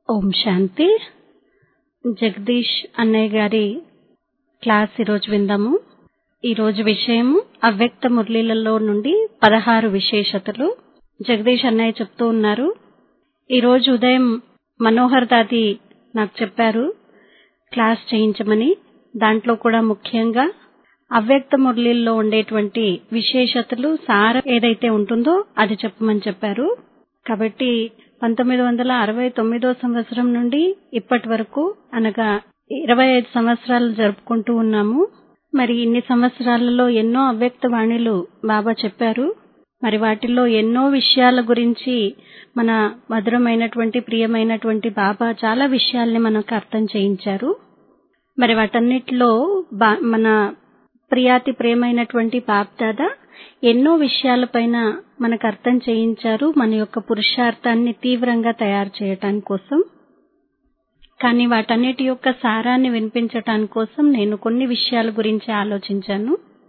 ఓం శాంతి జగదీష్ అన్నయ్య గారి క్లాస్ ఈరోజు విందాము ఈరోజు విషయము అవ్యక్త మురళీలలో నుండి పదహారు విశేషతలు జగదీష్ అన్నయ్య చెప్తూ ఉన్నారు ఈరోజు ఉదయం మనోహర్ దాది నాకు చెప్పారు క్లాస్ చేయించమని దాంట్లో కూడా ముఖ్యంగా అవ్యక్త మురళీల్లో ఉండేటువంటి విశేషతలు సార ఏదైతే ఉంటుందో అది చెప్పమని చెప్పారు కాబట్టి పంతొమ్మిది వందల అరవై తొమ్మిదో సంవత్సరం నుండి ఇప్పటి వరకు అనగా ఇరవై ఐదు సంవత్సరాలు జరుపుకుంటూ ఉన్నాము మరి ఇన్ని సంవత్సరాలలో ఎన్నో అవ్యక్త వాణిలు బాబా చెప్పారు మరి వాటిల్లో ఎన్నో విషయాల గురించి మన మధురమైనటువంటి ప్రియమైనటువంటి బాబా చాలా విషయాల్ని మనకు అర్థం చేయించారు మరి వాటన్నిటిలో మన ప్రియాతి ప్రేమైనటువంటి బాప్దాదా ఎన్నో విషయాలపైన మనకు అర్థం చేయించారు మన యొక్క పురుషార్థాన్ని తీవ్రంగా తయారు చేయటం కోసం కానీ వాటన్నిటి యొక్క సారాన్ని వినిపించటాని కోసం నేను కొన్ని విషయాల గురించి ఆలోచించాను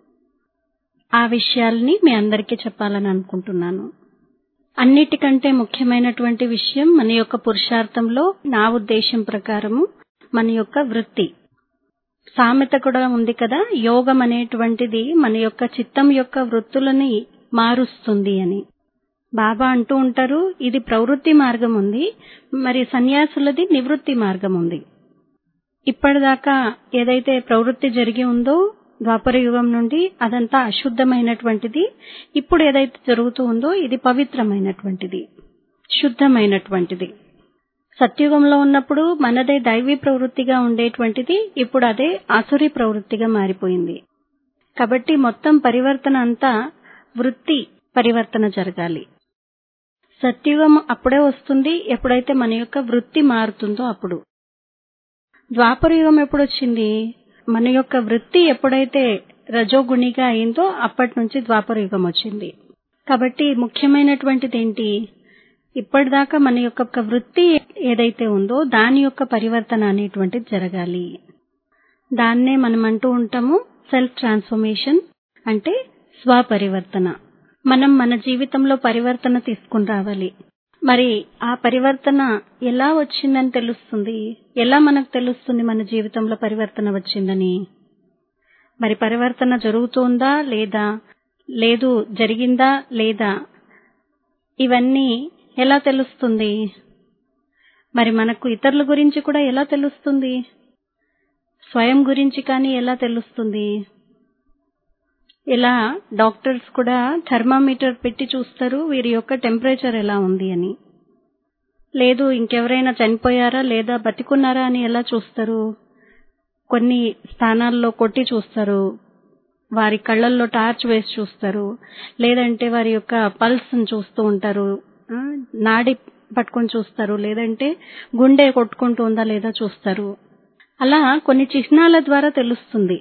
ఆ విషయాల్ని మీ అందరికీ చెప్పాలని అనుకుంటున్నాను అన్నిటికంటే ముఖ్యమైనటువంటి విషయం మన యొక్క పురుషార్థంలో నా ఉద్దేశం ప్రకారము మన యొక్క వృత్తి సామెత కూడా ఉంది కదా యోగం అనేటువంటిది మన యొక్క చిత్తం యొక్క వృత్తులని మారుస్తుంది అని బాబా అంటూ ఉంటారు ఇది ప్రవృత్తి మార్గం ఉంది మరి సన్యాసులది నివృత్తి మార్గం ఉంది ఇప్పటిదాకా ఏదైతే ప్రవృత్తి జరిగి ఉందో ద్వాపర యుగం నుండి అదంతా అశుద్ధమైనటువంటిది ఇప్పుడు ఏదైతే జరుగుతూ ఉందో ఇది పవిత్రమైనటువంటిది శుద్ధమైనటువంటిది సత్యుగంలో ఉన్నప్పుడు మనదే దైవీ ప్రవృత్తిగా ఉండేటువంటిది ఇప్పుడు అదే ఆసురి ప్రవృత్తిగా మారిపోయింది కాబట్టి మొత్తం పరివర్తన అంతా వృత్తి పరివర్తన జరగాలి సత్యుగం అప్పుడే వస్తుంది ఎప్పుడైతే మన యొక్క వృత్తి మారుతుందో అప్పుడు ద్వాపర యుగం ఎప్పుడు వచ్చింది మన యొక్క వృత్తి ఎప్పుడైతే రజోగుణిగా అయిందో అప్పటి నుంచి ద్వాపర యుగం వచ్చింది కాబట్టి ముఖ్యమైనటువంటిది ఏంటి ఇప్పటిదాకా మన యొక్క వృత్తి ఏదైతే ఉందో దాని యొక్క పరివర్తన అనేటువంటిది జరగాలి దాన్నే మనం అంటూ ఉంటాము సెల్ఫ్ ట్రాన్స్ఫర్మేషన్ అంటే స్వపరివర్తన మనం మన జీవితంలో పరివర్తన తీసుకుని రావాలి మరి ఆ పరివర్తన ఎలా వచ్చిందని తెలుస్తుంది ఎలా మనకు తెలుస్తుంది మన జీవితంలో పరివర్తన వచ్చిందని మరి పరివర్తన జరుగుతుందా లేదా లేదు జరిగిందా లేదా ఇవన్నీ ఎలా తెలుస్తుంది మరి మనకు ఇతరుల గురించి కూడా ఎలా తెలుస్తుంది స్వయం గురించి కానీ ఎలా తెలుస్తుంది ఇలా డాక్టర్స్ కూడా థర్మామీటర్ పెట్టి చూస్తారు వీరి యొక్క టెంపరేచర్ ఎలా ఉంది అని లేదు ఇంకెవరైనా చనిపోయారా లేదా బతికున్నారా అని ఎలా చూస్తారు కొన్ని స్థానాల్లో కొట్టి చూస్తారు వారి కళ్ళల్లో టార్చ్ వేసి చూస్తారు లేదంటే వారి యొక్క పల్స్ చూస్తూ ఉంటారు నాడి పట్టుకొని చూస్తారు లేదంటే గుండె కొట్టుకుంటూ ఉందా లేదా చూస్తారు అలా కొన్ని చిహ్నాల ద్వారా తెలుస్తుంది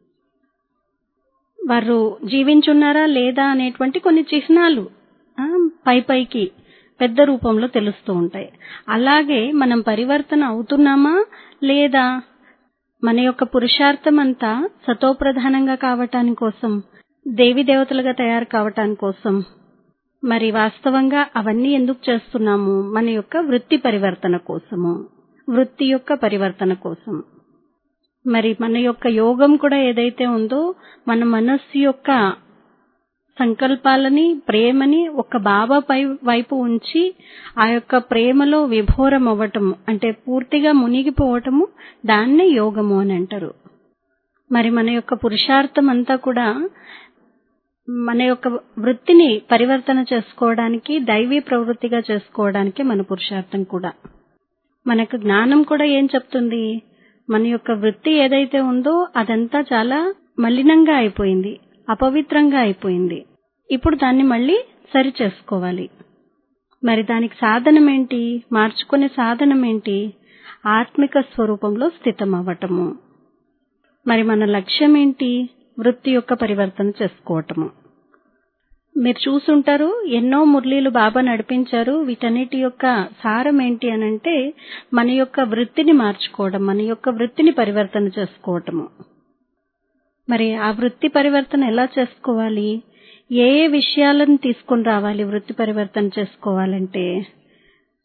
వారు జీవించున్నారా లేదా అనేటువంటి కొన్ని చిహ్నాలు పై పైకి పెద్ద రూపంలో తెలుస్తూ ఉంటాయి అలాగే మనం పరివర్తన అవుతున్నామా లేదా మన యొక్క పురుషార్థం అంతా సతోప్రధానంగా కావటాని కోసం దేవి దేవతలుగా తయారు కావటాని కోసం మరి వాస్తవంగా అవన్నీ ఎందుకు చేస్తున్నాము మన యొక్క వృత్తి పరివర్తన కోసము వృత్తి యొక్క పరివర్తన కోసం మరి మన యొక్క యోగం కూడా ఏదైతే ఉందో మన మనస్సు యొక్క సంకల్పాలని ప్రేమని ఒక బాబా పై వైపు ఉంచి ఆ యొక్క ప్రేమలో విభోరం అవ్వటము అంటే పూర్తిగా మునిగిపోవటము దాన్నే యోగము అని అంటారు మరి మన యొక్క పురుషార్థం అంతా కూడా మన యొక్క వృత్తిని పరివర్తన చేసుకోవడానికి దైవీ ప్రవృత్తిగా చేసుకోవడానికి మన పురుషార్థం కూడా మనకు జ్ఞానం కూడా ఏం చెప్తుంది మన యొక్క వృత్తి ఏదైతే ఉందో అదంతా చాలా మలినంగా అయిపోయింది అపవిత్రంగా అయిపోయింది ఇప్పుడు దాన్ని మళ్ళీ సరి చేసుకోవాలి మరి దానికి సాధనం ఏంటి మార్చుకునే సాధనం ఏంటి ఆత్మిక స్వరూపంలో స్థితం అవ్వటము మరి మన లక్ష్యం ఏంటి వృత్తి యొక్క పరివర్తన చేసుకోవటము మీరు చూసుంటారు ఎన్నో మురళీలు బాబా నడిపించారు వీటన్నిటి యొక్క సారం ఏంటి అనంటే మన యొక్క వృత్తిని మార్చుకోవడం మన యొక్క వృత్తిని పరివర్తన చేసుకోవటము మరి ఆ వృత్తి పరివర్తన ఎలా చేసుకోవాలి ఏ ఏ విషయాలను తీసుకుని రావాలి వృత్తి పరివర్తన చేసుకోవాలంటే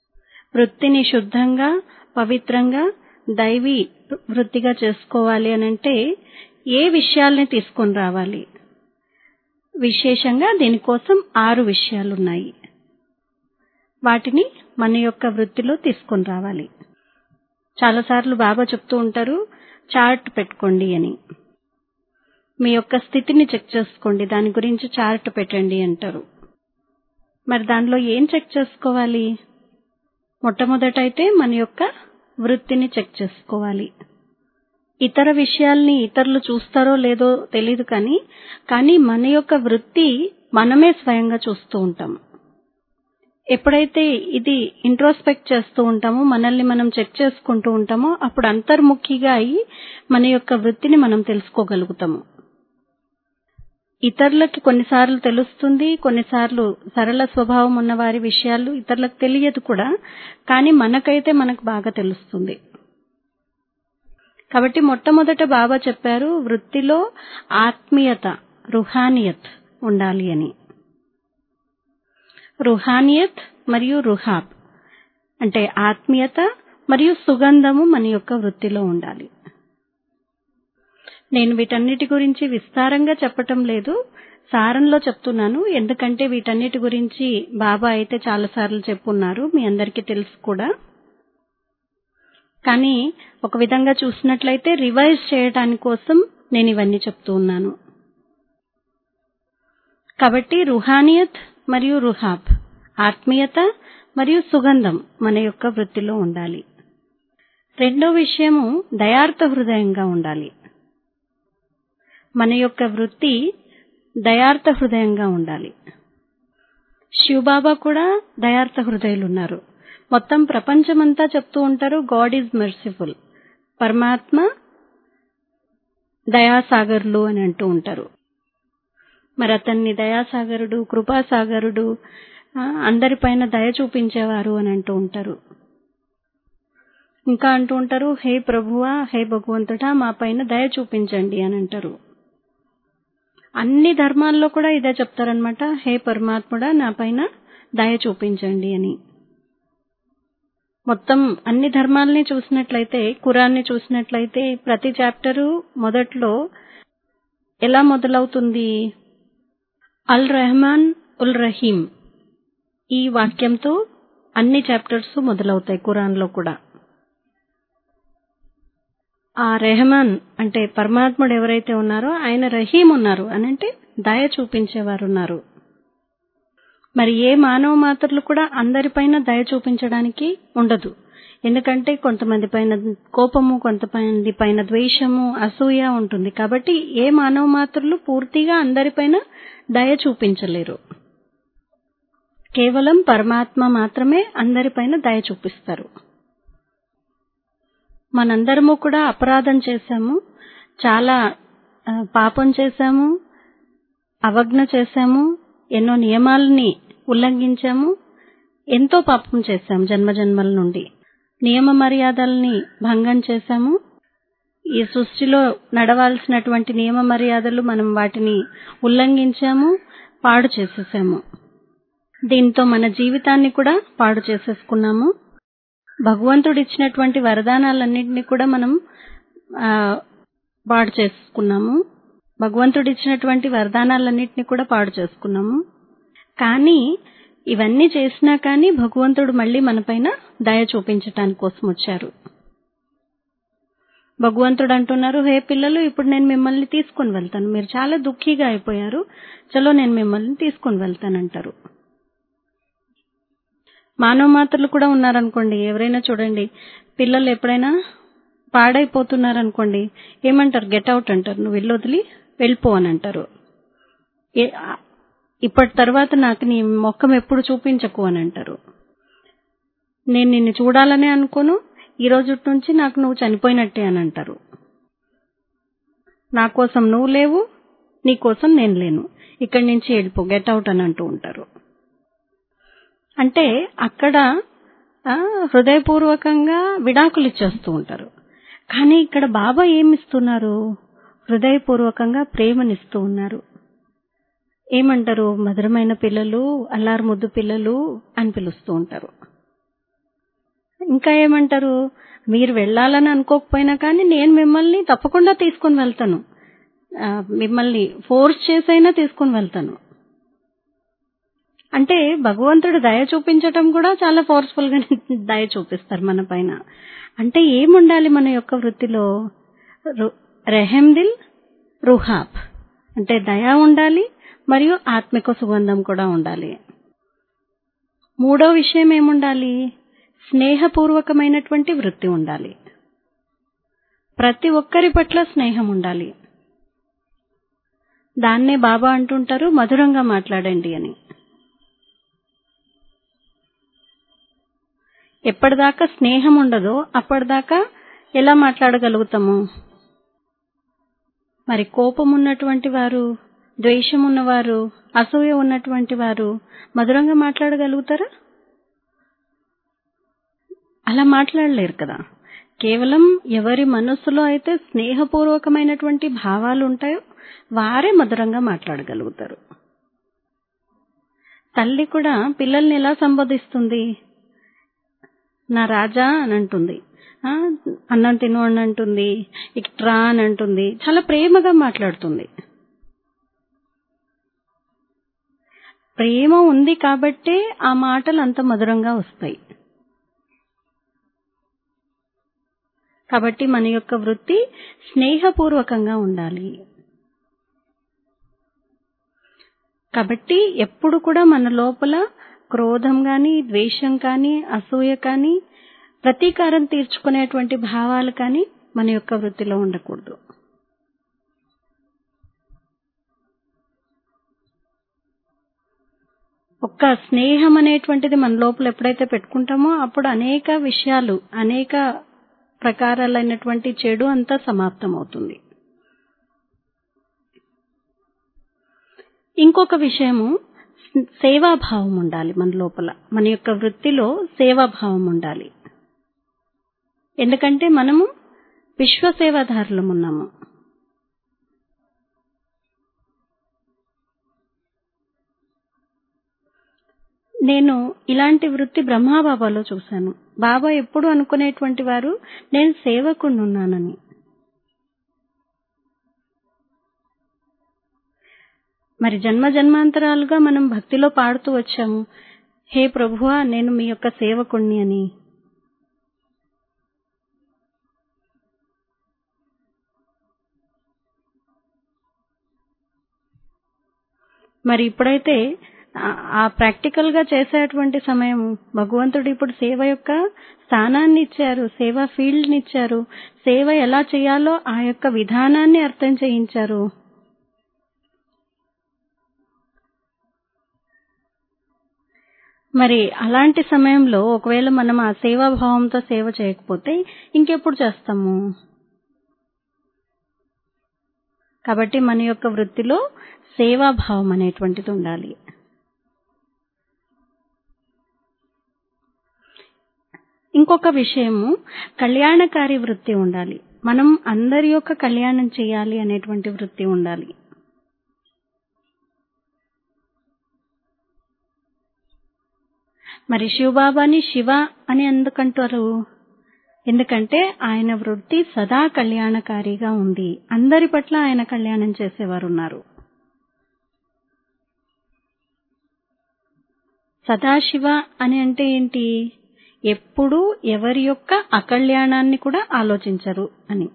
వృత్తిని శుద్ధంగా పవిత్రంగా దైవీ వృత్తిగా చేసుకోవాలి అనంటే ఏ విషయాల్ని తీసుకొని రావాలి విశేషంగా దీనికోసం ఆరు విషయాలున్నాయి వాటిని మన యొక్క వృత్తిలో తీసుకొని రావాలి చాలాసార్లు బాబా చెప్తూ ఉంటారు చార్ట్ పెట్టుకోండి అని మీ యొక్క స్థితిని చెక్ చేసుకోండి దాని గురించి చార్ట్ పెట్టండి అంటారు మరి దానిలో ఏం చెక్ చేసుకోవాలి మొట్టమొదట అయితే మన యొక్క వృత్తిని చెక్ చేసుకోవాలి ఇతర విషయాల్ని ఇతరులు చూస్తారో లేదో తెలియదు కానీ కానీ మన యొక్క వృత్తి మనమే స్వయంగా చూస్తూ ఉంటాం ఎప్పుడైతే ఇది ఇంట్రోస్పెక్ట్ చేస్తూ ఉంటామో మనల్ని మనం చెక్ చేసుకుంటూ ఉంటామో అప్పుడు అంతర్ముఖిగా అయి మన యొక్క వృత్తిని మనం తెలుసుకోగలుగుతాము ఇతరులకి కొన్నిసార్లు తెలుస్తుంది కొన్నిసార్లు సరళ స్వభావం ఉన్న వారి విషయాలు ఇతరులకు తెలియదు కూడా కానీ మనకైతే మనకు బాగా తెలుస్తుంది కాబట్టి మొట్టమొదట బాబా చెప్పారు వృత్తిలో ఆత్మీయత రుహానియత్ ఉండాలి అని రుహానియత్ మరియు రుహాబ్ అంటే ఆత్మీయత మరియు సుగంధము మన యొక్క వృత్తిలో ఉండాలి నేను వీటన్నిటి గురించి విస్తారంగా చెప్పటం లేదు సారంలో చెప్తున్నాను ఎందుకంటే వీటన్నిటి గురించి బాబా అయితే చాలాసార్లు చెప్పున్నారు మీ అందరికీ తెలుసు కూడా కానీ ఒక విధంగా చూసినట్లయితే రివైజ్ చేయటానికి కోసం నేను ఇవన్నీ చెప్తూ ఉన్నాను కాబట్టి రుహానియత్ మరియు రుహాబ్ ఆత్మీయత మరియు సుగంధం మన యొక్క వృత్తిలో ఉండాలి రెండో విషయము దయార్థ హృదయంగా ఉండాలి మన యొక్క వృత్తి దయార్థ హృదయంగా ఉండాలి శివబాబా కూడా దయార్థ హృదయులు ఉన్నారు మొత్తం ప్రపంచమంతా చెప్తూ ఉంటారు గాడ్ ఈజ్ మెర్సిఫుల్ పరమాత్మ దయాసాగరులు అని అంటూ ఉంటారు మరి అతన్ని దయాసాగరుడు కృపాసాగరుడు అందరిపైన దయ చూపించేవారు అని అంటూ ఉంటారు ఇంకా అంటూ ఉంటారు హే ప్రభువా హే భగవంతుడా మా పైన దయ చూపించండి అని అంటారు అన్ని ధర్మాల్లో కూడా ఇదే చెప్తారనమాట హే పరమాత్ముడా నా పైన దయ చూపించండి అని మొత్తం అన్ని ధర్మాలని చూసినట్లయితే కురాన్ని చూసినట్లయితే ప్రతి చాప్టరు మొదట్లో ఎలా మొదలవుతుంది అల్ రెహమాన్ ఉల్ రహీం ఈ వాక్యంతో అన్ని చాప్టర్స్ మొదలవుతాయి కురాన్లో కూడా ఆ రెహమాన్ అంటే పరమాత్ముడు ఎవరైతే ఉన్నారో ఆయన రహీం ఉన్నారు అని అంటే దయ చూపించేవారు ఉన్నారు మరి ఏ మానవ మాత్రలు కూడా అందరిపైన దయ చూపించడానికి ఉండదు ఎందుకంటే కొంతమంది పైన కోపము కొంతమంది పైన ద్వేషము అసూయ ఉంటుంది కాబట్టి ఏ మానవ మాత్రలు పూర్తిగా అందరిపైన దయ చూపించలేరు కేవలం పరమాత్మ మాత్రమే అందరిపైన దయ చూపిస్తారు మనందరము కూడా అపరాధం చేశాము చాలా పాపం చేశాము అవజ్ఞ చేశాము ఎన్నో నియమాలని ఉల్లంఘించాము ఎంతో పాపం చేశాము జన్మజన్మల నుండి నియమ మర్యాదల్ని భంగం చేశాము ఈ సృష్టిలో నడవాల్సినటువంటి నియమ మర్యాదలు మనం వాటిని ఉల్లంఘించాము పాడు చేసేసాము దీంతో మన జీవితాన్ని కూడా పాడు చేసేసుకున్నాము భగవంతుడు ఇచ్చినటువంటి వరదానాలన్నింటినీ కూడా మనం పాడు చేసుకున్నాము భగవంతుడు ఇచ్చినటువంటి వరదానాలన్నింటినీ కూడా పాడు చేసుకున్నాము కానీ ఇవన్నీ చేసినా కానీ భగవంతుడు మళ్ళీ మనపైన దయ చూపించటానికి కోసం వచ్చారు భగవంతుడు అంటున్నారు హే పిల్లలు ఇప్పుడు నేను మిమ్మల్ని తీసుకుని వెళ్తాను మీరు చాలా దుఃఖీగా అయిపోయారు చలో నేను మిమ్మల్ని తీసుకుని వెళ్తానంటారు మానవ మాత్రలు కూడా ఉన్నారనుకోండి ఎవరైనా చూడండి పిల్లలు ఎప్పుడైనా పాడైపోతున్నారనుకోండి ఏమంటారు గెట్ అవుట్ అంటారు నువ్వు వెళ్ళి వదిలి వెళ్ళిపో అని అంటారు ఇప్పటి తర్వాత నాకు నీ మొక్కం ఎప్పుడు చూపించకు అని అంటారు నేను నిన్ను చూడాలనే అనుకోను ఈ రోజు నుంచి నాకు నువ్వు చనిపోయినట్టే అని అంటారు నా కోసం నువ్వు లేవు నీ కోసం నేను లేను ఇక్కడి నుంచి వెళ్ళిపో గెట్ అవుట్ అని అంటూ ఉంటారు అంటే అక్కడ హృదయపూర్వకంగా విడాకులు ఇచ్చేస్తూ ఉంటారు కానీ ఇక్కడ బాబా ఏమిస్తున్నారు హృదయపూర్వకంగా ప్రేమనిస్తూ ఉన్నారు ఏమంటారు మధురమైన పిల్లలు అల్లారు ముద్దు పిల్లలు అని పిలుస్తూ ఉంటారు ఇంకా ఏమంటారు మీరు వెళ్ళాలని అనుకోకపోయినా కానీ నేను మిమ్మల్ని తప్పకుండా తీసుకొని వెళ్తాను ఆ, మిమ్మల్ని ఫోర్స్ చేసైనా తీసుకొని వెళ్తాను అంటే భగవంతుడు దయ చూపించటం కూడా చాలా ఫోర్స్ఫుల్ గా దయ చూపిస్తారు మన పైన అంటే ఏముండాలి మన యొక్క వృత్తిలో రు- రెహెం దిల్ రుహాబ్ అంటే దయ ఉండాలి మరియు ఆత్మిక సుగంధం కూడా ఉండాలి మూడో విషయం ఏముండాలి స్నేహపూర్వకమైనటువంటి వృత్తి ఉండాలి ప్రతి ఒక్కరి పట్ల స్నేహం ఉండాలి దాన్నే బాబా అంటుంటారు మధురంగా మాట్లాడండి అని ఎప్పటిదాకా స్నేహం ఉండదో అప్పటిదాకా ఎలా మాట్లాడగలుగుతాము మరి కోపం ఉన్నటువంటి వారు ద్వేషం ఉన్నవారు అసూయ ఉన్నటువంటి వారు మధురంగా మాట్లాడగలుగుతారా అలా మాట్లాడలేరు కదా కేవలం ఎవరి మనస్సులో అయితే స్నేహపూర్వకమైనటువంటి భావాలు ఉంటాయో వారే మధురంగా మాట్లాడగలుగుతారు తల్లి కూడా పిల్లల్ని ఎలా సంబోధిస్తుంది నా రాజా అని అంటుంది ఆ, అన్నం తిను అని అంటుంది ఇట్రా అని అంటుంది చాలా ప్రేమగా మాట్లాడుతుంది ప్రేమ ఉంది కాబట్టే ఆ మాటలు అంత మధురంగా వస్తాయి కాబట్టి మన యొక్క వృత్తి స్నేహపూర్వకంగా ఉండాలి కాబట్టి ఎప్పుడు కూడా మన లోపల క్రోధం కానీ ద్వేషం కానీ అసూయ కానీ ప్రతీకారం తీర్చుకునేటువంటి భావాలు కానీ మన యొక్క వృత్తిలో ఉండకూడదు ఒక్క స్నేహం అనేటువంటిది మన లోపల ఎప్పుడైతే పెట్టుకుంటామో అప్పుడు అనేక విషయాలు అనేక ప్రకారాలైనటువంటి చెడు అంతా సమాప్తం అవుతుంది ఇంకొక విషయము సేవాభావం ఉండాలి మన లోపల మన యొక్క వృత్తిలో సేవాభావం ఉండాలి ఎందుకంటే మనము విశ్వ సేవాదారులం ఉన్నాము నేను ఇలాంటి వృత్తి బ్రహ్మాబాబాలో చూశాను బాబా ఎప్పుడు అనుకునేటువంటి వారు నేను సేవకుణ్ణి ఉన్నానని మరి జన్మ జన్మాంతరాలుగా మనం భక్తిలో పాడుతూ వచ్చాము హే ప్రభువా నేను మీ యొక్క సేవకుణ్ణి అని మరి ఇప్పుడైతే ఆ- ఆ ప్రాక్టికల్ గా చేసేటువంటి సమయం భగవంతుడు ఇప్పుడు సేవ యొక్క స్థానాన్ని ఇచ్చారు సేవ ఫీల్డ్ ని ఇచ్చారు సేవ ఎలా చేయాలో ఆ యొక్క విధానాన్ని అర్థం చేయించారు మరి అలాంటి సమయంలో ఒకవేళ మనం ఆ సేవాభావంతో సేవ చేయకపోతే ఇంకెప్పుడు చేస్తాము కాబట్టి మన యొక్క వృత్తిలో సేవాభావం అనేటువంటిది ఉండాలి ఇంకొక విషయము కళ్యాణకారి వృత్తి ఉండాలి మనం అందరి యొక్క కళ్యాణం చేయాలి అనేటువంటి వృత్తి ఉండాలి మరి శివబాబాని శివ అని ఎందుకంటారు ఎందుకంటే ఆయన వృత్తి సదా కళ్యాణకారిగా ఉంది అందరి పట్ల ఆయన కళ్యాణం చేసేవారు ఉన్నారు సదాశివ అని అంటే ఏంటి ఎప్పుడూ ఎవరి యొక్క అకళ్యాణాన్ని కూడా ఆలోచించరు అని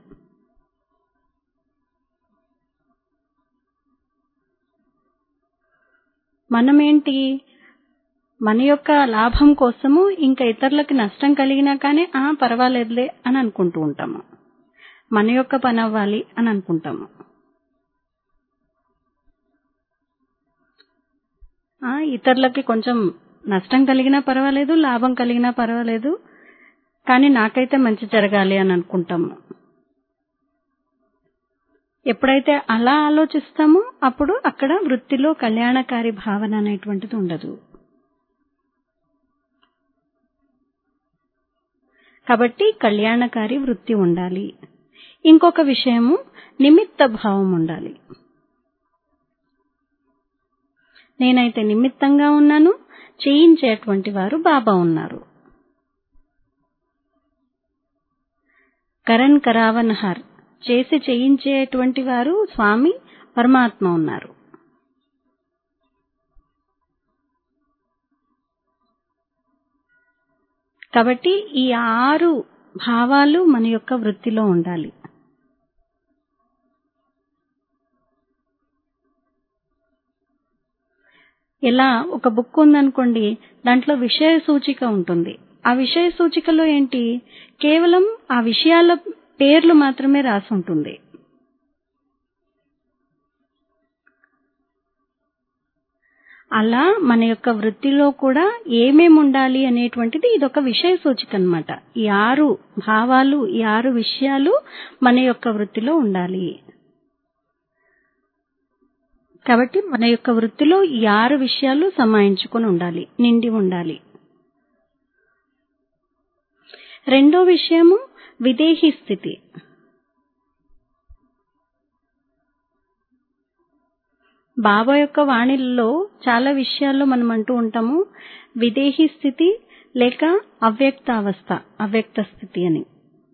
మనమేంటి మన యొక్క లాభం కోసము ఇంకా ఇతరులకి నష్టం కలిగినా కానీ ఆ పర్వాలేదులే అని అనుకుంటూ ఉంటాము మన యొక్క పని అవ్వాలి అని అనుకుంటాము ఆ ఇతరులకి కొంచెం నష్టం కలిగినా పర్వాలేదు లాభం కలిగినా పర్వాలేదు కానీ నాకైతే మంచి జరగాలి అని అనుకుంటాము ఎప్పుడైతే అలా ఆలోచిస్తామో అప్పుడు అక్కడ వృత్తిలో కళ్యాణకారి భావన అనేటువంటిది ఉండదు కాబట్టి కళ్యాణకారి వృత్తి ఉండాలి ఇంకొక విషయము నిమిత్త భావం ఉండాలి నేనైతే నిమిత్తంగా ఉన్నాను చేయించేటువంటి వారు బాబా ఉన్నారు కరణ్ కరావన్హర్ చేసి చేయించేటువంటి వారు స్వామి పరమాత్మ ఉన్నారు కాబట్టి ఈ ఆరు భావాలు మన యొక్క వృత్తిలో ఉండాలి ఇలా ఒక బుక్ ఉందనుకోండి దాంట్లో విషయ సూచిక ఉంటుంది ఆ విషయ సూచికలో ఏంటి కేవలం ఆ విషయాల పేర్లు మాత్రమే రాసి ఉంటుంది అలా మన యొక్క వృత్తిలో కూడా ఏమేమి ఉండాలి అనేటువంటిది ఇదొక విషయ సూచిక అనమాట ఈ ఆరు భావాలు ఈ ఆరు విషయాలు మన యొక్క వృత్తిలో ఉండాలి కాబట్టి మన యొక్క వృత్తిలో ఈ ఆరు విషయాలు సమాయించుకొని ఉండాలి నిండి ఉండాలి రెండో విషయము విదేహీ స్థితి బాబా యొక్క వాణిల్లో చాలా విషయాల్లో మనం అంటూ ఉంటాము విదేహీ స్థితి లేక అవ్యక్త అవస్థ అవ్యక్త స్థితి అని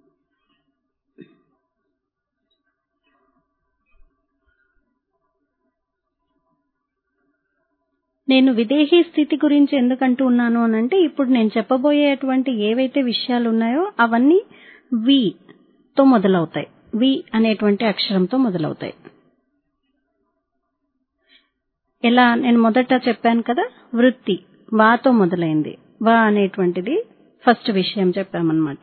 నేను విదేహీ స్థితి గురించి ఎందుకంటూ ఉన్నాను అనంటే ఇప్పుడు నేను చెప్పబోయేటువంటి ఏవైతే విషయాలు ఉన్నాయో అవన్నీ వి తో మొదలవుతాయి వి అనేటువంటి అక్షరంతో మొదలవుతాయి ఎలా నేను మొదట చెప్పాను కదా వృత్తి వాతో మొదలైంది వా అనేటువంటిది ఫస్ట్ విషయం చెప్పామన్నమాట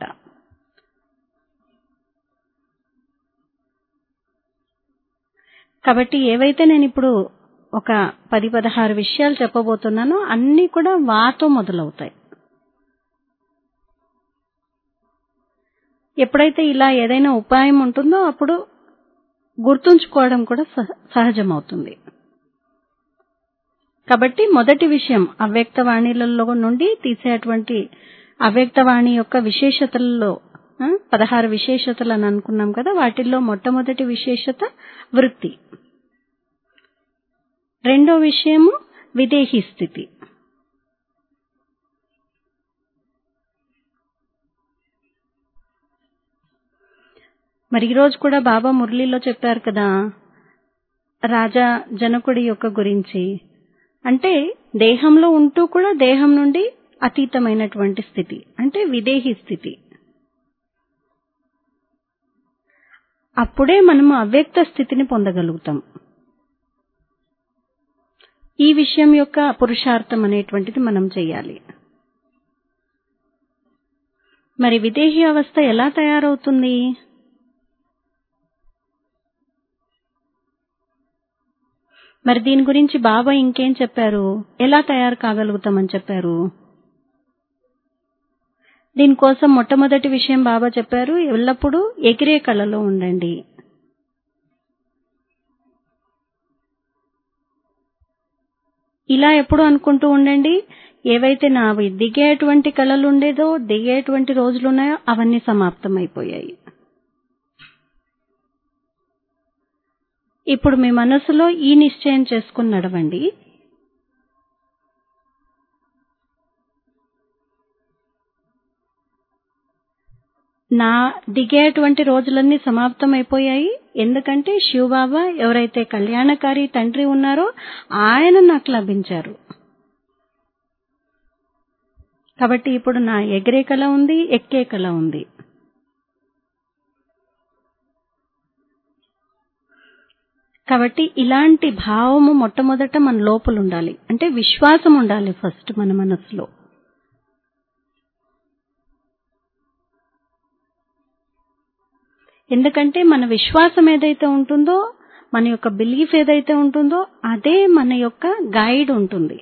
కాబట్టి ఏవైతే నేను ఇప్పుడు ఒక పది పదహారు విషయాలు చెప్పబోతున్నానో అన్నీ కూడా వాతో మొదలవుతాయి ఎప్పుడైతే ఇలా ఏదైనా ఉపాయం ఉంటుందో అప్పుడు గుర్తుంచుకోవడం కూడా సహజమవుతుంది కాబట్టి మొదటి విషయం అవ్యక్తవాణిలలో నుండి తీసేటువంటి అవ్యక్తవాణి యొక్క విశేషతలలో పదహారు విశేషతలు అని అనుకున్నాం కదా వాటిల్లో మొట్టమొదటి విశేషత వృత్తి రెండో విషయము విదేహీ స్థితి మరి ఈరోజు కూడా బాబా మురళీలో చెప్పారు కదా రాజా జనకుడి యొక్క గురించి అంటే దేహంలో ఉంటూ కూడా దేహం నుండి అతీతమైనటువంటి స్థితి అంటే విదేహీ స్థితి అప్పుడే మనము అవ్యక్త స్థితిని పొందగలుగుతాం ఈ విషయం యొక్క పురుషార్థం అనేటువంటిది మనం చేయాలి మరి విదేహీ అవస్థ ఎలా తయారవుతుంది మరి దీని గురించి బాబా ఇంకేం చెప్పారు ఎలా తయారు కాగలుగుతామని చెప్పారు దీనికోసం మొట్టమొదటి విషయం బాబా చెప్పారు ఎల్లప్పుడూ ఎగిరే కళలో ఉండండి ఇలా ఎప్పుడు అనుకుంటూ ఉండండి ఏవైతే నావి దిగేటువంటి కళలు ఉండేదో దిగేటువంటి రోజులు ఉన్నాయో అవన్నీ సమాప్తం అయిపోయాయి ఇప్పుడు మీ మనసులో ఈ నిశ్చయం చేసుకుని నడవండి నా దిగేటువంటి రోజులన్నీ సమాప్తం అయిపోయాయి ఎందుకంటే శివబాబా ఎవరైతే కళ్యాణకారి తండ్రి ఉన్నారో ఆయన నాకు లభించారు కాబట్టి ఇప్పుడు నా ఎగిరే కళ ఉంది ఎక్కే కళ ఉంది కాబట్టి ఇలాంటి భావము మొట్టమొదట మన లోపల ఉండాలి అంటే విశ్వాసం ఉండాలి ఫస్ట్ మన మనసులో ఎందుకంటే మన విశ్వాసం ఏదైతే ఉంటుందో మన యొక్క బిలీఫ్ ఏదైతే ఉంటుందో అదే మన యొక్క గైడ్ ఉంటుంది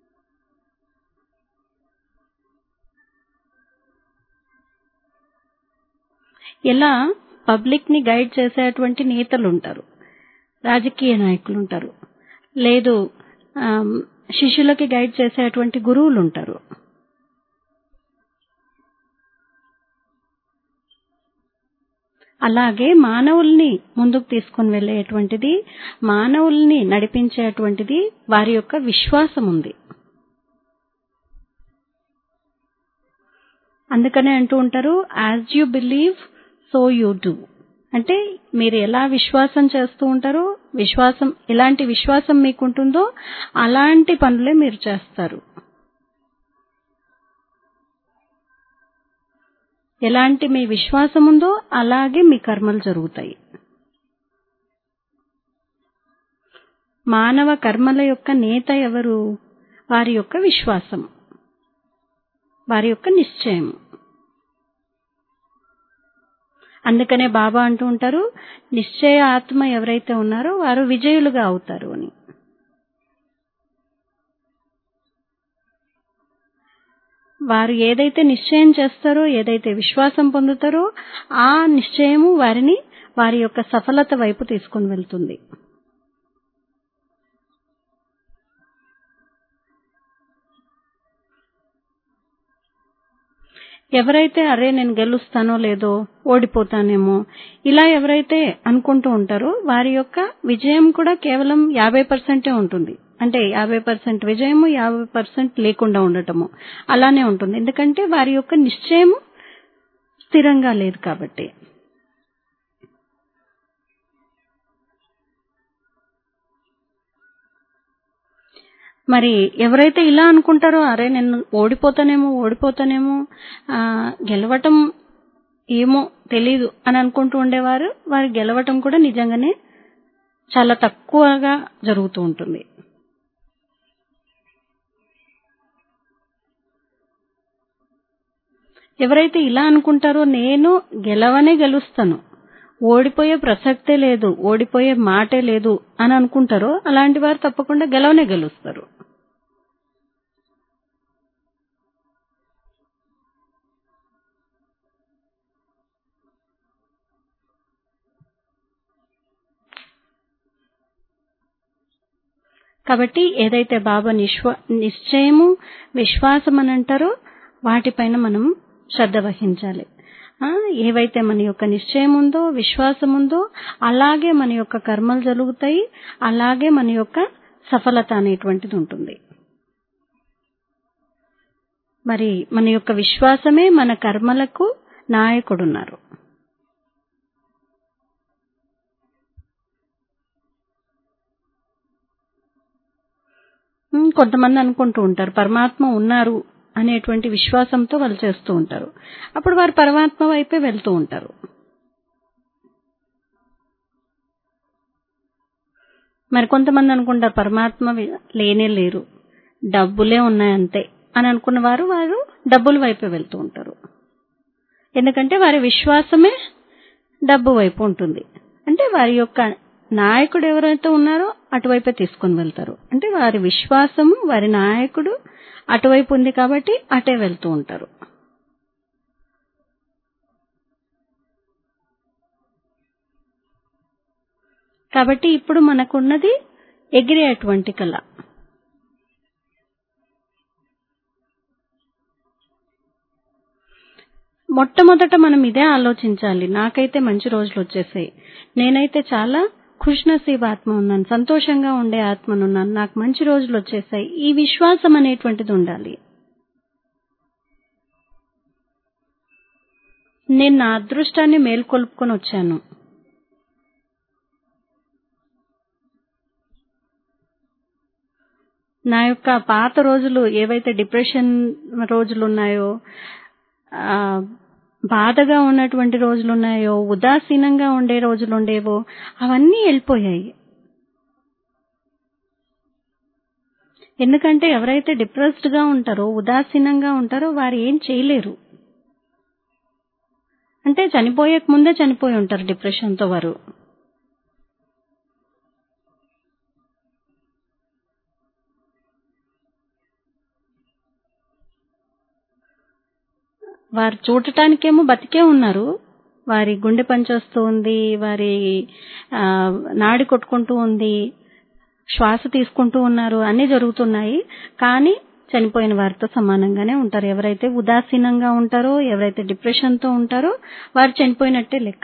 ఇలా పబ్లిక్ ని గైడ్ చేసేటువంటి నేతలు ఉంటారు రాజకీయ నాయకులు ఉంటారు లేదు శిష్యులకి గైడ్ చేసేటువంటి గురువులు ఉంటారు అలాగే మానవుల్ని ముందుకు తీసుకుని వెళ్ళేటువంటిది మానవుల్ని నడిపించేటువంటిది వారి యొక్క విశ్వాసం ఉంది అందుకనే అంటూ ఉంటారు as you believe so you do అంటే మీరు ఎలా విశ్వాసం చేస్తూ ఉంటారో విశ్వాసం ఎలాంటి విశ్వాసం మీకుంటుందో అలాంటి పనులే మీరు చేస్తారు ఎలాంటి మీ విశ్వాసం ఉందో అలాగే మీ కర్మలు జరుగుతాయి మానవ కర్మల యొక్క నేత ఎవరు వారి యొక్క విశ్వాసం వారి యొక్క నిశ్చయం అందుకనే బాబా అంటూ ఉంటారు నిశ్చయ ఆత్మ ఎవరైతే ఉన్నారో వారు విజయులుగా అవుతారు అని వారు ఏదైతే నిశ్చయం చేస్తారో ఏదైతే విశ్వాసం పొందుతారో ఆ నిశ్చయము వారిని వారి యొక్క సఫలత వైపు తీసుకొని వెళ్తుంది ఎవరైతే అరే నేను గెలుస్తానో లేదో ఓడిపోతానేమో ఇలా ఎవరైతే అనుకుంటూ ఉంటారో వారి యొక్క విజయం కూడా కేవలం యాభై పర్సెంటే ఉంటుంది అంటే యాభై పర్సెంట్ విజయము యాభై పర్సెంట్ లేకుండా ఉండటము అలానే ఉంటుంది ఎందుకంటే వారి యొక్క నిశ్చయం స్థిరంగా లేదు కాబట్టి మరి ఎవరైతే ఇలా అనుకుంటారో అరే నేను ఓడిపోతానేమో ఓడిపోతానేమో ఆ, గెలవటం ఏమో తెలీదు అని అనుకుంటూ ఉండేవారు వారు గెలవటం కూడా నిజంగానే చాలా తక్కువగా జరుగుతూ ఉంటుంది ఎవరైతే ఇలా అనుకుంటారో నేను గెలవనే గెలుస్తాను ఓడిపోయే ప్రసక్తే లేదు ఓడిపోయే మాటే లేదు అని అనుకుంటారో అలాంటి వారు తప్పకుండా గెలవనే గెలుస్తారు కాబట్టి ఏదైతే బాబా నిశ్వ నిశ్చయము విశ్వాసం అని అంటారో వాటిపైన మనం శ్రద్ధ వహించాలి ఆ, ఏవైతే మన యొక్క నిశ్చయం ఉందో విశ్వాసం ఉందో అలాగే మన యొక్క కర్మలు జరుగుతాయి అలాగే మన యొక్క సఫలత అనేటువంటిది ఉంటుంది మరి మన యొక్క విశ్వాసమే మన కర్మలకు నాయకుడున్నారు ఉమ్, కొంతమంది అనుకుంటూ ఉంటారు పరమాత్మ ఉన్నారు అనేటువంటి విశ్వాసంతో వాళ్ళు చేస్తూ ఉంటారు అప్పుడు వారు పరమాత్మ వైపే వెళ్తూ ఉంటారు మరి కొంతమంది అనుకుంటారు పరమాత్మ వి- లేనే లేరు డబ్బులే ఉన్నాయంతే అని అనుకున్న వారు వారు డబ్బుల వైపే వెళ్తూ ఉంటారు ఎందుకంటే వారి విశ్వాసమే డబ్బు వైపు ఉంటుంది అంటే వారి యొక్క నాయకుడు ఎవరైతే ఉన్నారో అటువైపే తీసుకొని వెళ్తారు అంటే వారి విశ్వాసము వారి నాయకుడు అటువైపు ఉంది కాబట్టి అటే వెళ్తూ ఉంటారు కాబట్టి ఇప్పుడు మనకున్నది ఎగిరేటువంటి కళ మొట్టమొదట మనం ఇదే ఆలోచించాలి నాకైతే మంచి రోజులు వచ్చేసాయి నేనైతే చాలా ఖుష్ నసీబ్ ఆత్మ ఉన్నాను సంతోషంగా ఉండే ఆత్మనున్నాను నాకు మంచి రోజులు వచ్చేసాయి ఈ విశ్వాసం అనేటువంటిది ఉండాలి నేను నా అదృష్టాన్ని మేల్కొల్పుకొని వచ్చాను నా యొక్క పాత రోజులు ఏవైతే డిప్రెషన్ రోజులు ఉన్నాయో ఆ, బాధగా ఉన్నటువంటి రోజులు ఉన్నాయో ఉదాసీనంగా ఉండే రోజులు ఉండేవో అవన్నీ వెళ్ళిపోయాయి ఎందుకంటే ఎవరైతే డిప్రెస్డ్ గా ఉంటారో ఉదాసీనంగా ఉంటారో వారు ఏం చేయలేరు అంటే చనిపోయే ముందే చనిపోయి ఉంటారు డిప్రెషన్ తో వారు వారు చూడటానికేమో బతికే ఉన్నారు వారి గుండె పనిచేస్తూ ఉంది వారి ఆ, నాడి కొట్టుకుంటూ ఉంది శ్వాస తీసుకుంటూ ఉన్నారు అన్ని జరుగుతున్నాయి కానీ చనిపోయిన వారితో సమానంగానే ఉంటారు ఎవరైతే ఉదాసీనంగా ఉంటారో ఎవరైతే డిప్రెషన్ తో ఉంటారో వారు చనిపోయినట్టే లెక్క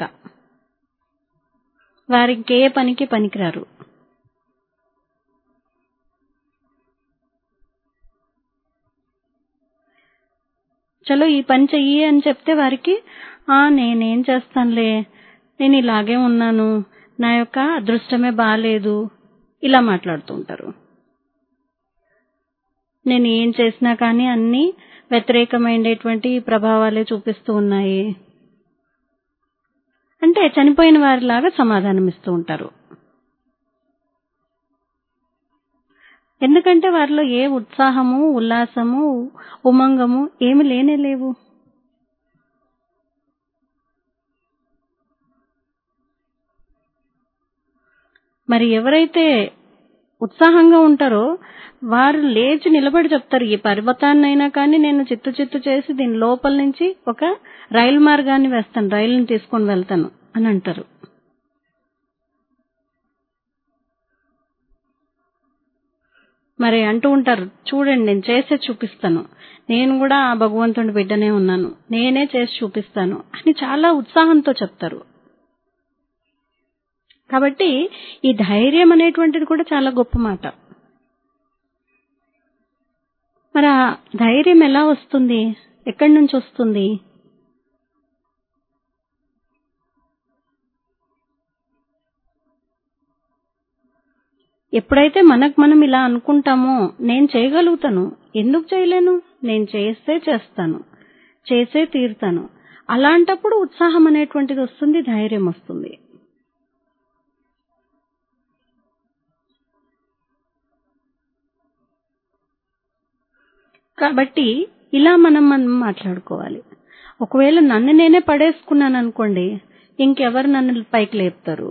వారి ఇంకే పనికి పనికిరారు చలో ఈ పని చెయ్యి అని చెప్తే వారికి ఆ నేనేం చేస్తానులే నేను ఇలాగే ఉన్నాను నా యొక్క అదృష్టమే బాలేదు ఇలా మాట్లాడుతూ ఉంటారు నేను ఏం చేసినా కానీ అన్ని వ్యతిరేకమైనటువంటి ప్రభావాలే చూపిస్తూ ఉన్నాయి అంటే చనిపోయిన వారిలాగా సమాధానం ఇస్తూ ఉంటారు ఎందుకంటే వారిలో ఏ ఉత్సాహము ఉల్లాసము ఉమంగము ఏమి లేనే లేవు మరి ఎవరైతే ఉత్సాహంగా ఉంటారో వారు లేచి నిలబడి చెప్తారు ఈ పర్వతాన్నైనా కానీ నేను చిత్తు చిత్తు చేసి దీని లోపల నుంచి ఒక రైలు మార్గాన్ని వేస్తాను రైలుని తీసుకొని వెళ్తాను అని అంటారు మరి అంటూ ఉంటారు చూడండి నేను చేసే చూపిస్తాను నేను కూడా ఆ భగవంతుడి బిడ్డనే ఉన్నాను నేనే చేసి చూపిస్తాను అని చాలా ఉత్సాహంతో చెప్తారు కాబట్టి ఈ ధైర్యం అనేటువంటిది కూడా చాలా గొప్ప మాట మరి ఆ ధైర్యం ఎలా వస్తుంది ఎక్కడి నుంచి వస్తుంది ఎప్పుడైతే మనకు మనం ఇలా అనుకుంటామో నేను చేయగలుగుతాను ఎందుకు చేయలేను నేను చేస్తే చేస్తాను చేసే తీరుతాను అలాంటప్పుడు ఉత్సాహం అనేటువంటిది వస్తుంది ధైర్యం వస్తుంది కాబట్టి ఇలా మనం మనం మాట్లాడుకోవాలి ఒకవేళ నన్ను నేనే పడేసుకున్నాను అనుకోండి ఇంకెవరు నన్ను పైకి లేపుతారు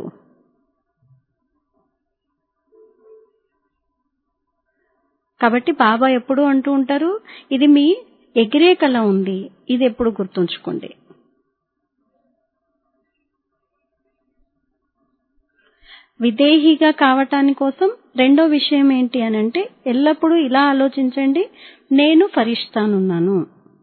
కాబట్టి బాబా ఎప్పుడు అంటూ ఉంటారు ఇది మీ ఎగిరే కళ ఉంది ఇది ఎప్పుడు గుర్తుంచుకోండి విదేహిగా కావటాని కోసం రెండో విషయం ఏంటి అని అంటే ఎల్లప్పుడూ ఇలా ఆలోచించండి నేను ఫరిస్తానున్నాను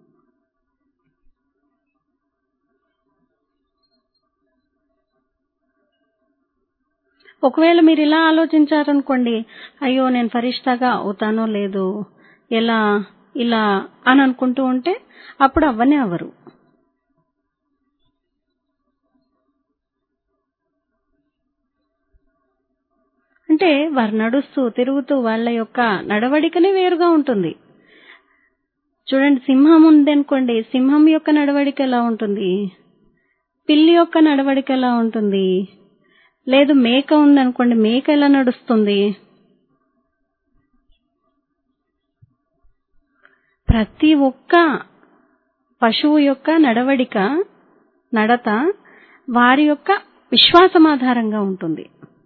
ఒకవేళ మీరు ఇలా ఆలోచించారనుకోండి అయ్యో నేను ఫరిష్టాగా అవుతానో లేదు ఎలా ఇలా అని అనుకుంటూ ఉంటే అప్పుడు అవ్వనే అవ్వరు అంటే వారు నడుస్తూ తిరుగుతూ వాళ్ళ యొక్క నడవడికనే వేరుగా ఉంటుంది చూడండి సింహం ఉందనుకోండి సింహం యొక్క నడవడిక ఎలా ఉంటుంది పిల్లి యొక్క నడవడిక ఎలా ఉంటుంది లేదు మేక ఉందనుకోండి మేక ఎలా నడుస్తుంది ప్రతి ఒక్క పశువు యొక్క నడవడిక నడత వారి యొక్క విశ్వాసం ఆధారంగా ఉంటుంది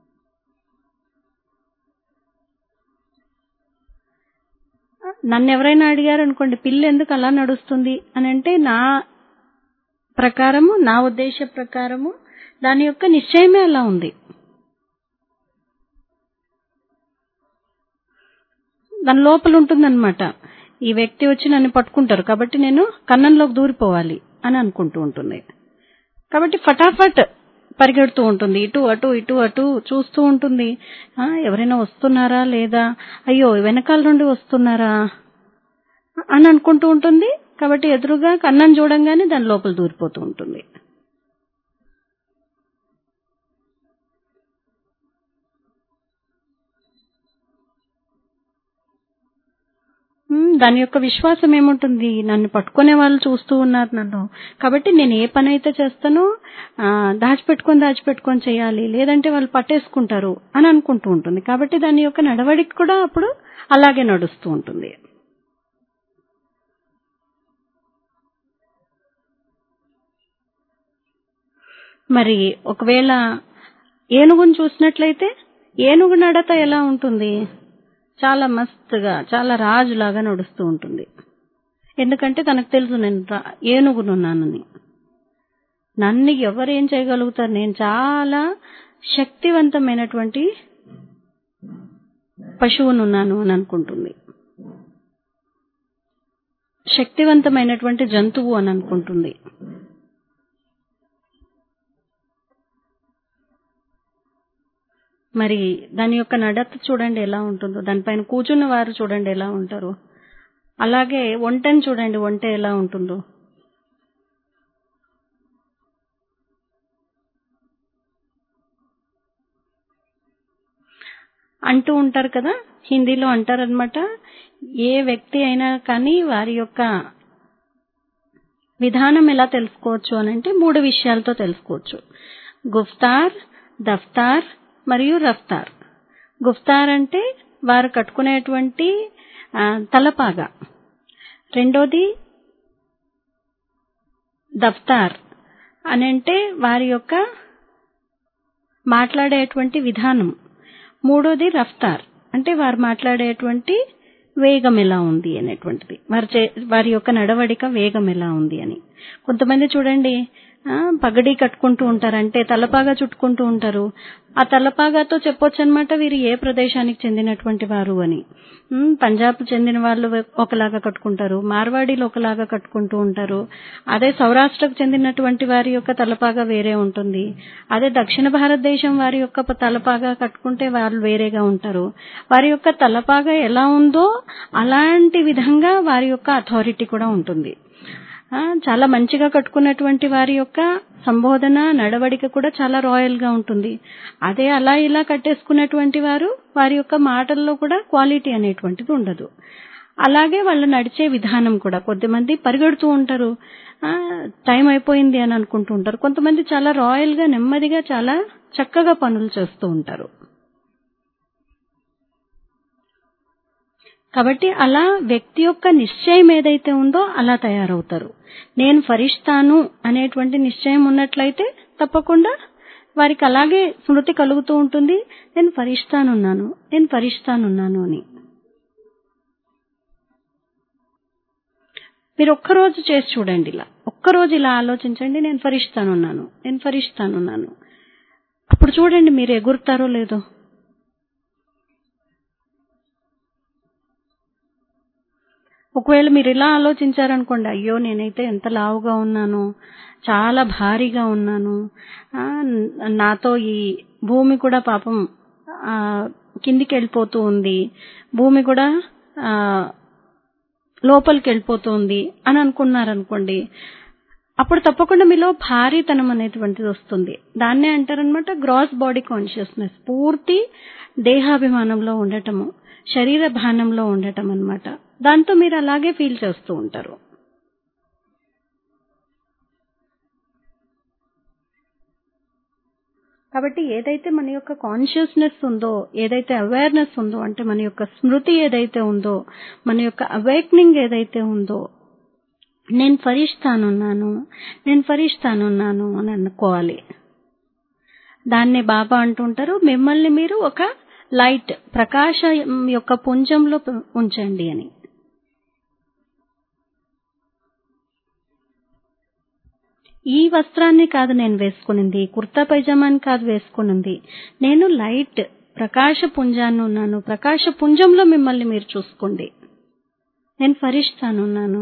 నన్ను ఎవరైనా అడిగారు అనుకోండి పిల్ల ఎందుకు అలా నడుస్తుంది అని అంటే నా ప్రకారము నా ఉద్దేశ ప్రకారము దాని యొక్క నిశ్చయమే అలా ఉంది దాని లోపల ఉంటుందన్నమాట ఈ వ్యక్తి వచ్చి నన్ను పట్టుకుంటారు కాబట్టి నేను కన్నంలోకి దూరిపోవాలి అని అనుకుంటూ ఉంటుంది కాబట్టి ఫటాఫట్ పరిగెడుతూ ఉంటుంది ఇటు అటు ఇటు అటు చూస్తూ ఉంటుంది ఆ, ఎవరైనా వస్తున్నారా లేదా అయ్యో వెనకాల నుండి వస్తున్నారా అని అనుకుంటూ ఉంటుంది కాబట్టి ఎదురుగా కన్నం చూడంగానే దాని లోపల దూరిపోతూ ఉంటుంది ఉమ్, దాని యొక్క విశ్వాసం ఏముంటుంది నన్ను పట్టుకునే వాళ్ళు చూస్తూ ఉన్నారు నన్ను కాబట్టి నేను ఏ పని అయితే చేస్తానో ఆ, దాచిపెట్టుకొని దాచిపెట్టుకొని చేయాలి లేదంటే వాళ్ళు పట్టేసుకుంటారు అని అనుకుంటూ ఉంటుంది కాబట్టి దాని యొక్క నడవడిక కూడా అప్పుడు అలాగే నడుస్తూ ఉంటుంది మరి ఒకవేళ ఏనుగును చూసినట్లయితే ఏనుగు నడత ఎలా ఉంటుంది చాలా మస్తుగా చాలా రాజులాగా నడుస్తూ ఉంటుంది ఎందుకంటే తనకు తెలుసు నేను రా- ఏనుగునున్నానని నన్ను ఎవరేం చేయగలుగుతారు నేను చాలా శక్తివంతమైనటువంటి పశువునున్నాను అని అనుకుంటుంది శక్తివంతమైనటువంటి జంతువు అని అనుకుంటుంది మరి దాని యొక్క నడత చూడండి ఎలా ఉంటుందో దానిపైన కూర్చున్న వారు చూడండి ఎలా ఉంటారు అలాగే ఒంటెని చూడండి ఒంటె ఎలా ఉంటుందో అంటూ ఉంటారు కదా హిందీలో అంటారనమాట ఏ వ్యక్తి అయినా కానీ వారి యొక్క విధానం ఎలా తెలుసుకోవచ్చు అని అంటే మూడు విషయాలతో తెలుసుకోవచ్చు గుఫ్తార్ దఫ్తార్ మరియు రఫ్తార్ గుఫ్తార్ అంటే వారు కట్టుకునేటువంటి ఆ, తలపాగా రెండోది దఫ్తార్ అని అంటే వారి యొక్క మాట్లాడేటువంటి విధానం మూడోది రఫ్తార్ అంటే వారు మాట్లాడేటువంటి వేగం ఎలా ఉంది అనేటువంటిది వారి చే వారి యొక్క నడవడిక వేగం ఎలా ఉంది అని కొంతమంది చూడండి ఆ, పగడీ కట్టుకుంటూ ఉంటారు అంటే తలపాగా చుట్టుకుంటూ ఉంటారు ఆ తలపాగాతో చెప్పొచ్చు అనమాట వీరు ఏ ప్రదేశానికి చెందినటువంటి వారు అని ఉమ్, పంజాబ్ చెందిన వాళ్ళు ఒకలాగా కట్టుకుంటారు మార్వాడీలు ఒకలాగా కట్టుకుంటూ ఉంటారు అదే సౌరాష్ట్రకు చెందినటువంటి వారి యొక్క తలపాగా వేరే ఉంటుంది అదే దక్షిణ భారతదేశం వారి యొక్క ప- తలపాగా కట్టుకుంటే వాళ్ళు వేరేగా ఉంటారు వారి యొక్క తలపాగా ఎలా ఉందో అలాంటి విధంగా వారి యొక్క అథారిటీ కూడా ఉంటుంది ఆ, చాలా మంచిగా కట్టుకున్నటువంటి వారి యొక్క సంబోధన నడవడిక కూడా చాలా రాయల్ గా ఉంటుంది అదే అలా ఇలా కట్టేసుకున్నటువంటి వారు వారి యొక్క మాటల్లో కూడా క్వాలిటీ అనేటువంటిది ఉండదు అలాగే వాళ్ళు నడిచే విధానం కూడా కొద్దిమంది పరిగెడుతూ ఉంటారు ఆ, టైం అయిపోయింది అని అనుకుంటూ ఉంటారు కొంతమంది చాలా రాయల్ గా నెమ్మదిగా చాలా చక్కగా పనులు చేస్తూ ఉంటారు కాబట్టి అలా వ్యక్తి యొక్క నిశ్చయం ఏదైతే ఉందో అలా తయారవుతారు నేను ఫరిస్తాను అనేటువంటి నిశ్చయం ఉన్నట్లయితే తప్పకుండా వారికి అలాగే స్మృతి కలుగుతూ ఉంటుంది నేను ఫరిస్తానున్నాను నేను ఫరిస్తానున్నాను అని మీరు ఒక్కరోజు చేసి చూడండి ఇలా ఒక్కరోజు ఇలా ఆలోచించండి నేను ఫరిస్తానున్నాను నేను ఫరిస్తానున్నాను అప్పుడు చూడండి మీరు ఎగురుతారో లేదో ఒకవేళ మీరు ఇలా ఆలోచించారనుకోండి అయ్యో నేనైతే ఎంత లావుగా ఉన్నాను చాలా భారీగా ఉన్నాను ఆ, నాతో ఈ భూమి కూడా పాపం ఆ, కిందికి వెళ్ళిపోతూ ఉంది భూమి కూడా ఆ, లోపలికి వెళ్ళిపోతుంది అని అనుకున్నారనుకోండి అప్పుడు తప్పకుండా మీలో భారీతనం అనేటువంటిది వస్తుంది దాన్నే అంటారనమాట గ్రాస్ బాడీ కాన్షియస్నెస్ పూర్తి దేహాభిమానంలో ఉండటము శరీర భానంలో ఉండటం అన్నమాట దాంతో మీరు అలాగే ఫీల్ చేస్తూ ఉంటారు కాబట్టి ఏదైతే మన యొక్క కాన్షియస్నెస్ ఉందో ఏదైతే అవేర్నెస్ ఉందో అంటే మన యొక్క స్మృతి ఏదైతే ఉందో మన యొక్క అవేక్నింగ్ ఏదైతే ఉందో నేను ఫరిస్తానున్నాను నేను ఫరిస్తానున్నాను అని అనుకోవాలి దాన్నే బాబా అంటుంటారు మిమ్మల్ని మీరు ఒక లైట్ ప్రకాశం యొక్క పుంజంలో ఉంచండి అని ఈ వస్త్రాన్ని కాదు నేను వేసుకునింది కుర్తా పైజామాని కాదు వేసుకునింది నేను లైట్ ప్రకాశ పుంజాన్ని ఉన్నాను ప్రకాశ పుంజంలో మిమ్మల్ని మీరు చూసుకోండి నేను ఫరిస్తానున్నాను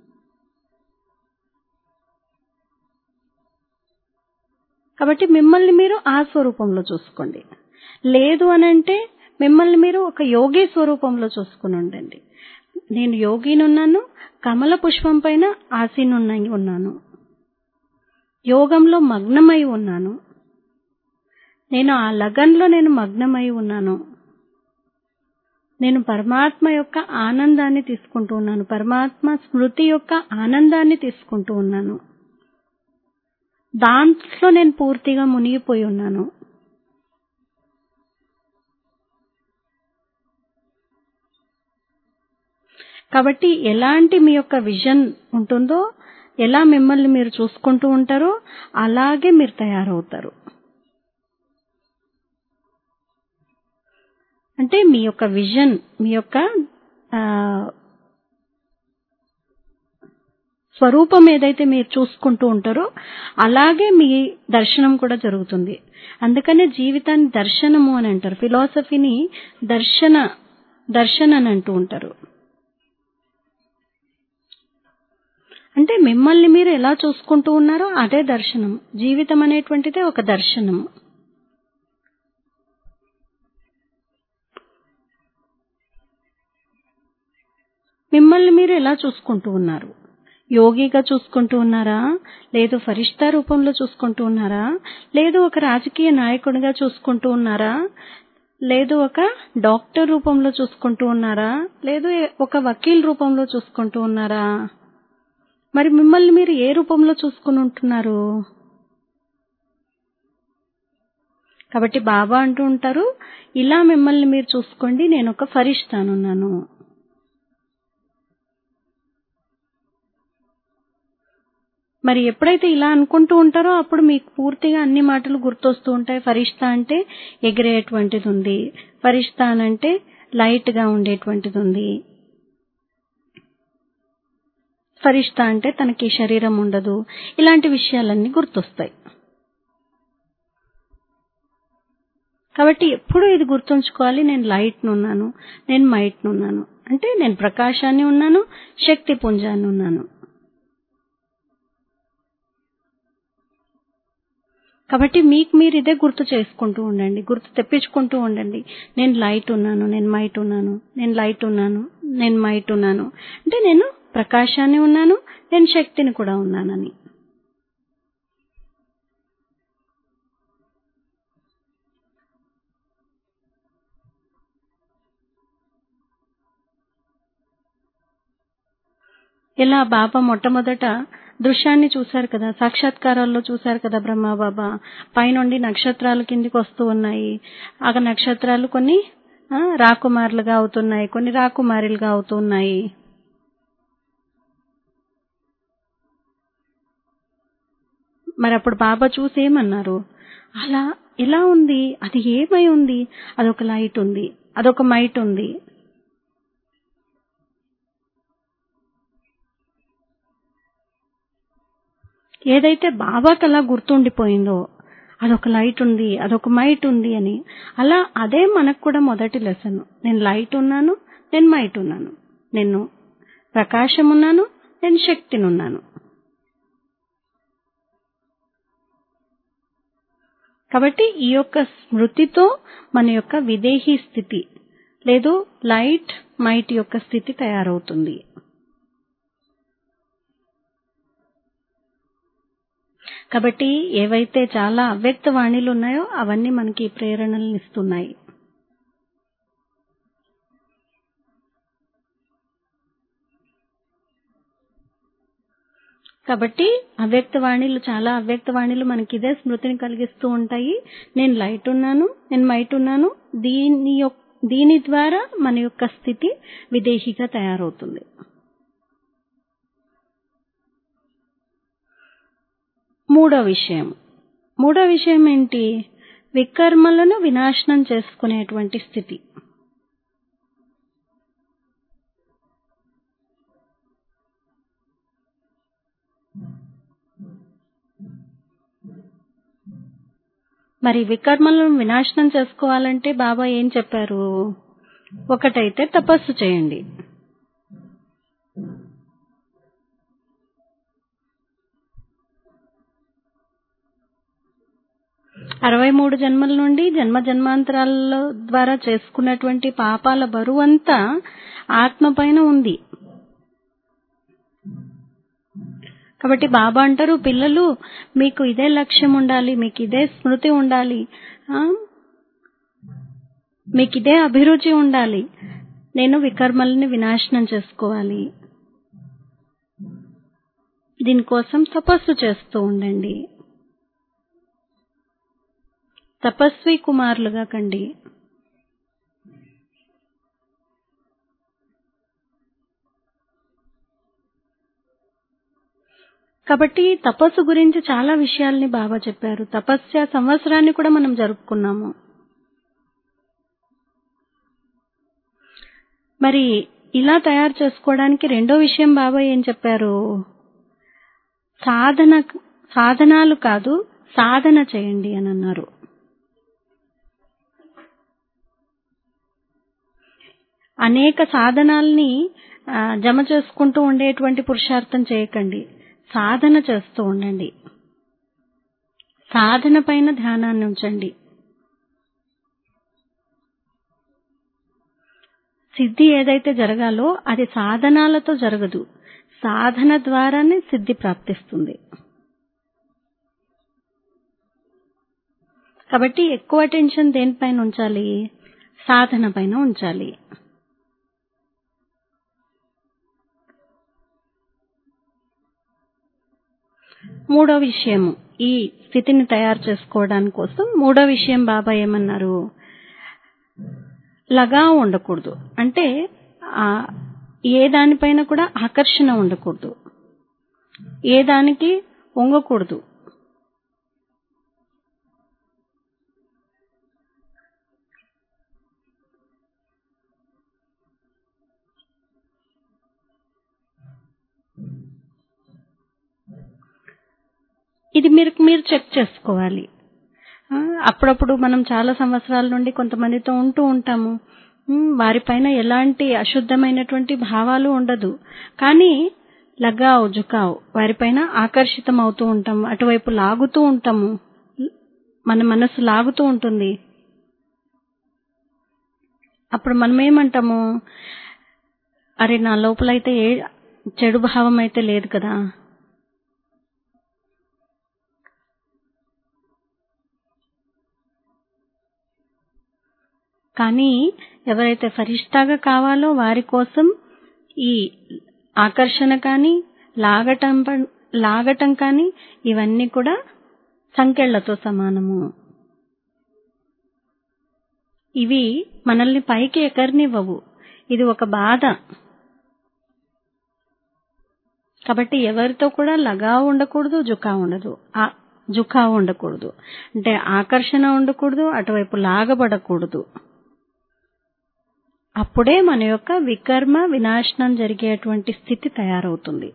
కాబట్టి మిమ్మల్ని మీరు ఆ స్వరూపంలో చూసుకోండి లేదు అని అంటే మిమ్మల్ని మీరు ఒక యోగి స్వరూపంలో చూసుకుని ఉండండి నేను యోగినున్నాను కమల పుష్పం పైన ఆసీనున్నై ఉన్నాను యోగంలో మగ్నమై ఉన్నాను నేను ఆ లగన్లో నేను మగ్నమై ఉన్నాను నేను పరమాత్మ యొక్క ఆనందాన్ని తీసుకుంటూ ఉన్నాను పరమాత్మ స్మృతి యొక్క ఆనందాన్ని తీసుకుంటూ ఉన్నాను దాంట్లో నేను పూర్తిగా మునిగిపోయి ఉన్నాను కాబట్టి ఎలాంటి మీ యొక్క విజన్ ఉంటుందో ఎలా మిమ్మల్ని మీరు చూసుకుంటూ ఉంటారో అలాగే మీరు తయారవుతారు అంటే మీ యొక్క విజన్ మీ యొక్క ఆ, స్వరూపం ఏదైతే మీరు చూసుకుంటూ ఉంటారో అలాగే మీ దర్శనం కూడా జరుగుతుంది అందుకనే జీవితాన్ని దర్శనము అని అంటారు ఫిలాసఫీని దర్శన దర్శన అని అంటూ ఉంటారు అంటే మిమ్మల్ని మీరు ఎలా చూసుకుంటూ ఉన్నారో అదే దర్శనం జీవితం అనేటువంటిదే ఒక దర్శనము మిమ్మల్ని మీరు ఎలా చూసుకుంటూ ఉన్నారు యోగిగా చూసుకుంటూ ఉన్నారా లేదు ఫరిష్తా రూపంలో చూసుకుంటూ ఉన్నారా లేదు ఒక రాజకీయ నాయకుడిగా చూసుకుంటూ ఉన్నారా లేదు ఒక డాక్టర్ రూపంలో చూసుకుంటూ ఉన్నారా లేదు ఒక వకీల్ రూపంలో చూసుకుంటూ ఉన్నారా మరి మిమ్మల్ని మీరు ఏ రూపంలో చూసుకుని ఉంటున్నారు కాబట్టి బాబా అంటూ ఉంటారు ఇలా మిమ్మల్ని మీరు చూసుకోండి నేను ఒక ఫరిష్తానున్నాను మరి ఎప్పుడైతే ఇలా అనుకుంటూ ఉంటారో అప్పుడు మీకు పూర్తిగా అన్ని మాటలు గుర్తొస్తూ ఉంటాయి ఫరిష్తా అంటే ఎగిరేటువంటిది ఉంది ఫరిష్తా అంటే లైట్ గా ఉండేటువంటిది ఉంది ఫరిష్తా అంటే తనకి శరీరం ఉండదు ఇలాంటి విషయాలన్నీ గుర్తొస్తాయి కాబట్టి ఎప్పుడు ఇది గుర్తుంచుకోవాలి నేను లైట్ నున్నాను నేను మైట్ నున్నాను అంటే నేను ప్రకాశాన్ని ఉన్నాను శక్తి పుంజాన్ని ఉన్నాను కాబట్టి మీకు మీరు ఇదే గుర్తు చేసుకుంటూ ఉండండి గుర్తు తెప్పించుకుంటూ ఉండండి నేను లైట్ ఉన్నాను నేను మైట్ ఉన్నాను నేను లైట్ ఉన్నాను నేను మైట్ ఉన్నాను అంటే నేను ప్రకాశాన్ని ఉన్నాను నేను శక్తిని కూడా ఉన్నానని ఇలా బాబా మొట్టమొదట దృశ్యాన్ని చూశారు కదా సాక్షాత్కారాల్లో చూశారు కదా బ్రహ్మబాబా పైనుండి నక్షత్రాలు కిందికి వస్తూ ఉన్నాయి ఆ నక్షత్రాలు కొన్ని రాకుమారులుగా అవుతున్నాయి కొన్ని రాకుమారులుగా అవుతున్నాయి మరి అప్పుడు బాబా చూసి ఏమన్నారు అలా ఎలా ఉంది అది ఏమై ఉంది అదొక లైట్ ఉంది అదొక మైట్ ఉంది ఏదైతే బాబాకి అలా గుర్తుండిపోయిందో అదొక లైట్ ఉంది అదొక మైట్ ఉంది అని అలా అదే మనకు కూడా మొదటి లెసన్ నేను లైట్ ఉన్నాను నేను మైట్ ఉన్నాను నేను ప్రకాశం ఉన్నాను నేను శక్తిని ఉన్నాను కాబట్టి ఈ యొక్క స్మృతితో మన యొక్క విదేహీ స్థితి లేదు లైట్ మైట్ యొక్క స్థితి తయారవుతుంది కాబట్టి ఏవైతే చాలా అవ్యక్త వాణిలు ఉన్నాయో అవన్నీ మనకి ప్రేరణలను ఇస్తున్నాయి కాబట్టి అవ్యక్త వాణిలు చాలా అవ్యక్త వాణిలు మనకి ఇదే స్మృతిని కలిగిస్తూ ఉంటాయి నేను లైట్ ఉన్నాను నేను మైట్ ఉన్నాను దీని దీని ద్వారా మన యొక్క స్థితి విదేహీగా తయారవుతుంది మూడో విషయం మూడో విషయం ఏంటి వికర్మలను వినాశనం చేసుకునేటువంటి స్థితి మరి వికర్మలను వినాశనం చేసుకోవాలంటే బాబా ఏం చెప్పారు ఒకటైతే తపస్సు చేయండి అరవై మూడు జన్మల నుండి జన్మ జన్మాంతరాల ద్వారా చేసుకున్నటువంటి పాపాల బరువంతా ఆత్మ పైన ఉంది కాబట్టి బాబా అంటారు పిల్లలు మీకు ఇదే లక్ష్యం ఉండాలి మీకు ఇదే స్మృతి ఉండాలి మీకు ఇదే అభిరుచి ఉండాలి నేను వికర్మల్ని వినాశనం చేసుకోవాలి దీనికోసం తపస్సు చేస్తూ ఉండండి తపస్వి కుమారులుగా కండి కాబట్టి తపస్సు గురించి చాలా విషయాల్ని బాబా చెప్పారు తపస్య సంవత్సరాన్ని కూడా మనం జరుపుకున్నాము మరి ఇలా తయారు చేసుకోవడానికి రెండో విషయం బాబా ఏం చెప్పారు సాధన సాధనాలు కాదు సాధన చేయండి అని అన్నారు అనేక సాధనాల్ని జమ చేసుకుంటూ ఉండేటువంటి పురుషార్థం చేయకండి సాధన చేస్తూ ఉండండి సాధన పైన ధ్యానాన్ని ఉంచండి సిద్ధి ఏదైతే జరగాలో అది సాధనాలతో జరగదు సాధన ద్వారానే సిద్ధి ప్రాప్తిస్తుంది కాబట్టి ఎక్కువ అటెన్షన్ దేనిపైన ఉంచాలి సాధన పైన ఉంచాలి మూడో విషయము ఈ స్థితిని తయారు చేసుకోవడానికి కోసం మూడో విషయం బాబా ఏమన్నారు లగా ఉండకూడదు అంటే ఆ ఏ దానిపైన కూడా ఆకర్షణ ఉండకూడదు ఏ దానికి వంగకూడదు ఇది మీరు మీరు చెక్ చేసుకోవాలి ఆ, అప్పుడప్పుడు మనం చాలా సంవత్సరాల నుండి కొంతమందితో ఉంటూ ఉంటాము ఉమ్, వారిపైన ఎలాంటి అశుద్ధమైనటువంటి భావాలు ఉండదు కానీ లగావ్ జుకావ్ వారిపైన ఆకర్షితం అవుతూ ఉంటాము అటువైపు లాగుతూ ఉంటాము మన మనసు లాగుతూ ఉంటుంది అప్పుడు మనం ఏమంటాము అరే నా లోపలైతే ఏ చెడు భావం అయితే లేదు కదా కానీ ఎవరైతే ఫరిష్టాగా కావాలో వారి కోసం ఈ ఆకర్షణ కానీ లాగటం ప- లాగటం కానీ ఇవన్నీ కూడా సంకెళ్లతో సమానము ఇవి మనల్ని పైకి ఎకరనివ్వవు ఇది ఒక బాధ కాబట్టి ఎవరితో కూడా లగా ఉండకూడదు జుకా ఉండదు ఆ జుకా ఉండకూడదు అంటే ఆకర్షణ ఉండకూడదు అటువైపు లాగబడకూడదు అప్పుడే మన యొక్క వికర్మ వినాశనం జరిగేటువంటి స్థితి తయారవుతుంది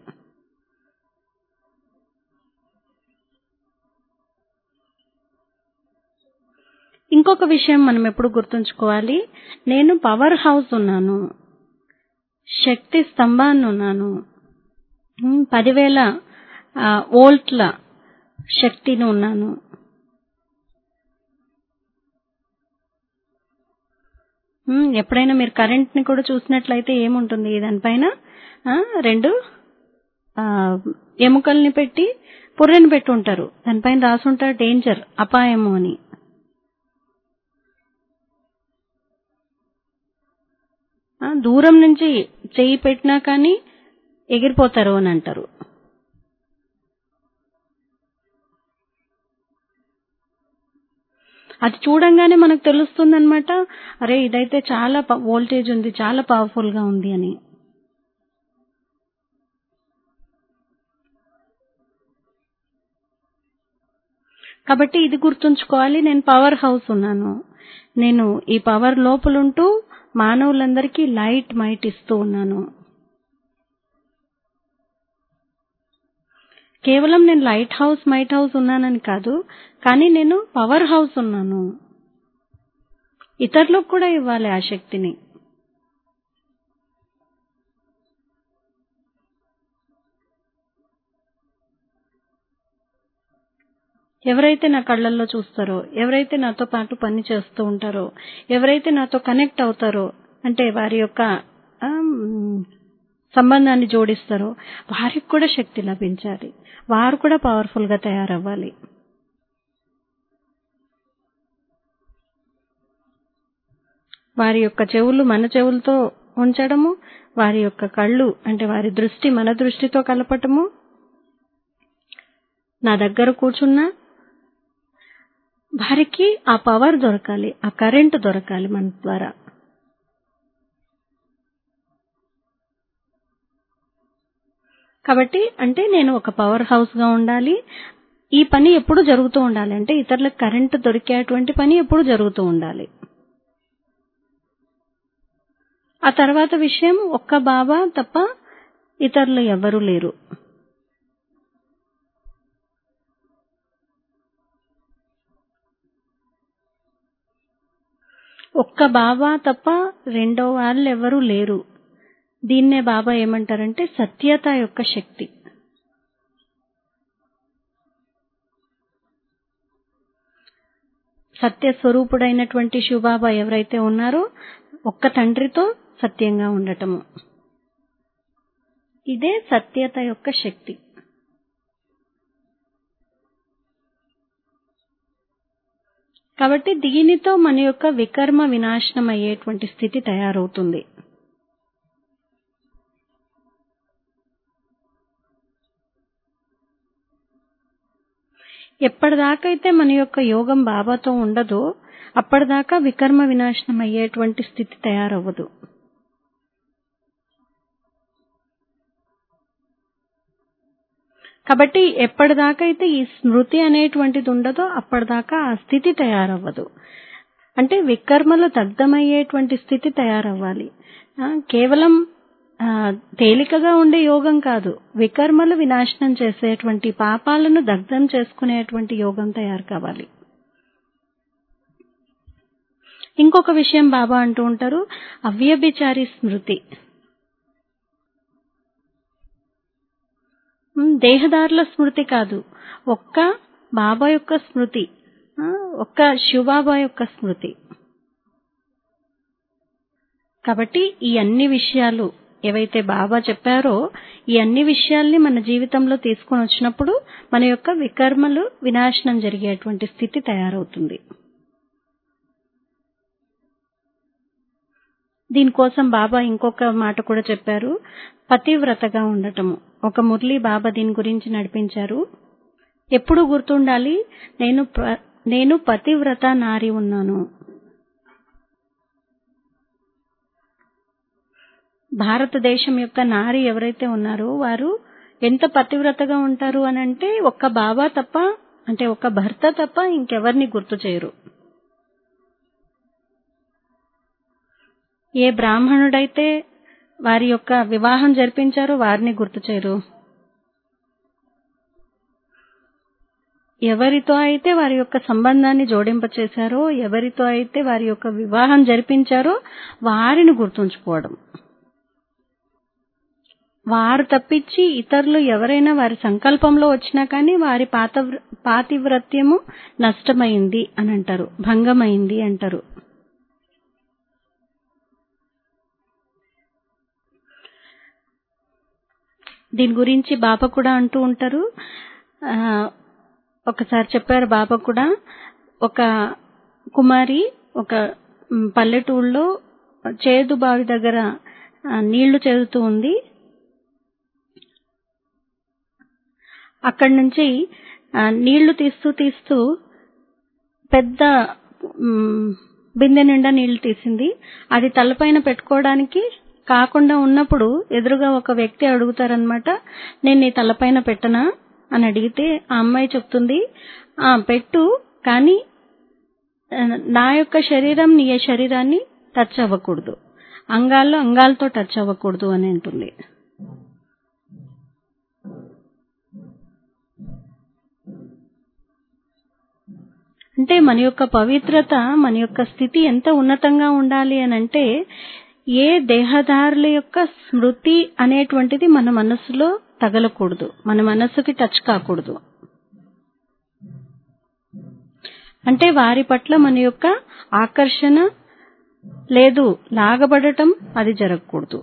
ఇంకొక విషయం మనం ఎప్పుడు గుర్తుంచుకోవాలి నేను పవర్ హౌస్ ఉన్నాను శక్తి స్తంభాన్ని ఉన్నాను ఉమ్, పదివేల ఆ, వోల్ట్ల శక్తిని ఉన్నాను ఉమ్, ఎప్పుడైనా మీరు కరెంట్ ని కూడా చూసినట్లయితే ఏముంటుంది దానిపైన ఆ, రెండు ఆ, ఎముకల్ని పెట్టి పుర్రెని పెట్టి ఉంటారు దానిపైన రాసుంటారు డేంజర్ అపాయము అని ఆ, దూరం నుంచి చెయ్యి పెట్టినా కానీ ఎగిరిపోతారు అని అంటారు అది చూడంగానే మనకు తెలుస్తుంది అనమాట అరే ఇదైతే చాలా వోల్టేజ్ ఉంది చాలా పవర్ఫుల్ గా ఉంది అని కాబట్టి ఇది గుర్తుంచుకోవాలి నేను పవర్ హౌస్ ఉన్నాను నేను ఈ పవర్ లోపలుంటూ మానవులందరికీ లైట్ మైట్ ఇస్తూ ఉన్నాను కేవలం నేను లైట్ హౌస్ మైట్ హౌస్ ఉన్నానని కాదు కానీ నేను పవర్ హౌస్ ఉన్నాను ఇతరులకు కూడా ఇవ్వాలి ఆ శక్తిని ఎవరైతే నా కళ్ళల్లో చూస్తారో ఎవరైతే నాతో పాటు పని చేస్తూ ఉంటారో ఎవరైతే నాతో కనెక్ట్ అవుతారో అంటే వారి యొక్క ఆమ్, సంబంధాన్ని జోడిస్తారో వారికి కూడా శక్తి లభించాలి వారు కూడా పవర్ఫుల్ గా తయారవ్వాలి వారి యొక్క చెవులు మన చెవులతో ఉంచడము వారి యొక్క కళ్ళు అంటే వారి దృష్టి మన దృష్టితో కలపటము నా దగ్గర కూర్చున్నా వారికి ఆ పవర్ దొరకాలి ఆ కరెంట్ దొరకాలి మన ద్వారా కాబట్టి అంటే నేను ఒక పవర్ హౌస్ గా ఉండాలి ఈ పని ఎప్పుడు జరుగుతూ ఉండాలి అంటే ఇతరులకు కరెంట్ దొరికేటువంటి పని ఎప్పుడు జరుగుతూ ఉండాలి ఆ తర్వాత విషయం ఒక్క బాబా తప్ప ఇతరులు ఎవ్వరూ లేరు ఒక్క బాబా తప్ప రెండో వాళ్ళు ఎవరూ లేరు దీన్నే బాబా ఏమంటారంటే సత్యత యొక్క శక్తి సత్య స్వరూపుడైనటువంటి శివబాబా ఎవరైతే ఉన్నారో ఒక్క తండ్రితో సత్యంగా ఉండటము ఇదే సత్యత యొక్క శక్తి కాబట్టి దీనితో మన యొక్క వికర్మ వినాశనం అయ్యేటువంటి స్థితి తయారవుతుంది ఎప్పటిదాకైతే మన యొక్క యోగం బాబాతో ఉండదో అప్పటిదాకా వికర్మ వినాశనం అయ్యేటువంటి స్థితి తయారవ్వదు కాబట్టి ఎప్పటిదాకైతే ఈ స్మృతి అనేటువంటిది ఉండదో అప్పటిదాకా ఆ స్థితి తయారవ్వదు అంటే వికర్మలు దగ్ధమయ్యేటువంటి స్థితి తయారవ్వాలి ఆ, కేవలం ఆ, తేలికగా ఉండే యోగం కాదు వికర్మలు వినాశనం చేసేటువంటి పాపాలను దగ్ధం చేసుకునేటువంటి యోగం తయారు కావాలి ఇంకొక విషయం బాబా అంటూ ఉంటారు అవ్యభిచారి స్మృతి ఉమ్, దేహదారుల స్మృతి కాదు ఒక్క బాబా యొక్క స్మృతి ఆ, ఒక్క శివబాబా యొక్క స్మృతి కాబట్టి ఈ అన్ని విషయాలు ఏవైతే బాబా చెప్పారో ఈ అన్ని విషయాల్ని మన జీవితంలో తీసుకొని వచ్చినప్పుడు మన యొక్క వికర్మలు వినాశనం జరిగేటువంటి స్థితి తయారవుతుంది దీనికోసం బాబా ఇంకొక మాట కూడా చెప్పారు పతివ్రతగా ఉండటము ఒక మురళి బాబా దీని గురించి నడిపించారు ఎప్పుడు గుర్తుండాలి నేను ప్ర- నేను పతివ్రత నారి ఉన్నాను భారతదేశం యొక్క నారి ఎవరైతే ఉన్నారో వారు ఎంత పతివ్రతగా ఉంటారు అని అంటే ఒక్క బాబా తప్ప అంటే ఒక్క భర్త తప్ప ఇంకెవరిని గుర్తు చేయరు ఏ బ్రాహ్మణుడైతే వారి యొక్క వివాహం జరిపించారో వారిని గుర్తు చేయరు ఎవరితో అయితే వారి యొక్క సంబంధాన్ని జోడింపచేశారో ఎవరితో అయితే వారి యొక్క వివాహం జరిపించారో వారిని గుర్తుంచుకోవడం వారు తప్పించి ఇతరులు ఎవరైనా వారి సంకల్పంలో వచ్చినా కానీ వారి పాత పాతివ్రత్యము నష్టమైంది అని అంటారు భంగమైంది అంటారు దీని గురించి బాబా కూడా అంటూ ఉంటారు ఆ, ఒకసారి చెప్పారు బాబా కూడా ఒక కుమారి ఒక మ్, పల్లెటూళ్ళలో చేదు బావి దగ్గర ఆ, నీళ్లు చేదుతూ ఉంది అక్కడి నుంచి ఆ, నీళ్లు తీస్తూ తీస్తూ పెద్ద మ్, బిందె నిండా నీళ్లు తీసింది అది తలపైన పెట్టుకోవడానికి కాకుండా ఉన్నప్పుడు ఎదురుగా ఒక వ్యక్తి అడుగుతారనమాట నేను నీ తలపైన పెట్టనా అని అడిగితే ఆ అమ్మాయి చెప్తుంది ఆ పెట్టు కానీ ఆ, నా యొక్క శరీరం నీ శరీరాన్ని టచ్ అవ్వకూడదు అంగాల్లో అంగాలతో టచ్ అవ్వకూడదు అని అంటుంది అంటే మన యొక్క పవిత్రత మన యొక్క స్థితి ఎంత ఉన్నతంగా ఉండాలి అని అంటే ఏ దేహదారుల యొక్క స్మృతి అనేటువంటిది మన మనసులో తగలకూడదు మన మనసుకి టచ్ కాకూడదు అంటే వారి పట్ల మన యొక్క ఆకర్షణ లేదు లాగబడటం అది జరగకూడదు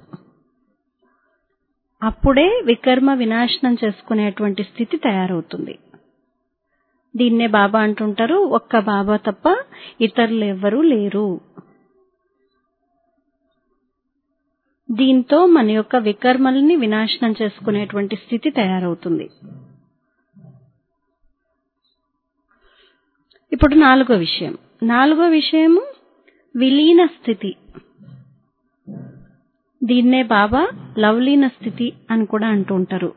అప్పుడే వికర్మ వినాశనం చేసుకునేటువంటి స్థితి తయారవుతుంది దీన్నే బాబా అంటుంటారు ఒక్క బాబా తప్ప ఇతరులు ఎవ్వరూ లేరు దీంతో మన యొక్క వికర్మల్ని వినాశనం చేసుకునేటువంటి స్థితి తయారవుతుంది ఇప్పుడు నాలుగో విషయం నాలుగో విషయము విలీన స్థితి దీన్నే బాబా లవలీన స్థితి అని కూడా అంటూ ఉంటారు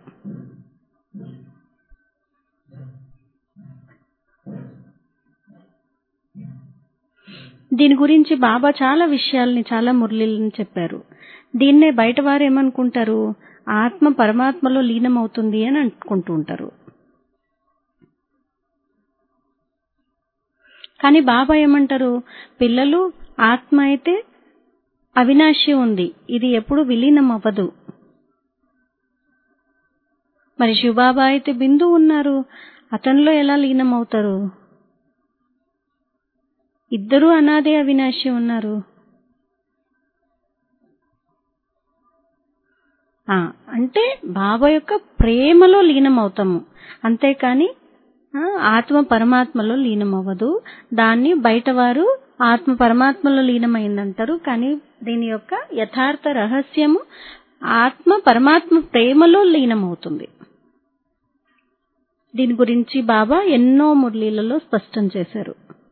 దీని గురించి బాబా చాలా విషయాల్ని చాలా మురళీలను చెప్పారు దీన్నే బయట వారు ఏమనుకుంటారు ఆత్మ పరమాత్మలో లీనమవుతుంది అని అనుకుంటూ ఉంటారు కానీ బాబా ఏమంటారు పిల్లలు ఆత్మ అయితే అవినాశి ఉంది ఇది ఎప్పుడు విలీనం అవ్వదు మరి శివబాబా అయితే బిందు ఉన్నారు అతనిలో ఎలా లీనం అవుతారు ఇద్దరూ అనాదే అవినాశి ఉన్నారు ఆ, అంటే బాబా యొక్క ప్రేమలో లీనం అవుతాము అంతేకాని ఆ, ఆత్మ పరమాత్మలో లీనమవ్వదు దాన్ని బయట వారు ఆత్మ పరమాత్మలో లీనమైందంటారు కానీ దీని యొక్క యథార్థ రహస్యము ఆత్మ పరమాత్మ ప్రేమలో లీనమవుతుంది దీని గురించి బాబా ఎన్నో మురళీలలో స్పష్టం చేశారు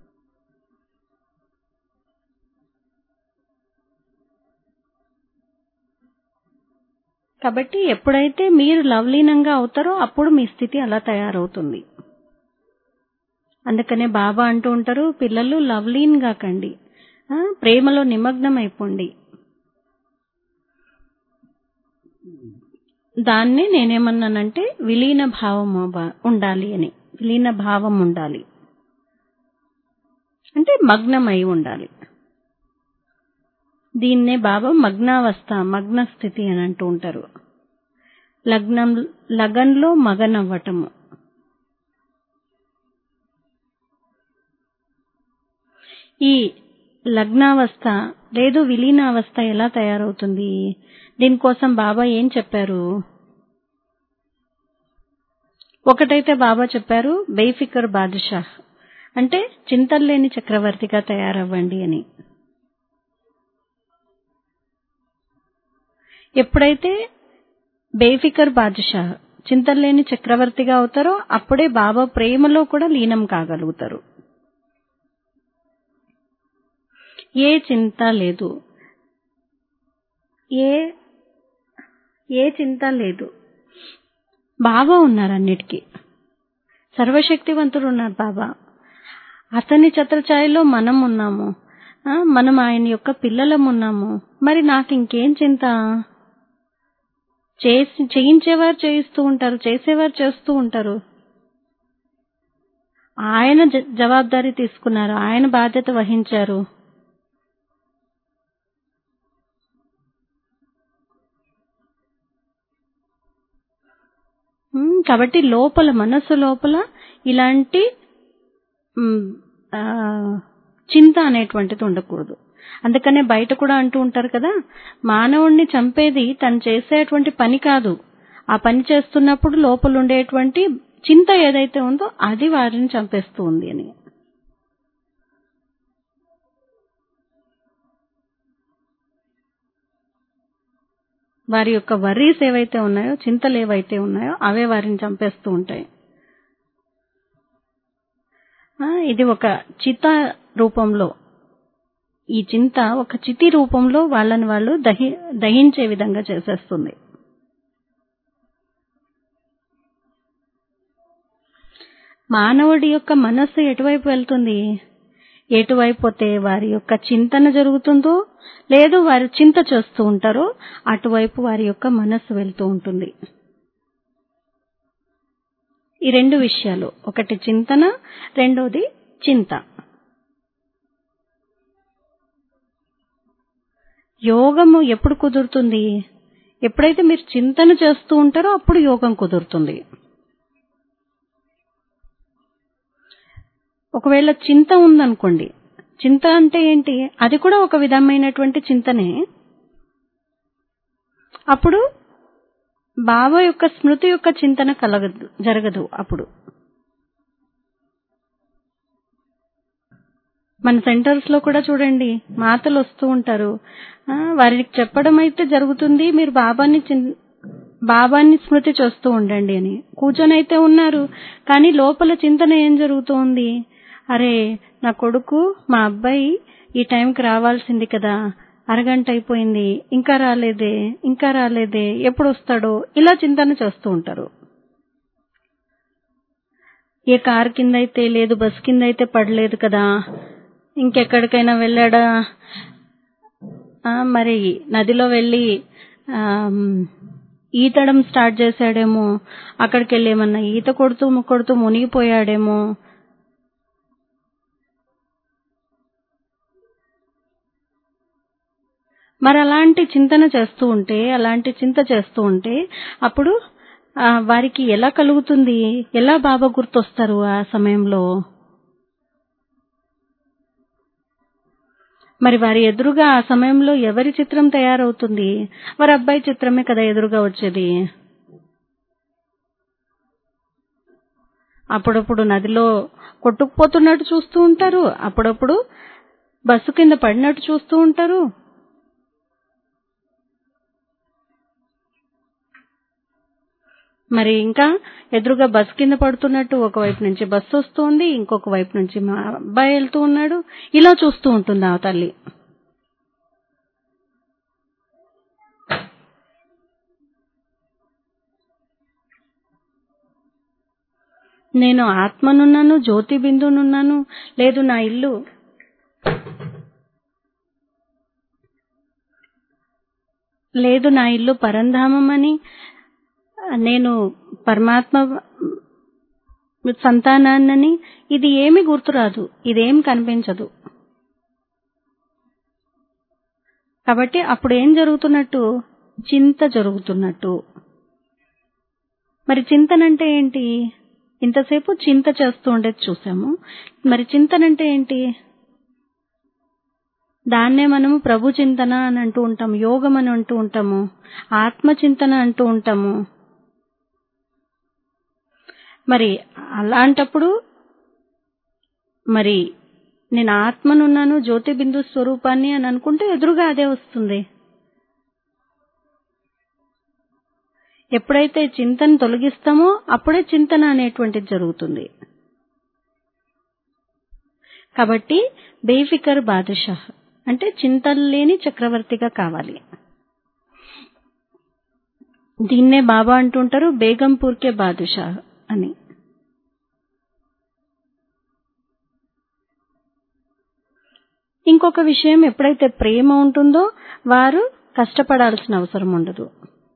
కాబట్టి ఎప్పుడైతే మీరు లవలీనంగా అవుతారో అప్పుడు మీ స్థితి అలా తయారవుతుంది అందుకనే బాబా అంటూ ఉంటారు పిల్లలు లవ్లీన్ కాకండి ఆ, ప్రేమలో నిమగ్నం అయిపోండి దాన్ని నేనేమన్నానంటే విలీన భావం అవ- ఉండాలి అని విలీన భావం ఉండాలి అంటే మగ్నమై ఉండాలి దీన్నే బాబా మగ్నావస్థ మగ్న స్థితి అని అంటూ ఉంటారు లగ్నం లగన్లో మగనవ్వటము ఈ లగ్నావస్థ లేదు విలీనావస్థ ఎలా తయారవుతుంది దీనికోసం బాబా ఏం చెప్పారు ఒకటైతే బాబా చెప్పారు బేఫికర్ బాదుషాహ్ అంటే చింతల్లేని చక్రవర్తిగా తయారవ్వండి అని ఎప్పుడైతే బేఫికర్ బాదుషాహ్ చింతల్లేని చక్రవర్తిగా అవుతారో అప్పుడే బాబా ప్రేమలో కూడా లీనం కాగలుగుతారు ఏ చింత లేదు ఏ ఏ చింత లేదు బాబా ఉన్నారు అన్నిటికీ సర్వశక్తివంతుడు ఉన్నారు బాబా అతని ఛత్రఛాయలో మనం ఉన్నాము ఆ, మనం ఆయన యొక్క పిల్లలం ఉన్నాము మరి నాకు ఇంకేం చింత చేసి చేయించేవారు చేయిస్తూ ఉంటారు చేసేవారు చేస్తూ ఉంటారు ఆయన జ- జవాబారి తీసుకున్నారు ఆయన బాధ్యత వహించారు ఉమ్, కాబట్టి లోపల మనస్సు లోపల ఇలాంటి ఉమ్, ఆ, చింత అనేటువంటిది ఉండకూడదు అందుకనే బయట కూడా అంటూ ఉంటారు కదా మానవుణ్ణి చంపేది తను చేసేటువంటి పని కాదు ఆ పని చేస్తున్నప్పుడు లోపల ఉండేటువంటి చింత ఏదైతే ఉందో అది వారిని చంపేస్తూ ఉంది అని వారి యొక్క వర్రీస్ ఏవైతే ఉన్నాయో చింతలు ఏవైతే ఉన్నాయో అవే వారిని చంపేస్తూ ఉంటాయి ఆ, ఇది ఒక చిత రూపంలో ఈ చింత ఒక చితి రూపంలో వాళ్ళని వాళ్ళు దహి దహించే విధంగా చేసేస్తుంది మానవుడి యొక్క మనస్సు ఎటువైపు వెళ్తుంది ఎటువైపు పోతే వారి యొక్క చింతన జరుగుతుందో లేదు వారు చింత చేస్తూ ఉంటారో అటువైపు వారి యొక్క మనస్సు వెళ్తూ ఉంటుంది ఈ రెండు విషయాలు ఒకటి చింతన రెండోది చింత యోగము ఎప్పుడు కుదురుతుంది ఎప్పుడైతే మీరు చింతన చేస్తూ ఉంటారో అప్పుడు యోగం కుదురుతుంది ఒకవేళ చింత ఉందనుకోండి చింత అంటే ఏంటి అది కూడా ఒక విధమైనటువంటి చింతనే అప్పుడు బాబా యొక్క స్మృతి యొక్క చింతన కలగదు జరగదు అప్పుడు మన సెంటర్స్ లో కూడా చూడండి మాతలు వస్తూ ఉంటారు ఆ, వారికి చెప్పడం అయితే జరుగుతుంది మీరు బాబాని చిన్- బాబాని స్మృతి చేస్తూ ఉండండి అని కూర్చొని అయితే ఉన్నారు కానీ లోపల చింతన ఏం జరుగుతోంది అరే నా కొడుకు మా అబ్బాయి ఈ టైంకి రావాల్సింది కదా అరగంట అయిపోయింది ఇంకా రాలేదే ఇంకా రాలేదే ఎప్పుడు వస్తాడో ఇలా చింతన చేస్తూ ఉంటారు ఏ కార్ కింద అయితే లేదు బస్ కింద అయితే పడలేదు కదా ఇంకెక్కడికైనా వెళ్ళాడా ఆ, మరి నదిలో వెళ్ళి ఆమ్, ఈతడం స్టార్ట్ చేశాడేమో అక్కడికి వెళ్ళి ఏమన్నా ఈత కొడుతూ కొడుతూ మునిగిపోయాడేమో మరి అలాంటి చింతన చేస్తూ ఉంటే అలాంటి చింత చేస్తూ ఉంటే అప్పుడు ఆ, వారికి ఎలా కలుగుతుంది ఎలా బాబా గుర్తొస్తారు ఆ సమయంలో మరి వారి ఎదురుగా ఆ సమయంలో ఎవరి చిత్రం తయారవుతుంది వారి అబ్బాయి చిత్రమే కదా ఎదురుగా వచ్చేది అప్పుడప్పుడు నదిలో కొట్టుకుపోతున్నట్టు చూస్తూ ఉంటారు అప్పుడప్పుడు బస్సు కింద పడినట్టు చూస్తూ ఉంటారు మరి ఇంకా ఎదురుగా బస్సు కింద పడుతున్నట్టు ఒకవైపు నుంచి బస్సు వస్తుంది ఇంకొక వైపు నుంచి మా అబ్బాయి వెళ్తూ ఉన్నాడు ఇలా చూస్తూ ఉంటుంది ఆ తల్లి నేను ఆత్మనున్నాను జ్యోతి బిందునున్నాను లేదు నా ఇల్లు లేదు నా ఇల్లు పరంధామం అని నేను పరమాత్మ సంతానాన్నని ఇది ఏమి గుర్తురాదు ఇదేం కనిపించదు కాబట్టి అప్పుడు ఏం జరుగుతున్నట్టు చింత జరుగుతున్నట్టు మరి చింతనంటే ఏంటి ఇంతసేపు చింత చేస్తూ ఉండేది చూసాము మరి చింతనంటే ఏంటి దాన్నే మనము ప్రభు చింతన అని అంటూ ఉంటాము యోగం అని అంటూ ఉంటాము ఆత్మ చింతన అంటూ ఉంటాము మరి అలాంటప్పుడు మరి నేను ఆత్మనున్నాను జ్యోతి బిందు స్వరూపాన్ని అని అనుకుంటే ఎదురుగా అదే వస్తుంది ఎప్పుడైతే చింతన తొలగిస్తామో అప్పుడే చింతన అనేటువంటిది జరుగుతుంది కాబట్టి బేఫికర్ బాదుషా అంటే చింతలు లేని చక్రవర్తిగా కావాలి దీన్నే బాబా అంటుంటారు బేగంపూర్కే బాదుషా అని ఇంకొక విషయం ఎప్పుడైతే ప్రేమ ఉంటుందో వారు కష్టపడాల్సిన అవసరం ఉండదు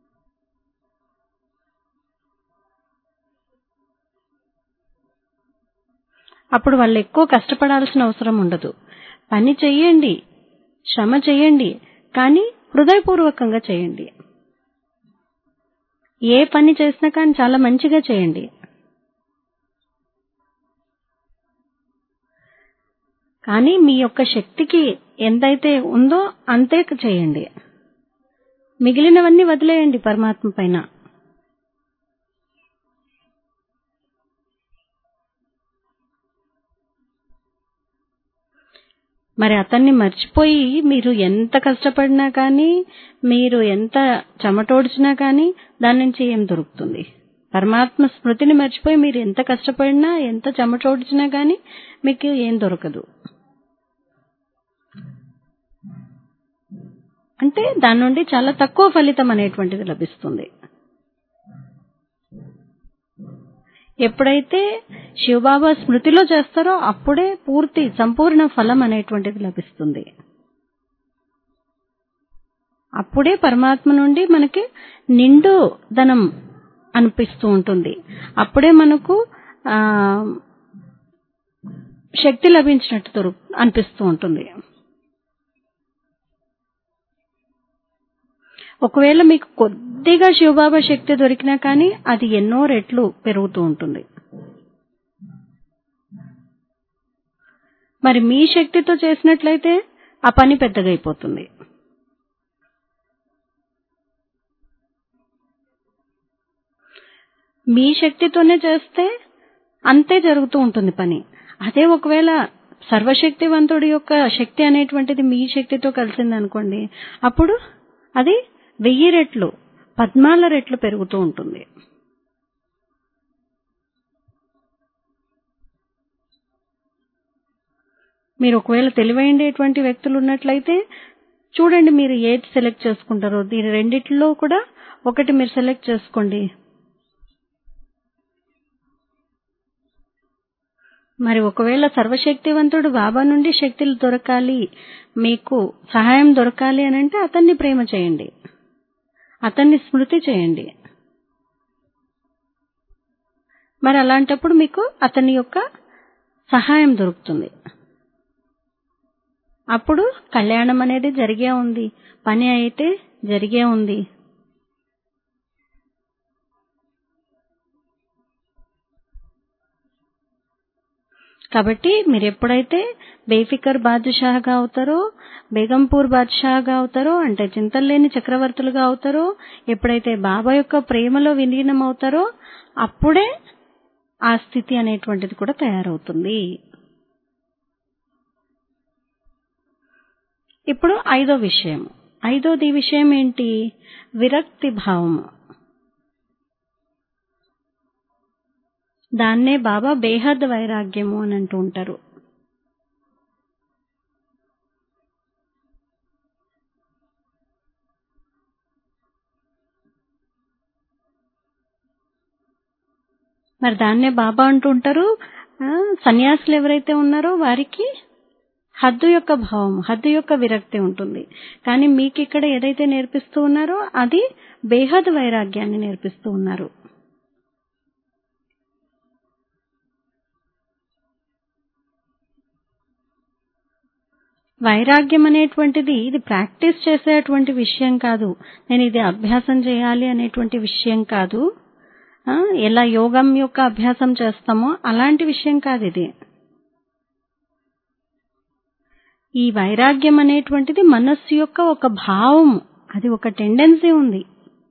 అప్పుడు వాళ్ళు ఎక్కువ కష్టపడాల్సిన అవసరం ఉండదు పని చెయ్యండి శ్రమ చెయ్యండి కానీ హృదయపూర్వకంగా చేయండి ఏ పని చేసినా కానీ చాలా మంచిగా చేయండి కానీ మీ యొక్క శక్తికి ఎంతైతే ఉందో అంతే చేయండి మిగిలినవన్నీ వదిలేయండి పరమాత్మ పైన మరి అతన్ని మర్చిపోయి మీరు ఎంత కష్టపడినా కానీ మీరు ఎంత చెమటోడ్చినా కానీ దాని నుంచి ఏం దొరుకుతుంది పరమాత్మ స్మృతిని మర్చిపోయి మీరు ఎంత కష్టపడినా ఎంత చెమటోడ్చినా కానీ మీకు ఏం దొరకదు అంటే దాని నుండి చాలా తక్కువ ఫలితం అనేటువంటిది లభిస్తుంది ఎప్పుడైతే శివబాబా స్మృతిలో చేస్తారో అప్పుడే పూర్తి సంపూర్ణ ఫలం అనేటువంటిది లభిస్తుంది అప్పుడే పరమాత్మ నుండి మనకి నిండు ధనం అనిపిస్తూ ఉంటుంది అప్పుడే మనకు ఆ శక్తి లభించినట్టు దొరు అనిపిస్తూ ఉంటుంది ఒకవేళ మీకు కొద్దిగా శివబాబా శక్తి దొరికినా కానీ అది ఎన్నో రెట్లు పెరుగుతూ ఉంటుంది మరి మీ శక్తితో చేసినట్లయితే ఆ పని పెద్దగా అయిపోతుంది మీ శక్తితోనే చేస్తే అంతే జరుగుతూ ఉంటుంది పని అదే ఒకవేళ సర్వశక్తివంతుడి యొక్క శక్తి అనేటువంటిది మీ శక్తితో కలిసింది అనుకోండి అప్పుడు అది వెయ్యి రెట్లు పద్నాల రెట్లు పెరుగుతూ ఉంటుంది మీరు ఒకవేళ తెలివైండేటువంటి వ్యక్తులు ఉన్నట్లయితే చూడండి మీరు ఏది సెలెక్ట్ చేసుకుంటారో దీని రెండిట్లో కూడా ఒకటి మీరు సెలెక్ట్ చేసుకోండి మరి ఒకవేళ సర్వశక్తివంతుడు బాబా నుండి శక్తులు దొరకాలి మీకు సహాయం దొరకాలి అని అంటే అతన్ని ప్రేమ చేయండి అతన్ని స్మృతి చేయండి మరి అలాంటప్పుడు మీకు అతని యొక్క సహాయం దొరుకుతుంది అప్పుడు కళ్యాణం అనేది జరిగే ఉంది పని అయితే జరిగే ఉంది కాబట్టి మీరు ఎప్పుడైతే బేఫికర్ బాద్షాగా అవుతారో బేగంపూర్ బాద్షాగా అవుతారో అంటే చింతలేని చక్రవర్తులుగా అవుతారో ఎప్పుడైతే బాబా యొక్క ప్రేమలో విలీనం అవుతారో అప్పుడే ఆ స్థితి అనేటువంటిది కూడా తయారవుతుంది ఇప్పుడు ఐదో విషయం ఐదోది విషయం ఏంటి విరక్తి భావము దాన్నే బాబా బేహద్ వైరాగ్యము అని అంటూ ఉంటారు మరి దాన్నే బాబా అంటూ ఉంటారు ఆ, సన్యాసులు ఎవరైతే ఉన్నారో వారికి హద్దు యొక్క భావం హద్దు యొక్క విరక్తి ఉంటుంది కానీ మీకు ఇక్కడ ఏదైతే నేర్పిస్తూ ఉన్నారో అది బేహద్ వైరాగ్యాన్ని నేర్పిస్తూ ఉన్నారు వైరాగ్యం అనేటువంటిది ఇది ప్రాక్టీస్ చేసేటువంటి విషయం కాదు నేను ఇది అభ్యాసం చేయాలి అనేటువంటి విషయం కాదు ఆ, ఎలా యోగం యొక్క అభ్యాసం చేస్తామో అలాంటి విషయం కాదు ఇది ఈ వైరాగ్యం అనేటువంటిది మనస్సు యొక్క ఒక భావం అది ఒక టెండెన్సీ ఉంది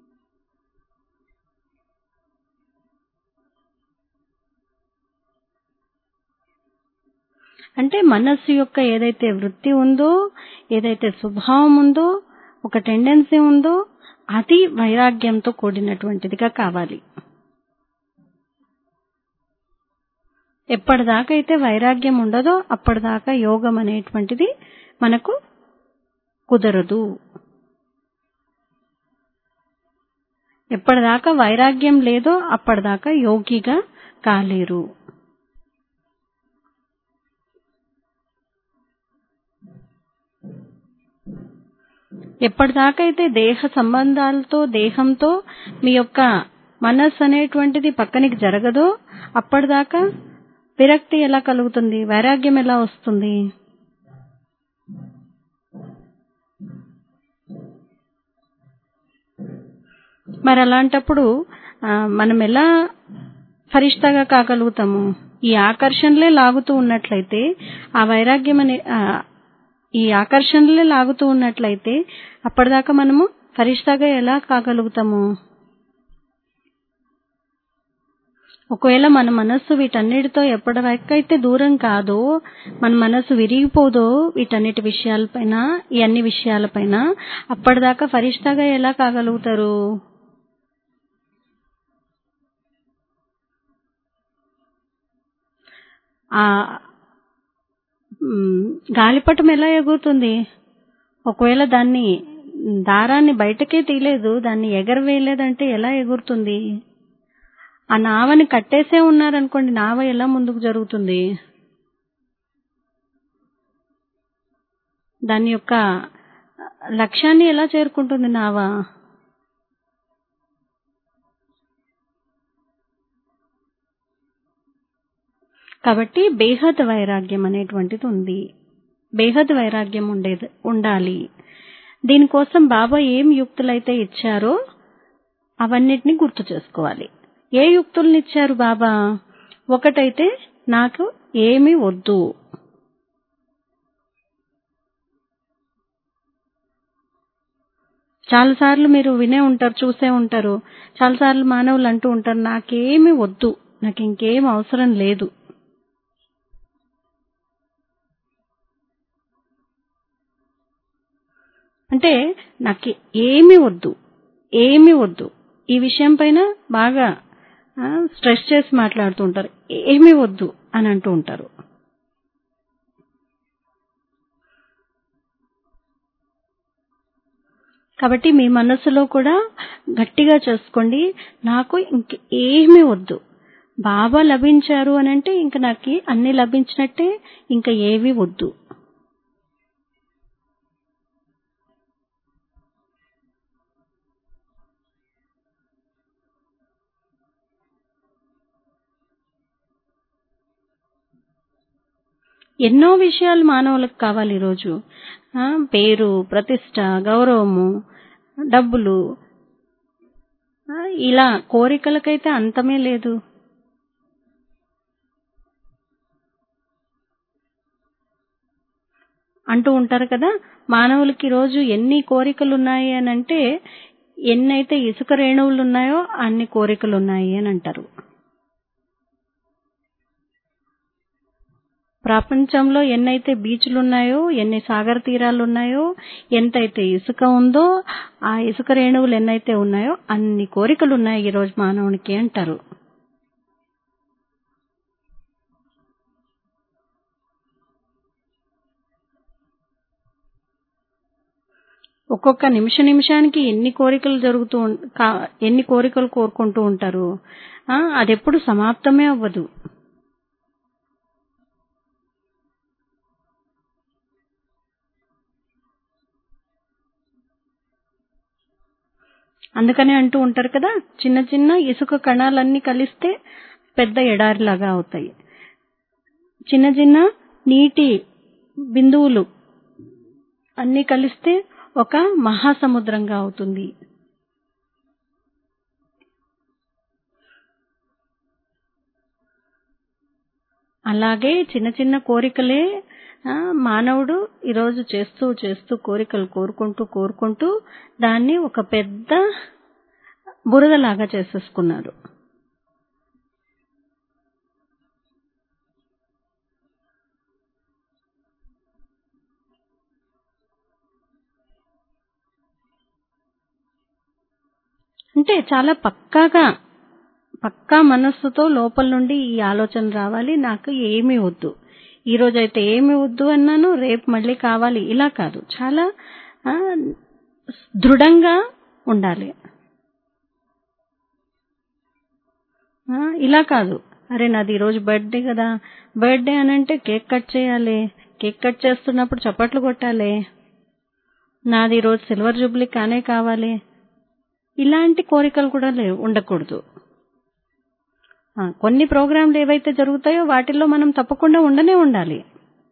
అంటే మనస్సు యొక్క ఏదైతే వృత్తి ఉందో ఏదైతే స్వభావం ఉందో ఒక టెండెన్సీ ఉందో అది వైరాగ్యంతో కూడినటువంటిదిగా కావాలి ఎప్పటిదాకా అయితే వైరాగ్యం ఉండదో అప్పటిదాకా యోగం అనేటువంటిది మనకు కుదరదు ఎప్పటిదాకా వైరాగ్యం లేదో అప్పటిదాకా యోగిగా కాలేరు ఎప్పటిదాకా అయితే దేహ సంబంధాలతో దేహంతో మీ యొక్క మనస్సు అనేటువంటిది పక్కనికి జరగదో అప్పటిదాకా విరక్తి ఎలా కలుగుతుంది వైరాగ్యం ఎలా వస్తుంది మరి అలాంటప్పుడు ఆ, మనం ఎలా ఫరిష్టాగా కాగలుగుతాము ఈ ఆకర్షణలే లాగుతూ ఉన్నట్లయితే ఆ వైరాగ్యం అనే ఆ, ఈ ఆకర్షణలే లాగుతూ ఉన్నట్లయితే అప్పటిదాకా మనము ఫరిష్టాగా ఎలా కాగలుగుతాము ఒకవేళ మన మనస్సు వీటన్నిటితో ఎప్పటివరకైతే దూరం కాదో మన మనస్సు విరిగిపోదో వీటన్నిటి విషయాలపైన ఈ అన్ని విషయాలపైన అప్పటిదాకా ఫరిష్టాగా ఎలా కాగలుగుతారు ఆ మ్, గాలిపటం ఎలా ఎగురుతుంది ఒకవేళ దాన్ని దారాన్ని బయటకే తీయలేదు దాన్ని ఎగరవేయలేదంటే ఎలా ఎగురుతుంది ఆ నావని కట్టేసే ఉన్నారనుకోండి నావ ఎలా ముందుకు జరుగుతుంది దాని యొక్క లక్ష్యాన్ని ఎలా చేరుకుంటుంది నావ కాబట్టి బేహద్ వైరాగ్యం అనేటువంటిది ఉంది బేహద్ వైరాగ్యం ఉండేది ఉండాలి దీనికోసం బాబా ఏం యుక్తులైతే ఇచ్చారో అవన్నిటిని గుర్తు చేసుకోవాలి ఏ యుక్తుల్ని ఇచ్చారు బాబా ఒకటైతే నాకు ఏమీ వద్దు చాలాసార్లు మీరు వినే ఉంటారు చూసే ఉంటారు చాలాసార్లు మానవులు అంటూ ఉంటారు నాకేమీ వద్దు నాకు ఇంకేం అవసరం లేదు అంటే నాకు ఏమీ వద్దు ఏమీ వద్దు ఈ విషయం పైన బాగా ఆ, స్ట్రెస్ చేసి మాట్లాడుతూ ఉంటారు ఏమీ వద్దు అని అంటూ ఉంటారు కాబట్టి మీ మనసులో కూడా గట్టిగా చేసుకోండి నాకు ఇంక ఏమీ వద్దు బాబా లభించారు అని అంటే ఇంక నాకు అన్ని లభించినట్టే ఇంకా ఏవి వద్దు ఎన్నో విషయాలు మానవులకు కావాలి ఈరోజు ఆ, పేరు ప్రతిష్ట గౌరవము డబ్బులు ఆ, ఇలా కోరికలకైతే అంతమే లేదు అంటూ ఉంటారు కదా మానవులకి రోజు ఎన్ని కోరికలు ఉన్నాయి అని అంటే ఎన్నైతే ఇసుక రేణువులు ఉన్నాయో అన్ని కోరికలు ఉన్నాయి అని అంటారు ప్రపంచంలో ఎన్నైతే బీచ్లు ఉన్నాయో ఎన్ని సాగర తీరాలు ఉన్నాయో ఎంతైతే ఇసుక ఉందో ఆ ఇసుక రేణువులు ఎన్నైతే ఉన్నాయో అన్ని కోరికలు ఉన్నాయి ఈరోజు మానవునికి అంటారు ఒక్కొక్క నిమిష నిమిషానికి ఎన్ని కోరికలు జరుగుతూ ఉం- కా- ఎన్ని కోరికలు కోరుకుంటూ ఉంటారు ఆ, అదెప్పుడు సమాప్తమే అవ్వదు అందుకనే అంటూ ఉంటారు కదా చిన్న చిన్న ఇసుక కణాలన్నీ కలిస్తే పెద్ద ఎడారిలాగా అవుతాయి చిన్న చిన్న నీటి బిందువులు అన్నీ కలిస్తే ఒక మహాసముద్రంగా అవుతుంది అలాగే చిన్న చిన్న కోరికలే ఆ, మానవుడు ఈరోజు చేస్తూ చేస్తూ కోరికలు కోరుకుంటూ కోరుకుంటూ దాన్ని ఒక పెద్ద బురదలాగా చేసేసుకున్నాడు అంటే చాలా పక్కాగా పక్కా మనస్సుతో లోపల నుండి ఈ ఆలోచన రావాలి నాకు ఏమీ వద్దు ఈ రోజైతే ఏమి వద్దు అన్నాను రేపు మళ్ళీ కావాలి ఇలా కాదు చాలా ఆ, దృఢంగా ఉండాలి ఆ, ఇలా కాదు అరే నాది ఈరోజు బర్త్డే కదా బర్త్డే అని అంటే కేక్ కట్ చేయాలి కేక్ కట్ చేస్తున్నప్పుడు చప్పట్లు కొట్టాలి నాది ఈరోజు సిల్వర్ జూబ్లీ కానే కావాలి ఇలాంటి కోరికలు కూడా లేవు ఉండకూడదు ఆ, కొన్ని ప్రోగ్రాంలు ఏవైతే జరుగుతాయో వాటిల్లో మనం తప్పకుండా ఉండనే ఉండాలి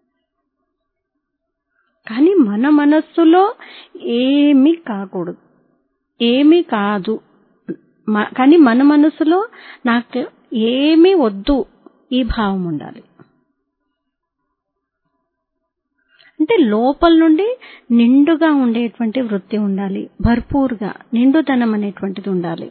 కానీ మన మనస్సులో ఏమీ కాకూడదు ఏమీ కాదు మ- కానీ మన మనసులో నాకు ఏమీ వద్దు ఈ భావం ఉండాలి అంటే లోపల నుండి నిండుగా ఉండేటువంటి వృత్తి ఉండాలి భర్పూర్గా నిండుతనం అనేటువంటిది ఉండాలి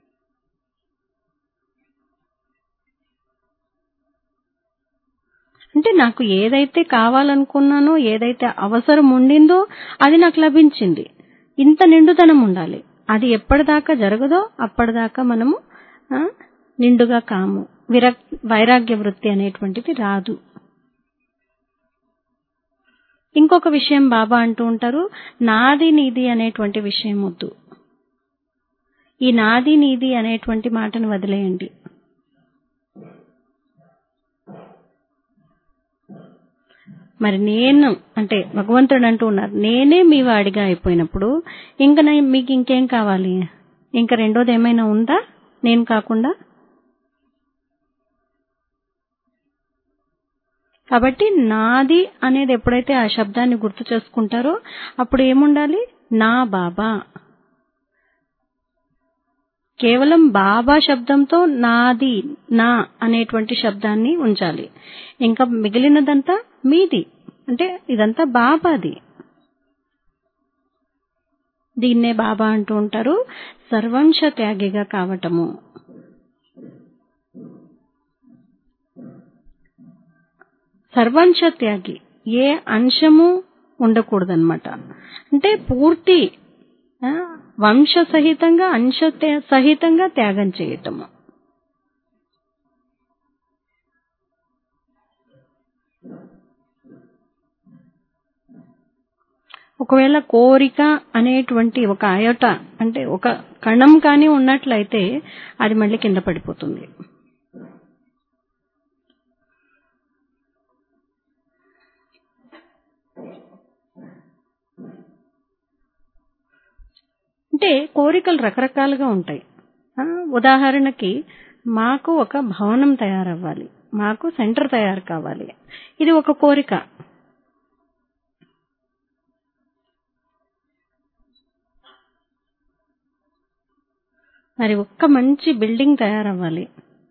అంటే నాకు ఏదైతే కావాలనుకున్నానో ఏదైతే అవసరం ఉండిందో అది నాకు లభించింది ఇంత నిండుతనం ఉండాలి అది ఎప్పటిదాకా జరగదో అప్పటిదాకా మనము ఆ, నిండుగా కాము విరక్ వైరాగ్య వృత్తి అనేటువంటిది రాదు ఇంకొక విషయం బాబా అంటూ ఉంటారు నాది నీది అనేటువంటి విషయం వద్దు ఈ నాది నీది అనేటువంటి మాటను వదిలేయండి మరి నేను అంటే భగవంతుడు అంటూ ఉన్నారు నేనే మీ వాడిగా అయిపోయినప్పుడు ఇంకా నే- మీకు ఇంకేం కావాలి ఇంకా రెండోది ఏమైనా ఉందా నేను కాకుండా కాబట్టి నాది అనేది ఎప్పుడైతే ఆ శబ్దాన్ని గుర్తు చేసుకుంటారో అప్పుడు ఏముండాలి నా బాబా కేవలం బాబా శబ్దంతో నాది నా అనేటువంటి శబ్దాన్ని ఉంచాలి ఇంకా మిగిలినదంతా మీది అంటే ఇదంతా బాబాది దీన్నే బాబా అంటూ ఉంటారు సర్వంశ త్యాగిగా కావటము సర్వంశ త్యాగి ఏ అంశము ఉండకూడదన్నమాట అంటే పూర్తి ఆ, వంశ సహితంగా అంశ త్యా- సహితంగా త్యాగం చేయటము ఒకవేళ కోరిక అనేటువంటి ఒక అయోట అంటే ఒక కణం కానీ ఉన్నట్లయితే అది మళ్ళీ కింద పడిపోతుంది అంటే కోరికలు రకరకాలుగా ఉంటాయి ఆ, ఉదాహరణకి మాకు ఒక భవనం తయారవ్వాలి మాకు సెంటర్ తయారు కావాలి ఇది ఒక కోరిక మరి ఒక్క మంచి బిల్డింగ్ తయారవ్వాలి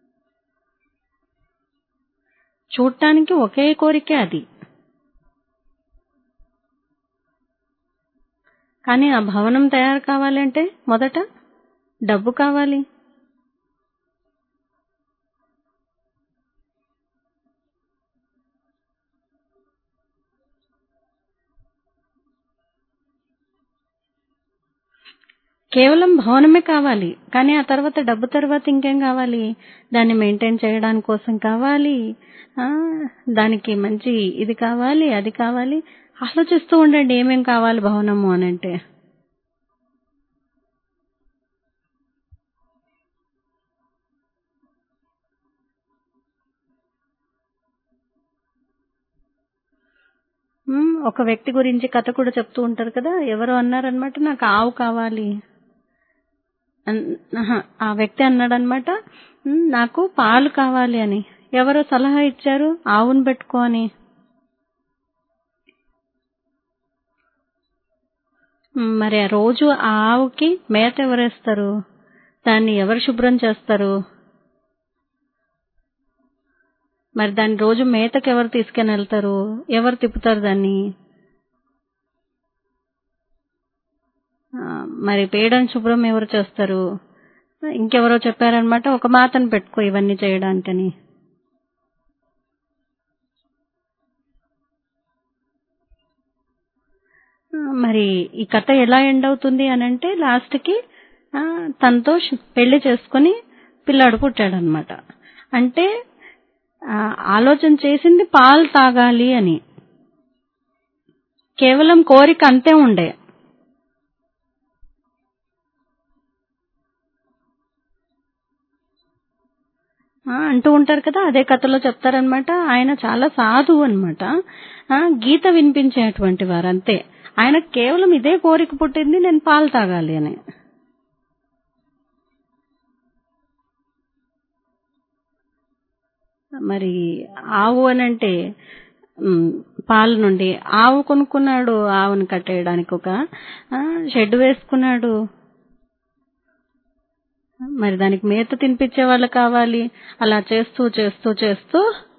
చూడటానికి ఒకే కోరికే అది కానీ ఆ భవనం తయారు కావాలి అంటే మొదట డబ్బు కావాలి కేవలం భవనమే కావాలి కానీ ఆ తర్వాత డబ్బు తర్వాత ఇంకేం కావాలి దాన్ని మెయింటైన్ చేయడానికి కోసం కావాలి ఆ, దానికి మంచి ఇది కావాలి అది కావాలి ఆలోచిస్తూ ఉండండి ఏమేం కావాలి భవనము అని అంటే ఉమ్, ఒక వ్యక్తి గురించి కథ కూడా చెప్తూ ఉంటారు కదా ఎవరో అన్నారనమాట నాకు ఆవు కావాలి అన్- ఆహా, ఆ వ్యక్తి అన్నాడనమాట "ఉమ్, నాకు పాలు కావాలి అని ఎవరో సలహా ఇచ్చారు ఆవును పెట్టుకో అని ఉమ్, మరి ఆ రోజు ఆ ఆవుకి మేత ఎవరేస్తారు దాన్ని ఎవరు శుభ్రం చేస్తారు మరి దాన్ని రోజు మేతకు ఎవరు తీసుకుని వెళ్తారు ఎవరు తిప్పుతారు దాన్ని ఆ, మరి పేడని శుభ్రం ఎవరు చేస్తారు ఇంకెవరో చెప్పారనమాట ఒక మాతను పెట్టుకో ఇవన్నీ చేయడానికని ఆ, మరి ఈ కథ ఎలా ఎండ్ అవుతుంది అని అంటే లాస్ట్ కి ఆ, తనతో శు- పెళ్లి చేసుకుని పిల్లాడు పుట్టాడనమాట అంటే ఆ, ఆలోచన చేసింది పాలు తాగాలి అని కేవలం కోరిక అంతే ఉండే ఆ, అంటూ ఉంటారు కదా అదే కథలో చెప్తారనమాట ఆయన చాలా సాధువు అనమాట గీత వినిపించేటువంటి వారు అంతే ఆయన కేవలం ఇదే కోరిక పుట్టింది నేను పాలు తాగాలి అని మరి ఆవు అని అంటే ఉమ్, పాల నుండి ఆవు కొనుక్కున్నాడు ఆవుని కట్టేయడానికి ఒక ఆ, షెడ్ వేసుకున్నాడు మరి దానికి మేత తినిపించే వాళ్ళు కావాలి అలా చేస్తూ చేస్తూ చేస్తూ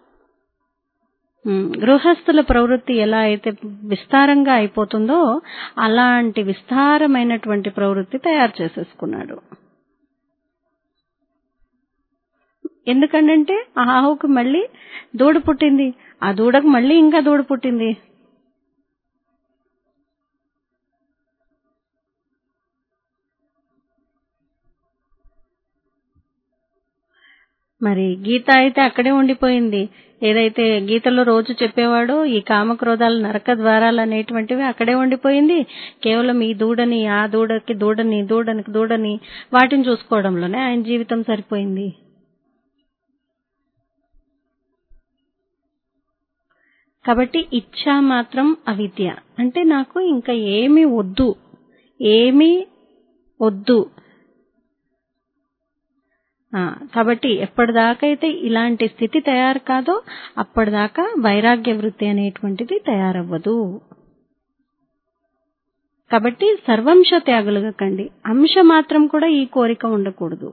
ఉమ్, గృహస్థుల ప్రవృత్తి ఎలా అయితే విస్తారంగా అయిపోతుందో అలాంటి విస్తారమైనటువంటి ప్రవృత్తి తయారు చేసేసుకున్నాడు ఎందుకంటే ఆ ఆవుకు మళ్ళీ దూడ పుట్టింది ఆ దూడకు మళ్ళీ ఇంకా దూడ పుట్టింది మరి గీత అయితే అక్కడే ఉండిపోయింది ఏదైతే గీతలో రోజు చెప్పేవాడో ఈ కామక్రోధాలు నరక ద్వారాలు అనేటువంటివి అక్కడే ఉండిపోయింది కేవలం ఈ దూడని ఆ దూడకి దూడని దూడనికి దూడని వాటిని చూసుకోవడంలోనే ఆయన జీవితం సరిపోయింది కాబట్టి ఇచ్చా మాత్రం అవిద్య అంటే నాకు ఇంకా ఏమీ వద్దు ఏమీ వద్దు ఆ, కాబట్టి ఎప్పటిదాకా అయితే ఇలాంటి స్థితి తయారు కాదో అప్పటిదాకా వైరాగ్య వృత్తి అనేటువంటిది తయారవ్వదు కాబట్టి సర్వంశ త్యాగులుగా కండి అంశ మాత్రం కూడా ఈ కోరిక ఉండకూడదు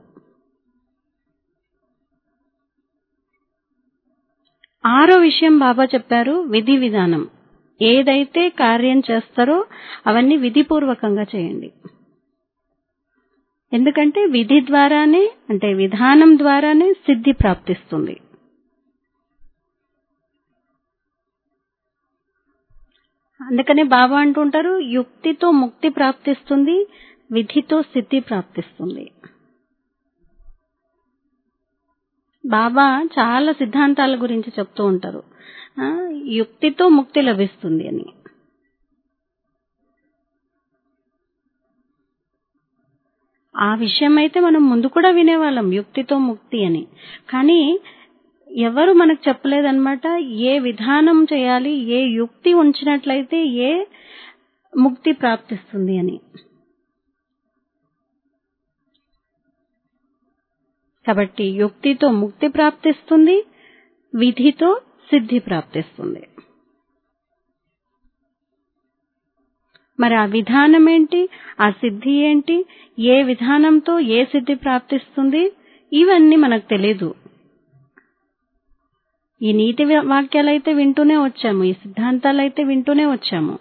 ఆరో విషయం బాబా చెప్పారు విధి విధానం ఏదైతే కార్యం చేస్తారో అవన్నీ విధిపూర్వకంగా చేయండి ఎందుకంటే విధి ద్వారానే అంటే విధానం ద్వారానే సిద్ధి ప్రాప్తిస్తుంది అందుకనే బాబా అంటుంటారు యుక్తితో ముక్తి ప్రాప్తిస్తుంది విధితో సిద్ధి ప్రాప్తిస్తుంది బాబా చాలా సిద్ధాంతాల గురించి చెప్తూ ఉంటారు ఆ, యుక్తితో ముక్తి లభిస్తుంది అని ఆ విషయం అయితే మనం ముందు కూడా వినేవాళ్ళం యుక్తితో ముక్తి అని కానీ ఎవరు మనకు చెప్పలేదన్నమాట ఏ విధానం చేయాలి ఏ యుక్తి ఉంచినట్లయితే ఏ ముక్తి ప్రాప్తిస్తుంది అని కాబట్టి యుక్తితో ముక్తి ప్రాప్తిస్తుంది విధితో సిద్ధి ప్రాప్తిస్తుంది మరి ఆ విధానం ఏంటి ఆ సిద్ధి ఏంటి ఏ విధానంతో ఏ సిద్ధి ప్రాప్తిస్తుంది ఇవన్నీ మనకు తెలీదు ఈ నీతి వా- వాక్యాలైతే వింటూనే వచ్చాము ఈ సిద్ధాంతాలైతే వింటూనే వచ్చాము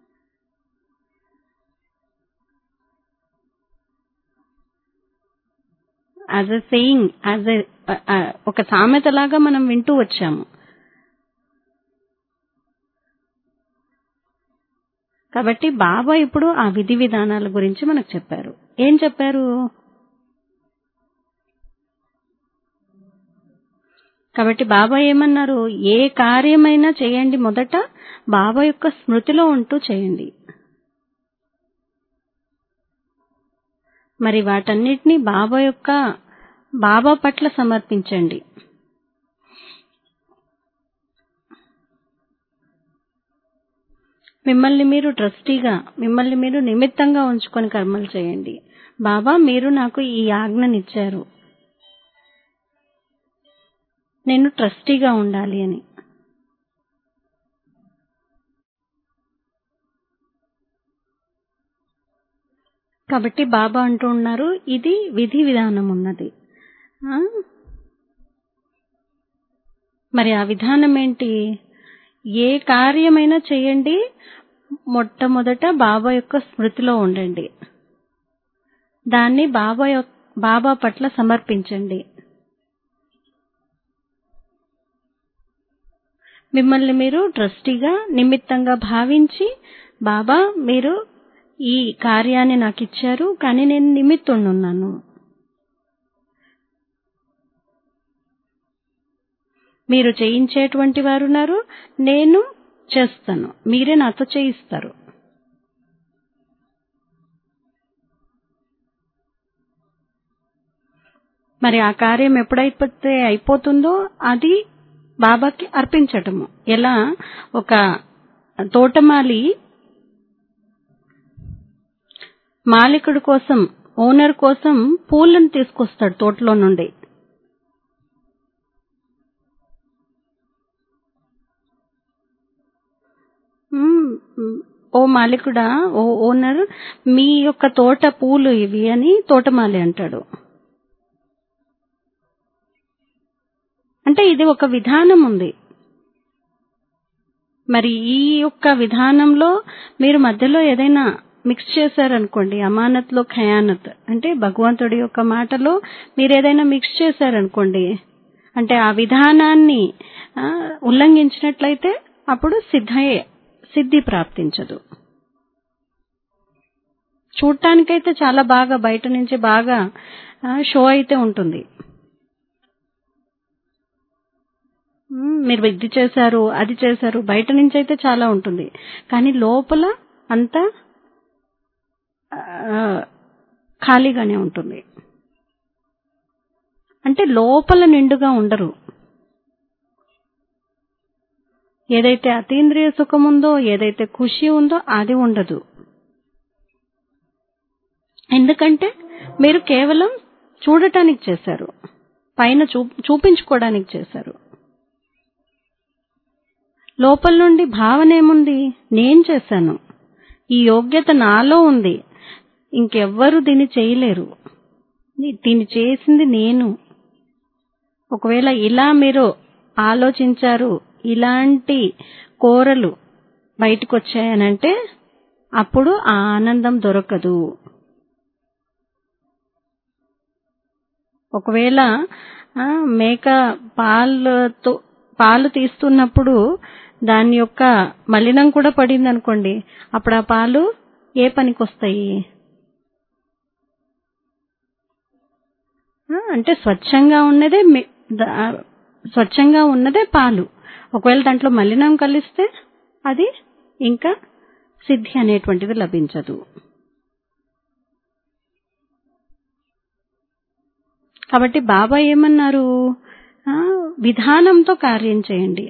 as a saying as a ఒక సామెతలాగా మనం వింటూ వచ్చాము కాబట్టి బాబా ఇప్పుడు ఆ విధి విధానాల గురించి మనకు చెప్పారు ఏం చెప్పారు కాబట్టి బాబా ఏమన్నారు ఏ కార్యమైనా చేయండి మొదట బాబా యొక్క స్మృతిలో ఉంటూ చేయండి మరి వాటన్నిటినీ బాబా యొక్క బాబా పట్ల సమర్పించండి మిమ్మల్ని మీరు ట్రస్టీగా మిమ్మల్ని మీరు నిమిత్తంగా ఉంచుకొని కర్మలు చేయండి బాబా మీరు నాకు ఈ ఆజ్ఞనిచ్చారు నేను ట్రస్టీగా ఉండాలి అని కాబట్టి బాబా అంటూ ఉన్నారు ఇది విధి విధానం ఉన్నది ఆ? మరి ఆ విధానం ఏంటి ఏ కార్యమైనా చేయండి మొట్టమొదట బాబా యొక్క స్మృతిలో ఉండండి దాన్ని బాబా యొక్క బాబా పట్ల సమర్పించండి మిమ్మల్ని మీరు ట్రస్టీగా నిమిత్తంగా భావించి బాబా మీరు ఈ కార్యాన్ని నాకు ఇచ్చారు కానీ నేను నిమిత్తుండున్నాను మీరు చేయించేటువంటి వారు ఉన్నారు నేను చేస్తాను మీరే నాతో చేయిస్తారు మరి ఆ కార్యం ఎప్పుడైతే అయిపోతుందో అది బాబాకి అర్పించటము ఎలా ఒక తోటమాలి మాలికుడి కోసం ఓనర్ కోసం పూలను తీసుకొస్తాడు తోటలో నుండి మ్మ్, మ్మ్. ఓ మాలికుడా ఓ ఓనర్ మీ యొక్క తోట పూలు ఇవి అని తోటమాలి అంటాడు అంటే ఇది ఒక విధానం ఉంది మరి ఈ యొక్క విధానంలో మీరు మధ్యలో ఏదైనా మిక్స్ చేశారనుకోండి అమానత్ లో ఖయానత్ అంటే భగవంతుడి యొక్క మాటలో మీరు ఏదైనా మిక్స్ చేశారనుకోండి అంటే ఆ విధానాన్ని ఆ, ఉల్లంఘించినట్లయితే అప్పుడు సిద్ధయే సిద్ధి ప్రాప్తించదు చూడటానికైతే చాలా బాగా బయట నుంచి బాగా ఆ, షో అయితే ఉంటుంది మ్మ్, మీరు ఇది చేశారు అది చేశారు బయట నుంచి అయితే చాలా ఉంటుంది కానీ లోపల అంతా ఆ, ఖాళీగానే ఉంటుంది అంటే లోపల నిండుగా ఉండరు ఏదైతే అతీంద్రియ సుఖం ఉందో ఏదైతే ఖుషి ఉందో అది ఉండదు ఎందుకంటే మీరు కేవలం చూడటానికి చేశారు పైన చూ చూపించుకోవడానికి చేశారు లోపల నుండి భావన ఏముంది నేను చేశాను ఈ యోగ్యత నాలో ఉంది ఇంకెవ్వరు దీన్ని చేయలేరు దీన్ని చేసింది నేను ఒకవేళ ఇలా మీరు ఆలోచించారు ఇలాంటి కోరలు బయటకు వచ్చాయనంటే అప్పుడు ఆ ఆనందం దొరకదు ఒకవేళ ఆ, మేక పాలతో పాలు తీస్తున్నప్పుడు దాని యొక్క మలినం కూడా పడింది అనుకోండి అప్పుడు ఆ పాలు ఏ పనికి వస్తాయి ఆ, అంటే స్వచ్ఛంగా ఉన్నదే మి- ద- ఆ, స్వచ్ఛంగా ఉన్నదే పాలు ఒకవేళ దాంట్లో మలినం కలిస్తే అది ఇంకా సిద్ధి అనేటువంటిది లభించదు కాబట్టి బాబా ఏమన్నారు ఆ, విధానంతో కార్యం చేయండి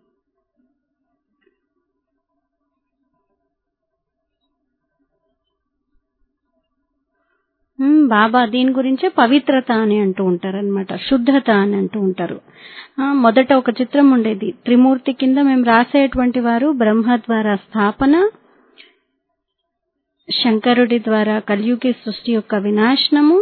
ఉమ్, బాబా దీని గురించే పవిత్రత అని అంటూ ఉంటారు అనమాట శుద్ధత అని అంటూ ఉంటారు ఆ, మొదట ఒక చిత్రం ఉండేది త్రిమూర్తి కింద మేము రాసేటువంటి వారు బ్రహ్మ ద్వారా స్థాపన శంకరుడి ద్వారా కలియుగి సృష్టి యొక్క వినాశనము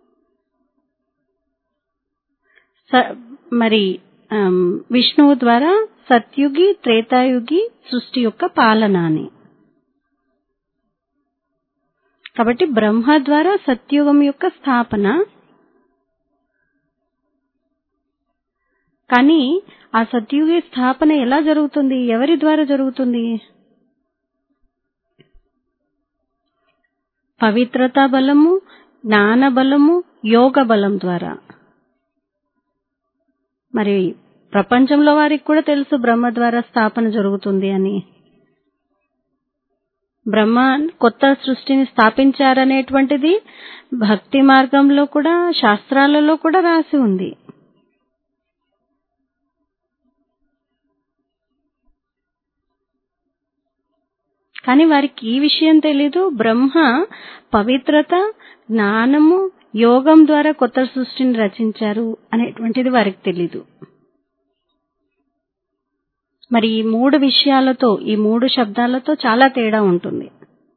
స- మరి ఆమ్, విష్ణువు ద్వారా సత్యుగి త్రేతాయుగి సృష్టి యొక్క పాలన అని కాబట్టి బ్రహ్మ ద్వారా సత్యుగం యొక్క స్థాపన కానీ ఆ సత్యుగి స్థాపన ఎలా జరుగుతుంది ఎవరి ద్వారా జరుగుతుంది పవిత్రతా బలము జ్ఞాన బలము యోగ బలం ద్వారా మరి ప్రపంచంలో వారికి కూడా తెలుసు బ్రహ్మ ద్వారా స్థాపన జరుగుతుంది అని బ్రహ్మ కొత్త సృష్టిని స్థాపించారనేటువంటిది భక్తి మార్గంలో కూడా శాస్త్రాలలో కూడా రాసి ఉంది కానీ వారికి ఈ విషయం తెలీదు బ్రహ్మ పవిత్రత జ్ఞానము యోగం ద్వారా కొత్త సృష్టిని రచించారు అనేటువంటిది వారికి తెలీదు మరి ఈ మూడు విషయాలతో ఈ మూడు శబ్దాలతో చాలా తేడా ఉంటుంది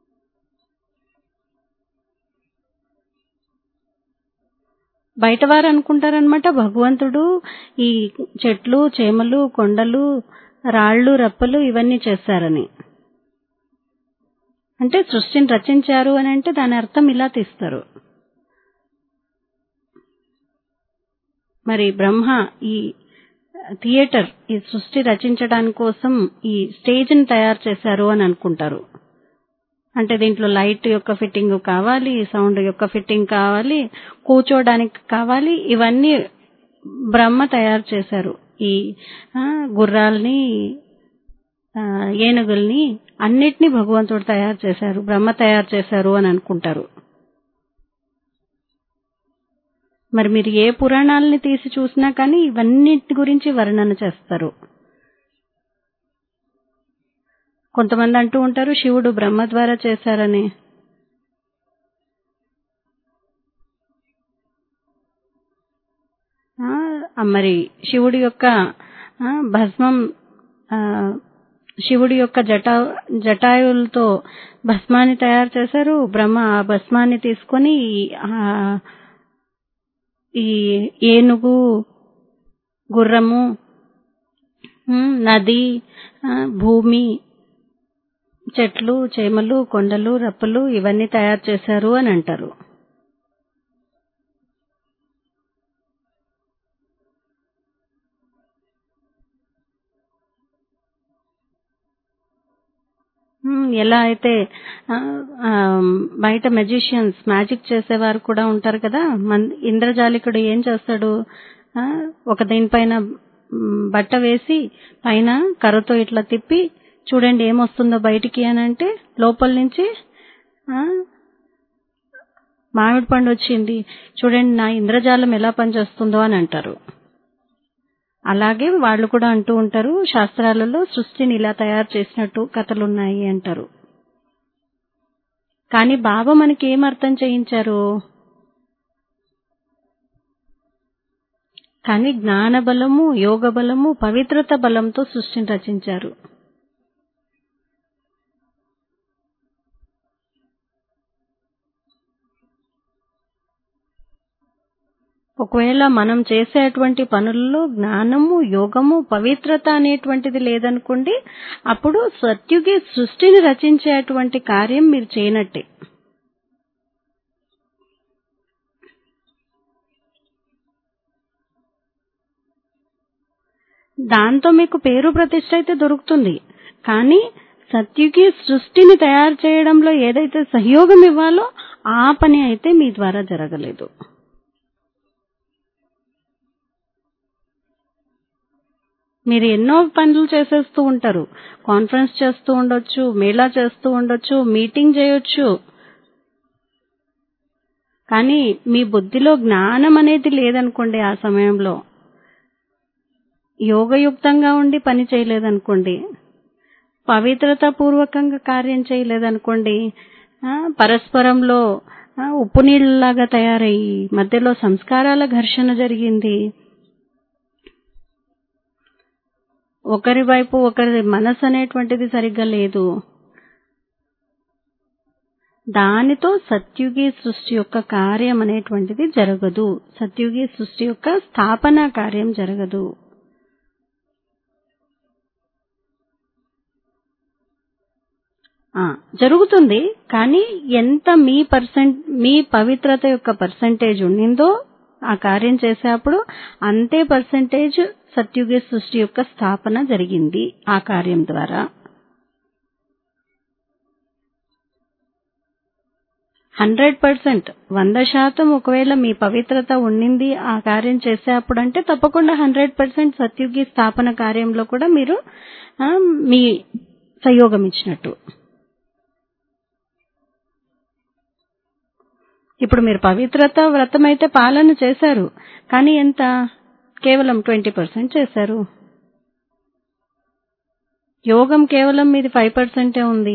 బయట వారు అనుకుంటారనమాట భగవంతుడు ఈ చెట్లు చేమలు కొండలు రాళ్ళు రప్పలు ఇవన్నీ చేశారని అంటే సృష్టిని రచించారు అని అంటే దాని అర్థం ఇలా తీస్తారు మరి బ్రహ్మ ఈ థియేటర్ ఈ సృష్టి రచించడానికి కోసం ఈ స్టేజ్ ని తయారు చేశారు అని అనుకుంటారు అంటే దీంట్లో లైట్ యొక్క ఫిట్టింగ్ కావాలి సౌండ్ యొక్క ఫిట్టింగ్ కావాలి కూర్చోడానికి కావాలి ఇవన్నీ బ్రహ్మ తయారు చేశారు ఈ ఆ, గుర్రాల్ని ఆ, ఏనుగుల్ని అన్నిటినీ భగవంతుడు తయారు చేశారు బ్రహ్మ తయారు చేశారు అని అనుకుంటారు మరి మీరు ఏ పురాణాలని తీసి చూసినా కానీ ఇవన్నిటి గురించి వర్ణన చేస్తారు కొంతమంది అంటూ ఉంటారు శివుడు బ్రహ్మ ద్వారా చేశారని ఆ, మరి శివుడి యొక్క ఆ, భస్మం ఆ, శివుడి యొక్క జటా జటాయులతో భస్మాన్ని తయారు చేశారు బ్రహ్మ ఆ భస్మాన్ని తీసుకొని ఆ, ఈ ఏనుగు గుర్రము ఉమ్, నది ఆ, భూమి చెట్లు చేమలు కొండలు రప్పలు ఇవన్నీ తయారు చేశారు అని అంటారు ఉమ్, ఎలా అయితే ఆ, ఆ, బయట మెజిషియన్స్ మ్యాజిక్ చేసేవారు కూడా ఉంటారు కదా మన ఇంద్రజాలికుడు ఏం చేస్తాడు ఆ, ఒక దీనిపైన ఉమ్, బట్ట వేసి పైన కర్రతో ఇట్లా తిప్పి చూడండి ఏమొస్తుందో బయటికి అని అంటే లోపల నుంచి ఆ, మామిడి పండు వచ్చింది చూడండి నా ఇంద్రజాలం ఎలా పనిచేస్తుందో అని అంటారు అలాగే వాళ్ళు కూడా అంటూ ఉంటారు శాస్త్రాలలో సృష్టిని ఇలా తయారు చేసినట్టు కథలున్నాయి అంటారు కానీ బాబా మనకి ఏం అర్థం చేయించారు కానీ జ్ఞాన బలము యోగ బలము పవిత్రత బలంతో సృష్టిని రచించారు ఒకవేళ మనం చేసేటువంటి పనుల్లో జ్ఞానము యోగము పవిత్రత అనేటువంటిది లేదనుకోండి అప్పుడు సత్యుగి సృష్టిని రచించేటువంటి కార్యం మీరు చేయనట్టే దాంతో మీకు పేరు ప్రతిష్ట అయితే దొరుకుతుంది కానీ సత్యుగి సృష్టిని తయారు చేయడంలో ఏదైతే సహయోగం ఇవ్వాలో ఆ పని అయితే మీ ద్వారా జరగలేదు మీరు ఎన్నో పనులు చేసేస్తూ ఉంటారు కాన్ఫరెన్స్ చేస్తూ ఉండొచ్చు మేళా చేస్తూ ఉండొచ్చు మీటింగ్ చేయొచ్చు కానీ మీ బుద్ధిలో జ్ఞానం అనేది లేదనుకోండి ఆ సమయంలో యోగయుక్తంగా ఉండి పని చేయలేదనుకోండి పవిత్రత పూర్వకంగా కార్యం చేయలేదనుకోండి ఆ, పరస్పరంలో ఆ, ఉప్పు నీళ్ళలాగా తయారయ్యి మధ్యలో సంస్కారాల ఘర్షణ జరిగింది ఒకరి వైపు ఒకరి మనసు అనేటువంటిది సరిగ్గా లేదు దానితో సత్యుగి సృష్టి యొక్క కార్యం అనేటువంటిది జరగదు సత్యుగి సృష్టి యొక్క స్థాపన కార్యం జరగదు ఆ, జరుగుతుంది కానీ ఎంత మీ పర్సెంట్ మీ పవిత్రత యొక్క పర్సంటేజ్ ఉండిందో ఆ కార్యం చేసేప్పుడు అంతే పర్సంటేజ్ సత్యుగ సృష్టి యొక్క స్థాపన జరిగింది ఆ కార్యం ద్వారా హండ్రెడ్ పర్సెంట్ వంద శాతం ఒకవేళ మీ పవిత్రత ఉండింది ఆ కార్యం చేసేప్పుడు అంటే తప్పకుండా హండ్రెడ్ పర్సెంట్ సత్యుగి స్థాపన కార్యంలో కూడా మీరు ఆ, మీ సహయోగం ఇచ్చినట్టు ఇప్పుడు మీరు పవిత్రత వ్రతం అయితే పాలన చేశారు కానీ ఎంత కేవలం ట్వంటీ పర్సెంట్ చేశారు యోగం కేవలం మీది ఫైవ్ పర్సెంటే ఉంది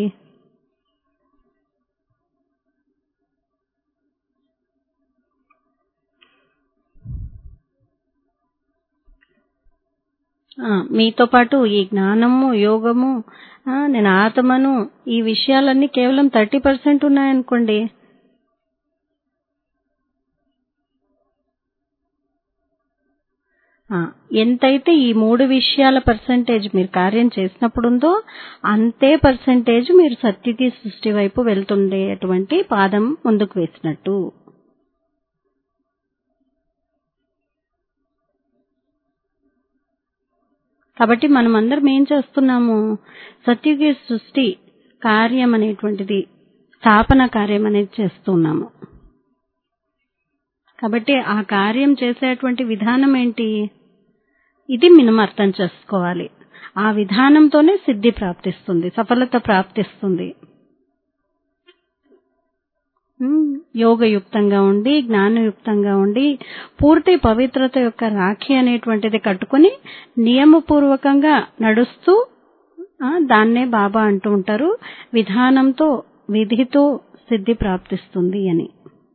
ఆ, మీతో పాటు ఈ జ్ఞానము యోగము ఆ, నేను ఆత్మను ఈ విషయాలన్నీ కేవలం థర్టీ పర్సెంట్ ఉన్నాయనుకోండి ఆ, ఎంతైతే ఈ మూడు విషయాల పర్సంటేజ్ మీరు కార్యం చేసినప్పుడు ఉందో అంతే పర్సంటేజ్ మీరు సత్యుకి సృష్టి వైపు వెళ్తుండేటువంటి పాదం ముందుకు వేసినట్టు కాబట్టి మనం అందరం ఏం చేస్తున్నాము సత్యుగి సృష్టి కార్యం అనేటువంటిది స్థాపన కార్యం అనేది చేస్తున్నాము కాబట్టి ఆ కార్యం చేసేటువంటి విధానం ఏంటి ఇది మనం అర్థం చేసుకోవాలి ఆ విధానంతోనే సిద్ధి ప్రాప్తిస్తుంది సఫలత ప్రాప్తిస్తుంది ఉమ్, యోగయుక్తంగా ఉండి జ్ఞానయుక్తంగా ఉండి పూర్తి పవిత్రత యొక్క రాఖీ అనేటువంటిది కట్టుకుని నియమపూర్వకంగా నడుస్తూ ఆ, దాన్నే బాబా అంటూ ఉంటారు విధానంతో విధితో సిద్ధి ప్రాప్తిస్తుంది అని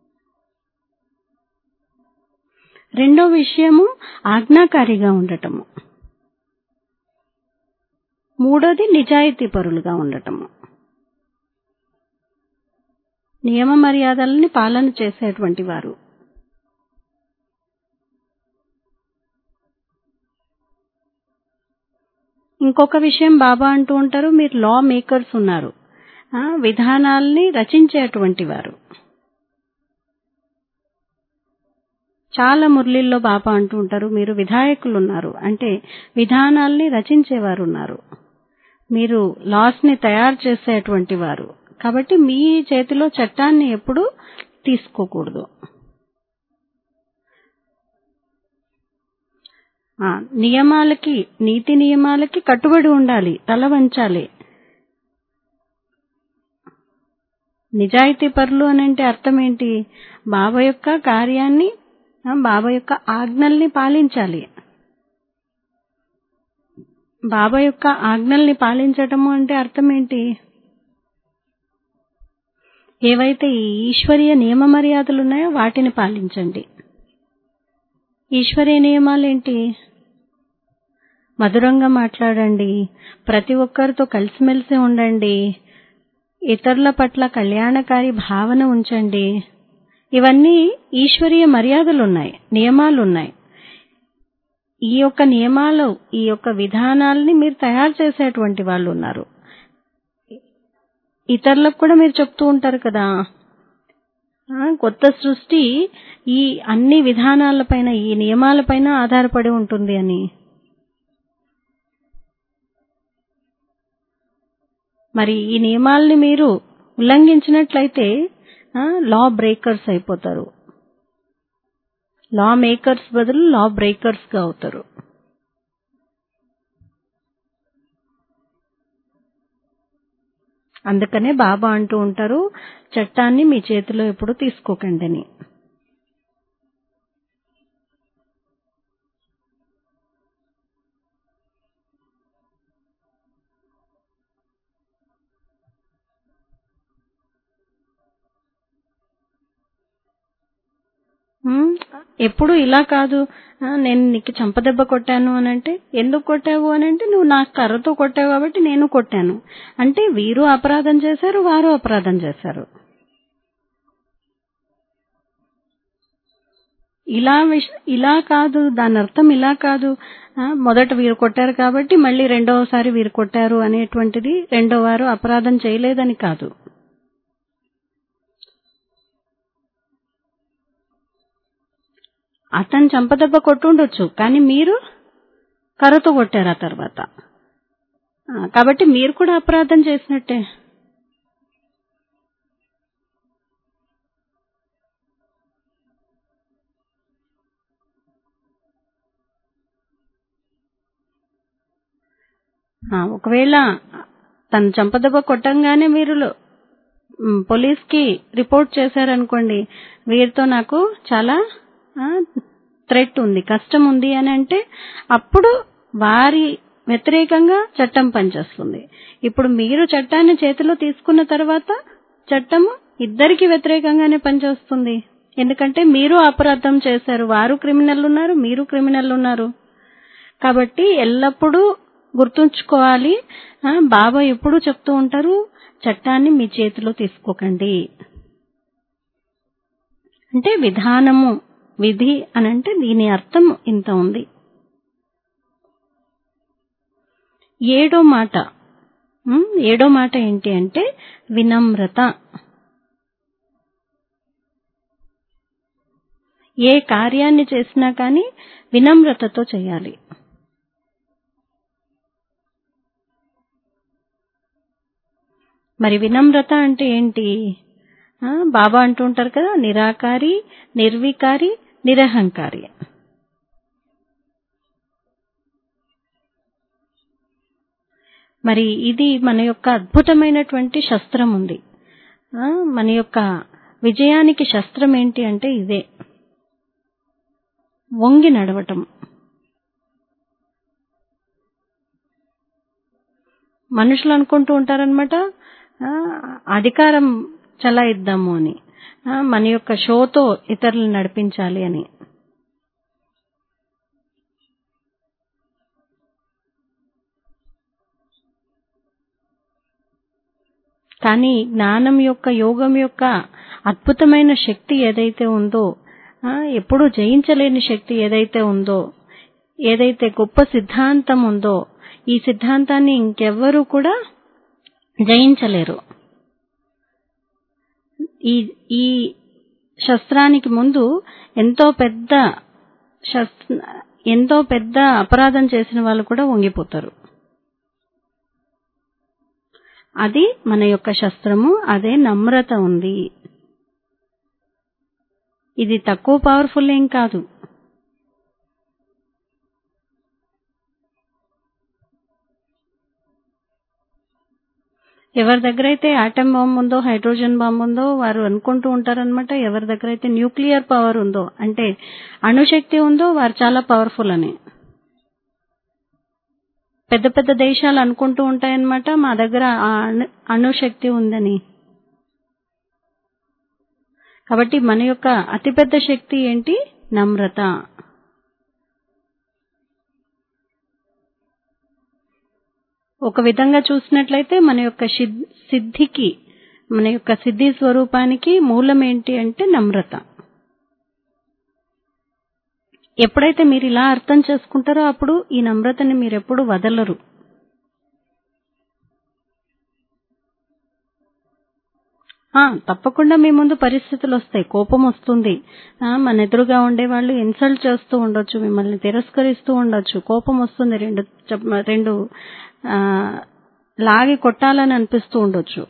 రెండో విషయము ఆజ్ఞాకారిగా ఉండటము మూడోది నిజాయితీ పరులుగా ఉండటము నియమ మర్యాదలని పాలన చేసేటువంటి వారు ఇంకొక విషయం బాబా అంటూ ఉంటారు మీరు లా మేకర్స్ ఉన్నారు ఆ, విధానాల్ని రచించేటువంటి వారు చాలా మురళిల్లో బాబా అంటూ ఉంటారు మీరు విధాయకులు ఉన్నారు అంటే విధానాల్ని రచించేవారు ఉన్నారు మీరు లాస్ ని తయారు చేసేటువంటి వారు కాబట్టి మీ చేతిలో చట్టాన్ని ఎప్పుడూ తీసుకోకూడదు ఆ, నియమాలకి నీతి నియమాలకి కట్టుబడి ఉండాలి తల వంచాలి నిజాయితీ పరులు అని అంటే అర్థం ఏంటి బాబా యొక్క కార్యాన్ని ఆ, బాబా యొక్క ఆజ్ఞల్ని పాలించాలి బాబా యొక్క ఆజ్ఞల్ని పాలించటము అంటే అర్థం ఏంటి ఏవైతే ఈ ఈశ్వరీయ నియమ మర్యాదలు ఉన్నాయో వాటిని పాలించండి ఈశ్వరీయ నియమాలేంటి మధురంగా మాట్లాడండి ప్రతి ఒక్కరితో కలిసిమెలిసి ఉండండి ఇతరుల పట్ల కళ్యాణకారి భావన ఉంచండి ఇవన్నీ ఈశ్వరీయ మర్యాదలు ఉన్నాయి నియమాలు ఉన్నాయి ఈ యొక్క నియమాలు ఈ యొక్క విధానాల్ని మీరు తయారు చేసేటువంటి వాళ్ళు ఉన్నారు ఇతరులకు కూడా మీరు చెప్తూ ఉంటారు కదా ఆ, కొత్త సృష్టి ఈ అన్ని విధానాలపైన ఈ నియమాలపైన ఆధారపడి ఉంటుంది అని మరి ఈ నియమాల్ని మీరు ఉల్లంఘించినట్లయితే లా బ్రేకర్స్ అయిపోతారు లా మేకర్స్ బదులు లా బ్రేకర్స్ గా అవుతారు అందుకనే బాబా అంటూ ఉంటారు చట్టాన్ని మీ చేతిలో ఎప్పుడు తీసుకోకండి అని ఉమ్, ఎప్పుడు ఇలా కాదు ఆ, నేను నీకు చంపదెబ్బ కొట్టాను అని అంటే ఎందుకు కొట్టావు అని అంటే నువ్వు నాకు కర్రతో కొట్టావు కాబట్టి నేను కొట్టాను అంటే వీరు అపరాధం చేశారు వారు అపరాధం చేశారు ఇలా విష ఇలా కాదు దాని అర్థం ఇలా కాదు ఆ, మొదట వీరు కొట్టారు కాబట్టి మళ్ళీ రెండవసారి వీరు కొట్టారు అనేటువంటిది రెండో వారు అపరాధం చేయలేదని కాదు అతను చంపదెబ్బ కొట్టుండొచ్చు కానీ మీరు కర్రతో కొట్టారు ఆ తర్వాత ఆ, కాబట్టి మీరు కూడా అపరాధం చేసినట్టే ఆ, ఒకవేళ తను చంపదెబ్బ కొట్టంగానే మీరు మ్, పోలీస్కి రిపోర్ట్ చేశారనుకోండి వీరితో నాకు చాలా థ్రెట్ ఉంది కష్టం ఉంది అని అంటే అప్పుడు వారి వ్యతిరేకంగా చట్టం పనిచేస్తుంది ఇప్పుడు మీరు చట్టాన్ని చేతిలో తీసుకున్న తర్వాత చట్టము ఇద్దరికి వ్యతిరేకంగానే పనిచేస్తుంది ఎందుకంటే మీరు అపరాధం చేశారు వారు క్రిమినల్ ఉన్నారు మీరు క్రిమినల్ ఉన్నారు కాబట్టి ఎల్లప్పుడూ గుర్తుంచుకోవాలి ఆ, బాబా ఎప్పుడూ చెప్తూ ఉంటారు చట్టాన్ని మీ చేతిలో తీసుకోకండి అంటే విధానము విధి అని అంటే దీని అర్థం ఇంత ఉంది ఏడో మాట ఉమ్, ఏడో మాట ఏంటి అంటే వినమ్రత ఏ కార్యాన్ని చేసినా కానీ వినమ్రతతో చేయాలి మరి వినమ్రత అంటే ఏంటి ఆ, బాబా అంటూ ఉంటారు కదా నిరాకారి నిర్వికారి నిరహంకారి మరి ఇది మన యొక్క అద్భుతమైనటువంటి శస్త్రం ఉంది ఆ, మన యొక్క విజయానికి శస్త్రం ఏంటి అంటే ఇదే వంగి నడవటం మనుషులు అనుకుంటూ ఉంటారనమాట అధికారం చలాయిద్దాము అని ఆ, మన యొక్క షోతో ఇతరులను నడిపించాలి అని కానీ జ్ఞానం యొక్క యోగం యొక్క అద్భుతమైన శక్తి ఏదైతే ఉందో ఆ, ఎప్పుడూ జయించలేని శక్తి ఏదైతే ఉందో ఏదైతే గొప్ప సిద్ధాంతం ఉందో ఈ సిద్ధాంతాన్ని ఇంకెవ్వరూ కూడా జయించలేరు ఈ ఈ శస్త్రానికి ముందు ఎంతో పెద్ద శస్త్ర ఎంతో పెద్ద అపరాధం చేసిన వాళ్ళు కూడా వంగిపోతారు అది మన యొక్క శస్త్రము అదే నమ్రత ఉంది ఇది తక్కువ పవర్ఫుల్ ఏం కాదు ఎవరి దగ్గర అయితే ఆటం బాంబ్ ఉందో హైడ్రోజన్ బాంబ్ ఉందో వారు అనుకుంటూ ఉంటారనమాట ఎవరి దగ్గర అయితే న్యూక్లియర్ పవర్ ఉందో అంటే అణుశక్తి ఉందో వారు చాలా పవర్ఫుల్ అని పెద్ద పెద్ద దేశాలు అనుకుంటూ ఉంటాయన్నమాట మా దగ్గర ఆ అణు అణుశక్తి ఉందని కాబట్టి మన యొక్క అతిపెద్ద శక్తి ఏంటి నమ్రత ఒక విధంగా చూసినట్లయితే మన యొక్క సిద్- సిద్ధికి మన యొక్క సిద్ధి స్వరూపానికి మూలం ఏంటి అంటే నమ్రత ఎప్పుడైతే మీరు ఇలా అర్థం చేసుకుంటారో అప్పుడు ఈ నమ్రతని మీరు ఎప్పుడు వదలరు ఆ, తప్పకుండా మీ ముందు పరిస్థితులు వస్తాయి కోపం వస్తుంది ఆ, మన ఎదురుగా ఉండే వాళ్ళు ఇన్సల్ట్ చేస్తూ ఉండొచ్చు మిమ్మల్ని తిరస్కరిస్తూ ఉండొచ్చు కోపం వస్తుంది రెండు చెప్- రెండు ఆ, లాగి కొట్టాలని అనిపిస్తూ ఉండొచ్చు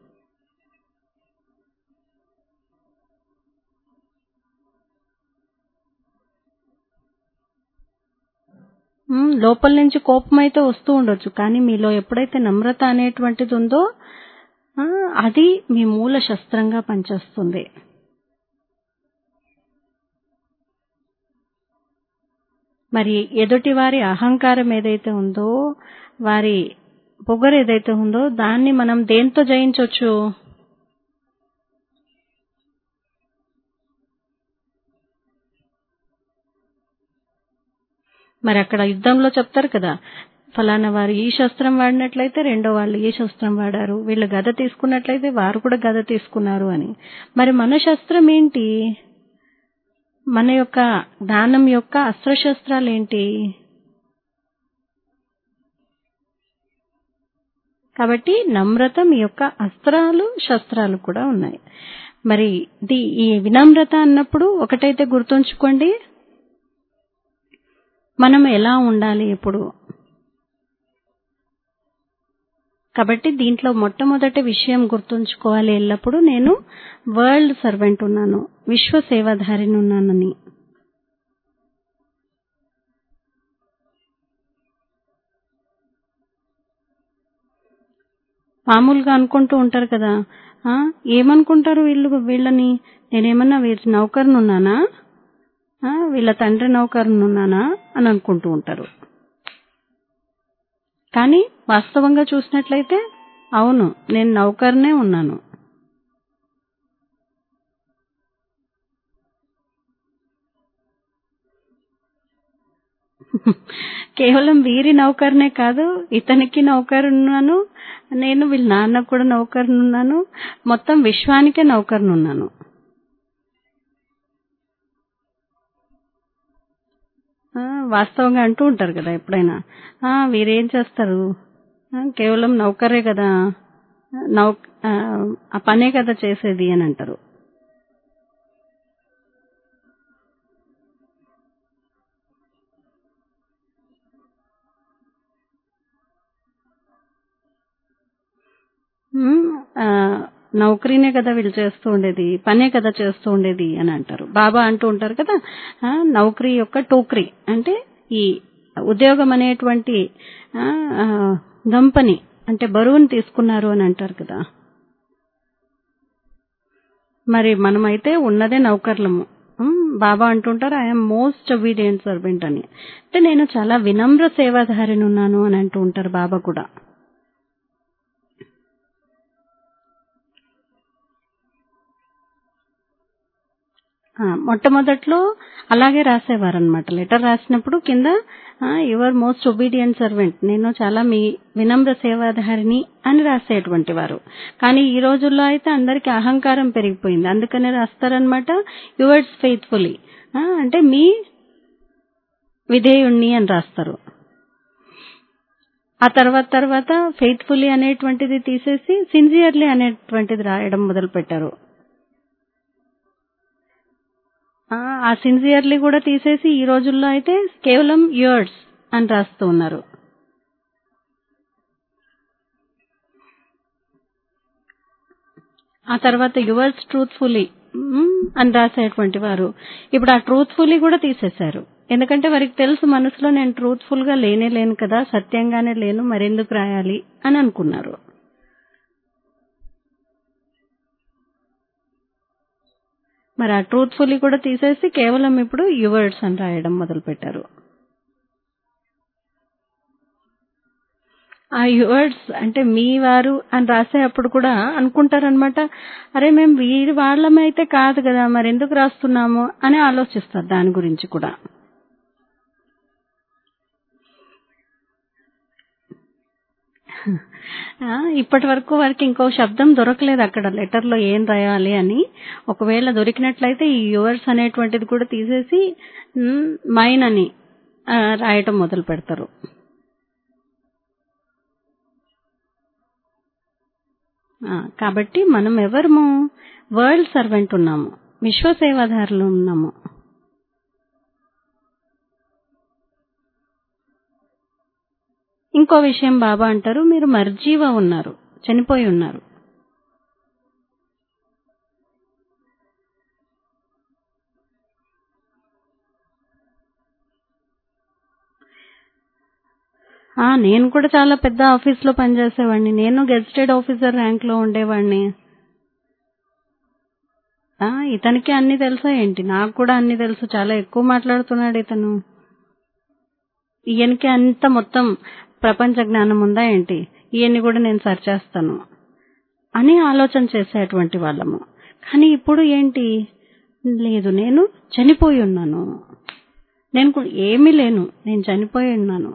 ఉమ్, లోపల నుంచి కోపం అయితే వస్తూ ఉండొచ్చు కానీ మీలో ఎప్పుడైతే నమ్రత అనేటువంటిది ఉందో ఆ, అది మీ మూల శస్త్రంగా పనిచేస్తుంది మరి ఎదుటి వారి అహంకారం ఏదైతే ఉందో వారి పొగరు ఏదైతే ఉందో దాన్ని మనం దేంతో జయించవచ్చు మరి అక్కడ యుద్ధంలో చెప్తారు కదా ఫలానా వారు ఈ శస్త్రం వాడినట్లయితే రెండో వాళ్ళు ఈ శస్త్రం వాడారు వీళ్ళు గద తీసుకున్నట్లయితే వారు కూడా గద తీసుకున్నారు అని మరి మన శస్త్రం ఏంటి మన యొక్క జ్ఞానం యొక్క అస్త్రశస్త్రాలు ఏంటి కాబట్టి నమ్రత మీ యొక్క అస్త్రాలు శస్త్రాలు కూడా ఉన్నాయి మరి ది ఈ వినమ్రత అన్నప్పుడు ఒకటైతే గుర్తుంచుకోండి మనం ఎలా ఉండాలి ఎప్పుడు కాబట్టి దీంట్లో మొట్టమొదటి విషయం గుర్తుంచుకోవాలి ఎల్లప్పుడూ నేను వరల్డ్ సర్వెంట్ ఉన్నాను విశ్వ సేవాధారిని ఉన్నానని మామూలుగా అనుకుంటూ ఉంటారు కదా ఆ, ఏమనుకుంటారు వీళ్ళు వీళ్ళని నేనేమన్నా వీరి నౌకరునున్నానా ఆ, వీళ్ళ తండ్రి నౌకరునున్నానా అని అనుకుంటూ ఉంటారు కానీ వాస్తవంగా చూసినట్లయితే అవును నేను నౌకర్నే ఉన్నాను కేవలం వీరి నౌకర్నే కాదు ఇతనికి నౌకరున్నాను నేను వీళ్ళ నాన్నకు కూడా నౌకరునున్నాను మొత్తం విశ్వానికే నౌకరునున్నాను ఆ, వాస్తవంగా అంటూ ఉంటారు కదా ఎప్పుడైనా ఆ, వీరేం చేస్తారు ఆ, కేవలం నౌకరే కదా నౌ ఆ, ఆ పనే కదా చేసేది అని అంటారు ఉమ్, ఆ, నౌకరీనే కదా వీళ్ళు చేస్తూ ఉండేది పనే కదా చేస్తూ ఉండేది అని అంటారు బాబా అంటూ ఉంటారు కదా ఆ, నౌకరీ యొక్క టోకరీ అంటే ఈ ఉద్యోగం అనేటువంటి ఆ, ఆ, గంపని అంటే బరువుని తీసుకున్నారు అని అంటారు కదా మరి మనమైతే ఉన్నదే నౌకర్లము ఉమ్, బాబా అంటుంటారు ఐఎమ్ మోస్ట్ ఒబీడియంట్ సర్వెంట్ అని అంటే నేను చాలా వినమ్ర సేవాధారిని ఉన్నాను అని అంటూ ఉంటారు బాబా కూడా ఆ, మొట్టమొదట్లో అలాగే రాసేవారు అనమాట లెటర్ రాసినప్పుడు కింద యువర్ మోస్ట్ ఒబీడియంట్ సర్వెంట్ నేను చాలా మీ వినమ్ర సేవాధారిని అని రాసేటువంటి వారు కానీ ఈ రోజుల్లో అయితే అందరికి అహంకారం పెరిగిపోయింది అందుకనే రాస్తారనమాట యువర్స్ ఫెయిత్ఫుల్లీ అంటే మీ విధేయుణ్ణి అని రాస్తారు ఆ తర్వాత తర్వాత ఫెయిత్ఫుల్లీ అనేటువంటిది తీసేసి సిన్సియర్లీ అనేటువంటిది రాయడం మొదలు పెట్టారు ఆ, ఆ సిన్సియర్లీ కూడా తీసేసి ఈ రోజుల్లో అయితే కేవలం యువర్స్ అని రాస్తూ ఉన్నారు ఆ తర్వాత యువర్స్ ట్రూత్ఫుల్లీ అని రాసేటువంటి వారు ఇప్పుడు ఆ ట్రూత్ఫుల్లీ కూడా తీసేశారు ఎందుకంటే వారికి తెలుసు మనసులో నేను ట్రూత్ఫుల్ గా లేనే లేను కదా సత్యంగానే లేను మరెందుకు రాయాలి అని అనుకున్నారు మరి ఆ ట్రూత్ఫుల్లీ కూడా తీసేసి కేవలం ఇప్పుడు యువర్స్ అని రాయడం మొదలు పెట్టారు ఆ యువర్స్ అంటే మీ వారు అని రాసేటప్పుడు కూడా అనుకుంటారనమాట అరే మేము వీరి వాళ్ళమైతే కాదు కదా మరి ఎందుకు రాస్తున్నాము అని ఆలోచిస్తారు దాని గురించి కూడా ఆ, ఇప్పటి వరకు వారికి ఇంకో శబ్దం దొరకలేదు అక్కడ లెటర్ లో ఏం రాయాలి అని ఒకవేళ దొరికినట్లయితే ఈ యువర్స్ అనేటువంటిది కూడా తీసేసి మ్, మైన్ అని ఆ, రాయటం మొదలు పెడతారు ఆ, కాబట్టి మనం ఎవరము వరల్డ్ సర్వెంట్ ఉన్నాము విశ్వ సేవాదారులు ఉన్నాము ఇంకో విషయం బాబా అంటారు మీరు మర్జీవ ఉన్నారు చనిపోయి ఉన్నారు ఆ నేను కూడా చాలా పెద్ద ఆఫీస్ లో పనిచేసేవాడిని నేను గెజిటెడ్ ఆఫీసర్ ర్యాంక్ లో ఉండేవాడిని ఆ ఇతనికి అన్ని తెలుసా ఏంటి నాకు కూడా అన్ని తెలుసు చాలా ఎక్కువ మాట్లాడుతున్నాడు ఇతను ఈయనకి అంత మొత్తం ప్రపంచ జ్ఞానం ఉందా ఏంటి ఈయన్ని కూడా నేను సరిచేస్తాను అని ఆలోచన చేసేటువంటి వాళ్ళము కానీ ఇప్పుడు ఏంటి లేదు నేను చనిపోయి ఉన్నాను నేను కూడా ఏమీ లేను నేను చనిపోయి ఉన్నాను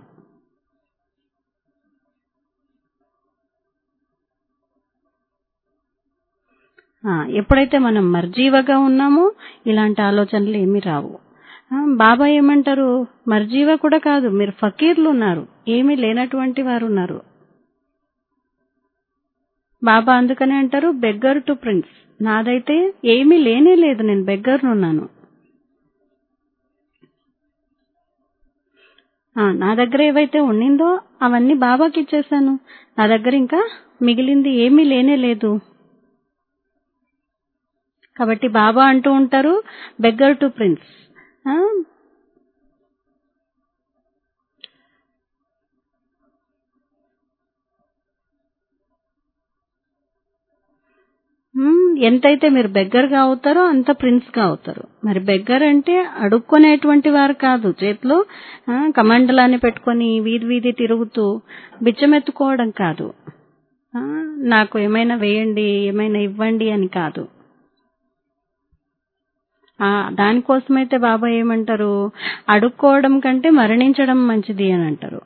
ఆ, ఎప్పుడైతే మనం మర్జీవగా ఉన్నామో ఇలాంటి ఆలోచనలు ఏమీ రావు ఆ, బాబా ఏమంటారు మర్జీవ కూడా కాదు మీరు ఫకీర్లు ఉన్నారు ఏమీ లేనటువంటి వారు ఉన్నారు బాబా అందుకనే అంటారు బెగ్గర్ టు ప్రిన్స్ నాదైతే ఏమీ లేనే లేదు నేను బెగ్గర్నున్నాను ఆ, నా దగ్గర ఏవైతే ఉండిందో అవన్నీ బాబాకి ఇచ్చేసాను నా దగ్గర ఇంకా మిగిలింది ఏమీ లేనే లేదు కాబట్టి బాబా అంటూ ఉంటారు బెగ్గర్ టు ప్రిన్స్ ఆ, హ్మ్, ఎంతైతే మీరు బెగ్గరగా అవుతారో అంత ప్రిన్స్గా అవుతారు మరి బెగ్గర్ అంటే అడుక్కునేటువంటి వారు కాదు చేతిలో ఆ, కమండలాన్ని పెట్టుకొని వీధి వీధి తిరుగుతూ బిచ్చమెత్తుకోవడం కాదు ఆ, నాకు ఏమైనా వేయండి ఏమైనా ఇవ్వండి అని కాదు ఆ, దానికోసమైతే బాబా ఏమంటారు అడుక్కోవడం కంటే మరణించడం మంచిది అని అంటారు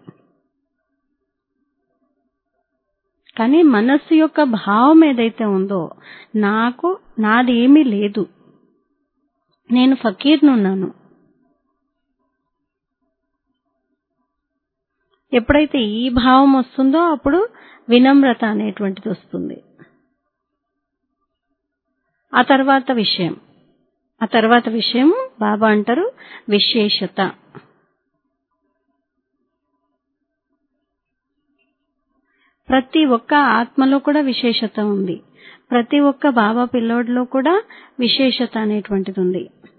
కానీ మనస్సు యొక్క భావం ఏదైతే ఉందో నాకు నాది ఏమీ లేదు నేను ఫకీర్నున్నాను ఎప్పుడైతే ఈ భావం వస్తుందో అప్పుడు వినమ్రత అనేటువంటిది వస్తుంది ఆ తర్వాత విషయం ఆ తర్వాత విషయం బాబా అంటారు విశేషత ప్రతి ఒక్క ఆత్మలో కూడా విశేషత ఉంది ప్రతి ఒక్క బాబా పిల్లోడిలో కూడా విశేషత అనేటువంటిది ఉంది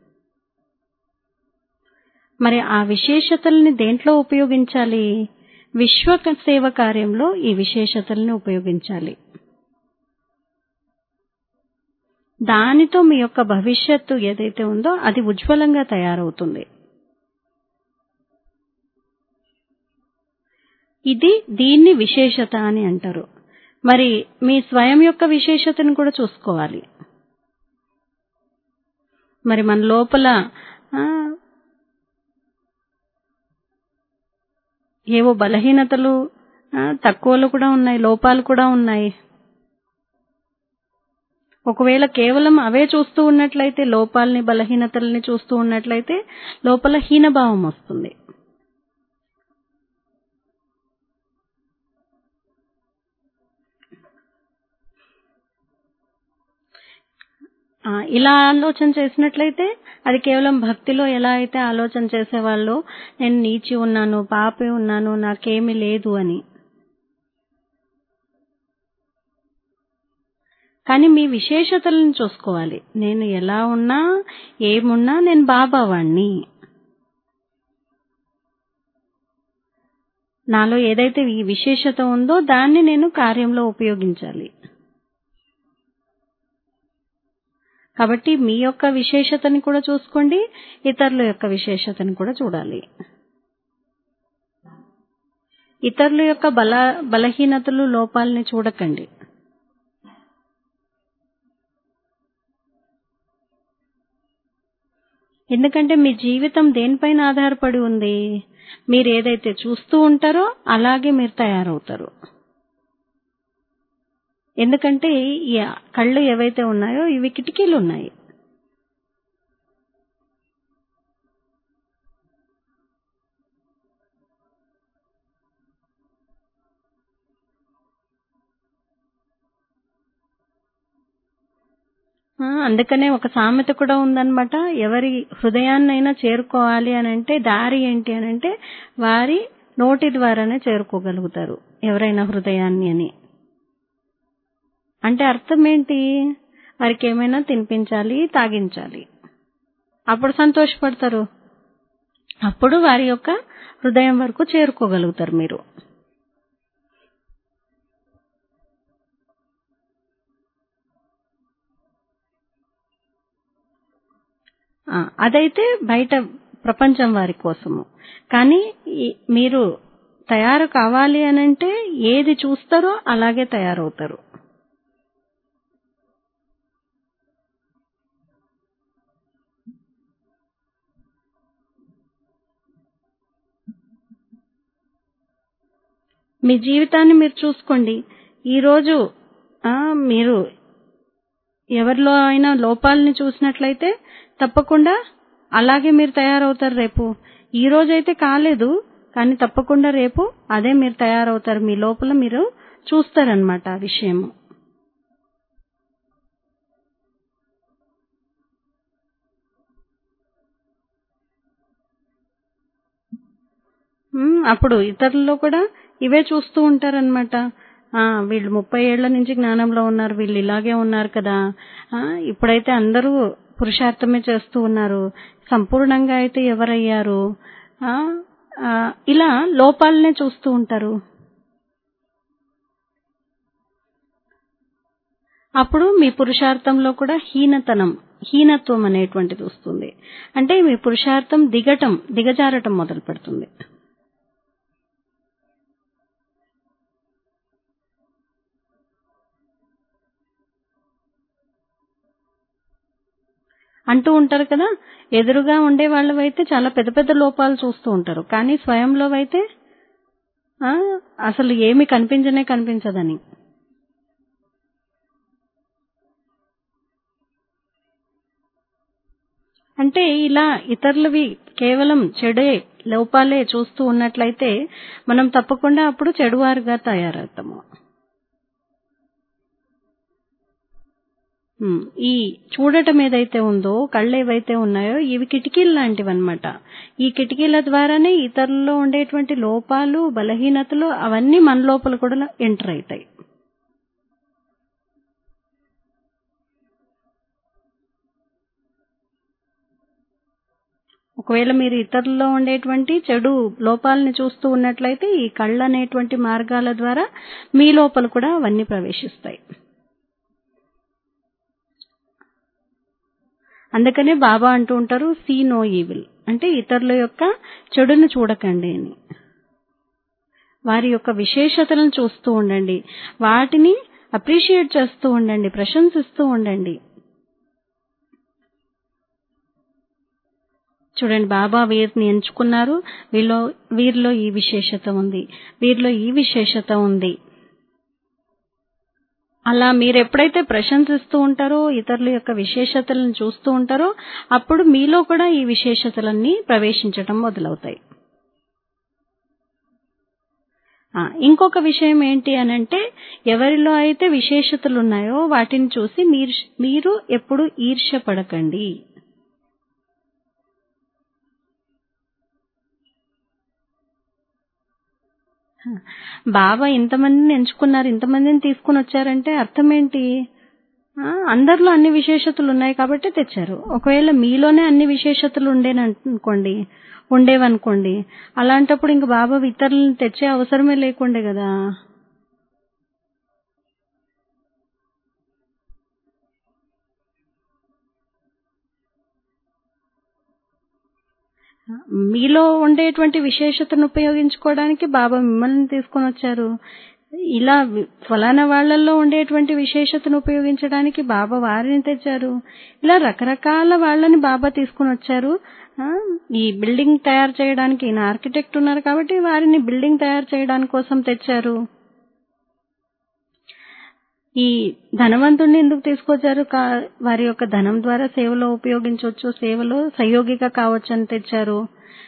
మరి ఆ విశేషతల్ని దేంట్లో ఉపయోగించాలి విశ్వ సేవ కార్యంలో ఈ విశేషతల్ని ఉపయోగించాలి దానితో మీ యొక్క భవిష్యత్తు ఏదైతే ఉందో అది ఉజ్వలంగా తయారవుతుంది ఇది దీన్ని విశేషత అని అంటారు మరి మీ స్వయం యొక్క విశేషతను కూడా చూసుకోవాలి మరి మన లోపల ఆ, ఏవో బలహీనతలు ఆ, తక్కువలు కూడా ఉన్నాయి లోపాలు కూడా ఉన్నాయి ఒకవేళ కేవలం అవే చూస్తూ ఉన్నట్లయితే లోపాలని బలహీనతల్ని చూస్తూ ఉన్నట్లయితే లోపల హీనభావం వస్తుంది ఆ, ఇలా ఆలోచన చేసినట్లయితే అది కేవలం భక్తిలో ఎలా అయితే ఆలోచన చేసేవాళ్ళు నేను నీచి ఉన్నాను పాపి ఉన్నాను నాకేమీ లేదు అని కానీ మీ విశేషతలను చూసుకోవాలి నేను ఎలా ఉన్నా ఏమున్నా నేను బాబా వాణ్ణి నాలో ఏదైతే ఈ విశేషత ఉందో దాన్ని నేను కార్యంలో ఉపయోగించాలి కాబట్టి మీ యొక్క విశేషతని కూడా చూసుకోండి ఇతరుల యొక్క విశేషతని కూడా చూడాలి ఇతరుల యొక్క బల బలహీనతలు లోపాలని చూడకండి ఎందుకంటే మీ జీవితం దేనిపైన ఆధారపడి ఉంది మీరు ఏదైతే చూస్తూ ఉంటారో అలాగే మీరు తయారవుతారు ఎందుకంటే ఈ కళ్ళు ఏవైతే ఉన్నాయో ఇవి కిటికీలు ఉన్నాయి ఆ, అందుకనే ఒక సామెత కూడా ఉందన్నమాట ఎవరి హృదయాన్నైనా చేరుకోవాలి అని అంటే దారి ఏంటి అని అంటే వారి నోటి ద్వారానే చేరుకోగలుగుతారు ఎవరైనా హృదయాన్ని అని అంటే అర్థం ఏంటి వారికి ఏమైనా తినిపించాలి తాగించాలి అప్పుడు సంతోషపడతారు అప్పుడు వారి యొక్క హృదయం వరకు చేరుకోగలుగుతారు మీరు ఆ, అదైతే బయట ప్రపంచం వారి కోసము కానీ ఈ- మీరు తయారు కావాలి అనంటే ఏది చూస్తారో అలాగే తయారవుతారు మీ జీవితాన్ని మీరు చూసుకోండి ఈరోజు ఆ, మీరు ఎవరిలో అయినా లోపాలని చూసినట్లయితే తప్పకుండా అలాగే మీరు తయారవుతారు రేపు ఈ రోజైతే కాలేదు కానీ తప్పకుండా రేపు అదే మీరు తయారవుతారు మీ లోపల మీరు చూస్తారనమాట ఆ విషయము ఉమ్, అప్పుడు ఇతరుల్లో కూడా ఇవే చూస్తూ ఉంటారనమాట ఆ వీళ్ళు ముప్పై ఏళ్ల నుంచి జ్ఞానంలో ఉన్నారు వీళ్ళు ఇలాగే ఉన్నారు కదా ఆ ఇప్పుడైతే అందరూ పురుషార్థమే చేస్తూ ఉన్నారు సంపూర్ణంగా అయితే ఎవరయ్యారు ఆ ఆ, ఇలా లోపాలనే చూస్తూ ఉంటారు అప్పుడు మీ పురుషార్థంలో కూడా హీనతనం హీనత్వం అనేటువంటిది వస్తుంది అంటే మీ పురుషార్థం దిగటం దిగజారటం మొదలు పెడుతుంది అంటూ ఉంటారు కదా ఎదురుగా ఉండే వాళ్ళవైతే చాలా పెద్ద పెద్ద లోపాలు చూస్తూ ఉంటారు కానీ స్వయంలో అయితే ఆ, అసలు ఏమి కనిపించనే కనిపించదని అంటే ఇలా ఇతరులవి కేవలం చెడే లోపాలే చూస్తూ ఉన్నట్లయితే మనం తప్పకుండా అప్పుడు చెడువారుగా తయారవుతాము ఉమ్, ఈ చూడటం ఏదైతే ఉందో కళ్ళు ఏవైతే ఉన్నాయో ఇవి కిటికీలు లాంటివి అనమాట ఈ కిటికీల ద్వారానే ఇతరుల్లో ఉండేటువంటి లోపాలు బలహీనతలు అవన్నీ మన లోపల కూడా ఎంటర్ అవుతాయి ఒకవేళ మీరు ఇతరుల్లో ఉండేటువంటి చెడు లోపాలని చూస్తూ ఉన్నట్లయితే ఈ కళ్ళు అనేటువంటి మార్గాల ద్వారా మీ లోపల కూడా అవన్నీ ప్రవేశిస్తాయి అందుకనే బాబా అంటూ ఉంటారు సీ నో ఈవిల్ అంటే ఇతరుల యొక్క చెడును చూడకండి అని వారి యొక్క విశేషతలను చూస్తూ ఉండండి వాటిని అప్రిషియేట్ చేస్తూ ఉండండి ప్రశంసిస్తూ ఉండండి చూడండి బాబా వీరిని ఎంచుకున్నారు వీరిలో వీరిలో ఈ విశేషత ఉంది వీరిలో ఈ విశేషత ఉంది అలా మీరు ఎప్పుడైతే ప్రశంసిస్తూ ఉంటారో ఇతరుల యొక్క విశేషతలను చూస్తూ ఉంటారో అప్పుడు మీలో కూడా ఈ విశేషతలన్నీ ప్రవేశించడం మొదలవుతాయి ఆ, ఇంకొక విషయం ఏంటి అనంటే ఎవరిలో అయితే విశేషతలు ఉన్నాయో వాటిని చూసి మీరు మీరు ఎప్పుడు ఈర్ష్య పడకండి బాబా ఇంతమందిని ఎంచుకున్నారు ఇంతమందిని తీసుకుని వచ్చారంటే అర్థం ఏంటి ఆ, అందరిలో అన్ని విశేషతలు ఉన్నాయి కాబట్టి తెచ్చారు ఒకవేళ మీలోనే అన్ని విశేషతలు ఉండేననుకోండి ఉండేవనుకోండి అలాంటప్పుడు ఇంక బాబా ఇతరులను తెచ్చే అవసరమే లేకుండే కదా మీలో ఉండేటువంటి విశేషతను ఉపయోగించుకోవడానికి బాబా మిమ్మల్ని తీసుకొని వచ్చారు ఇలా వి- ఫలానా వాళ్ళల్లో ఉండేటువంటి విశేషతను ఉపయోగించడానికి బాబా వారిని తెచ్చారు ఇలా రకరకాల వాళ్ళని బాబా తీసుకొని వచ్చారు ఆ, ఈ బిల్డింగ్ తయారు చేయడానికి ఈయన ఆర్కిటెక్ట్ ఉన్నారు కాబట్టి వారిని బిల్డింగ్ తయారు చేయడానికి కోసం తెచ్చారు ఈ ధనవంతుడిని ఎందుకు తీసుకొచ్చారు కా- వారి యొక్క ధనం ద్వారా సేవలో ఉపయోగించవచ్చు సేవలో సహయోగిగా కావచ్చు అని తెచ్చారు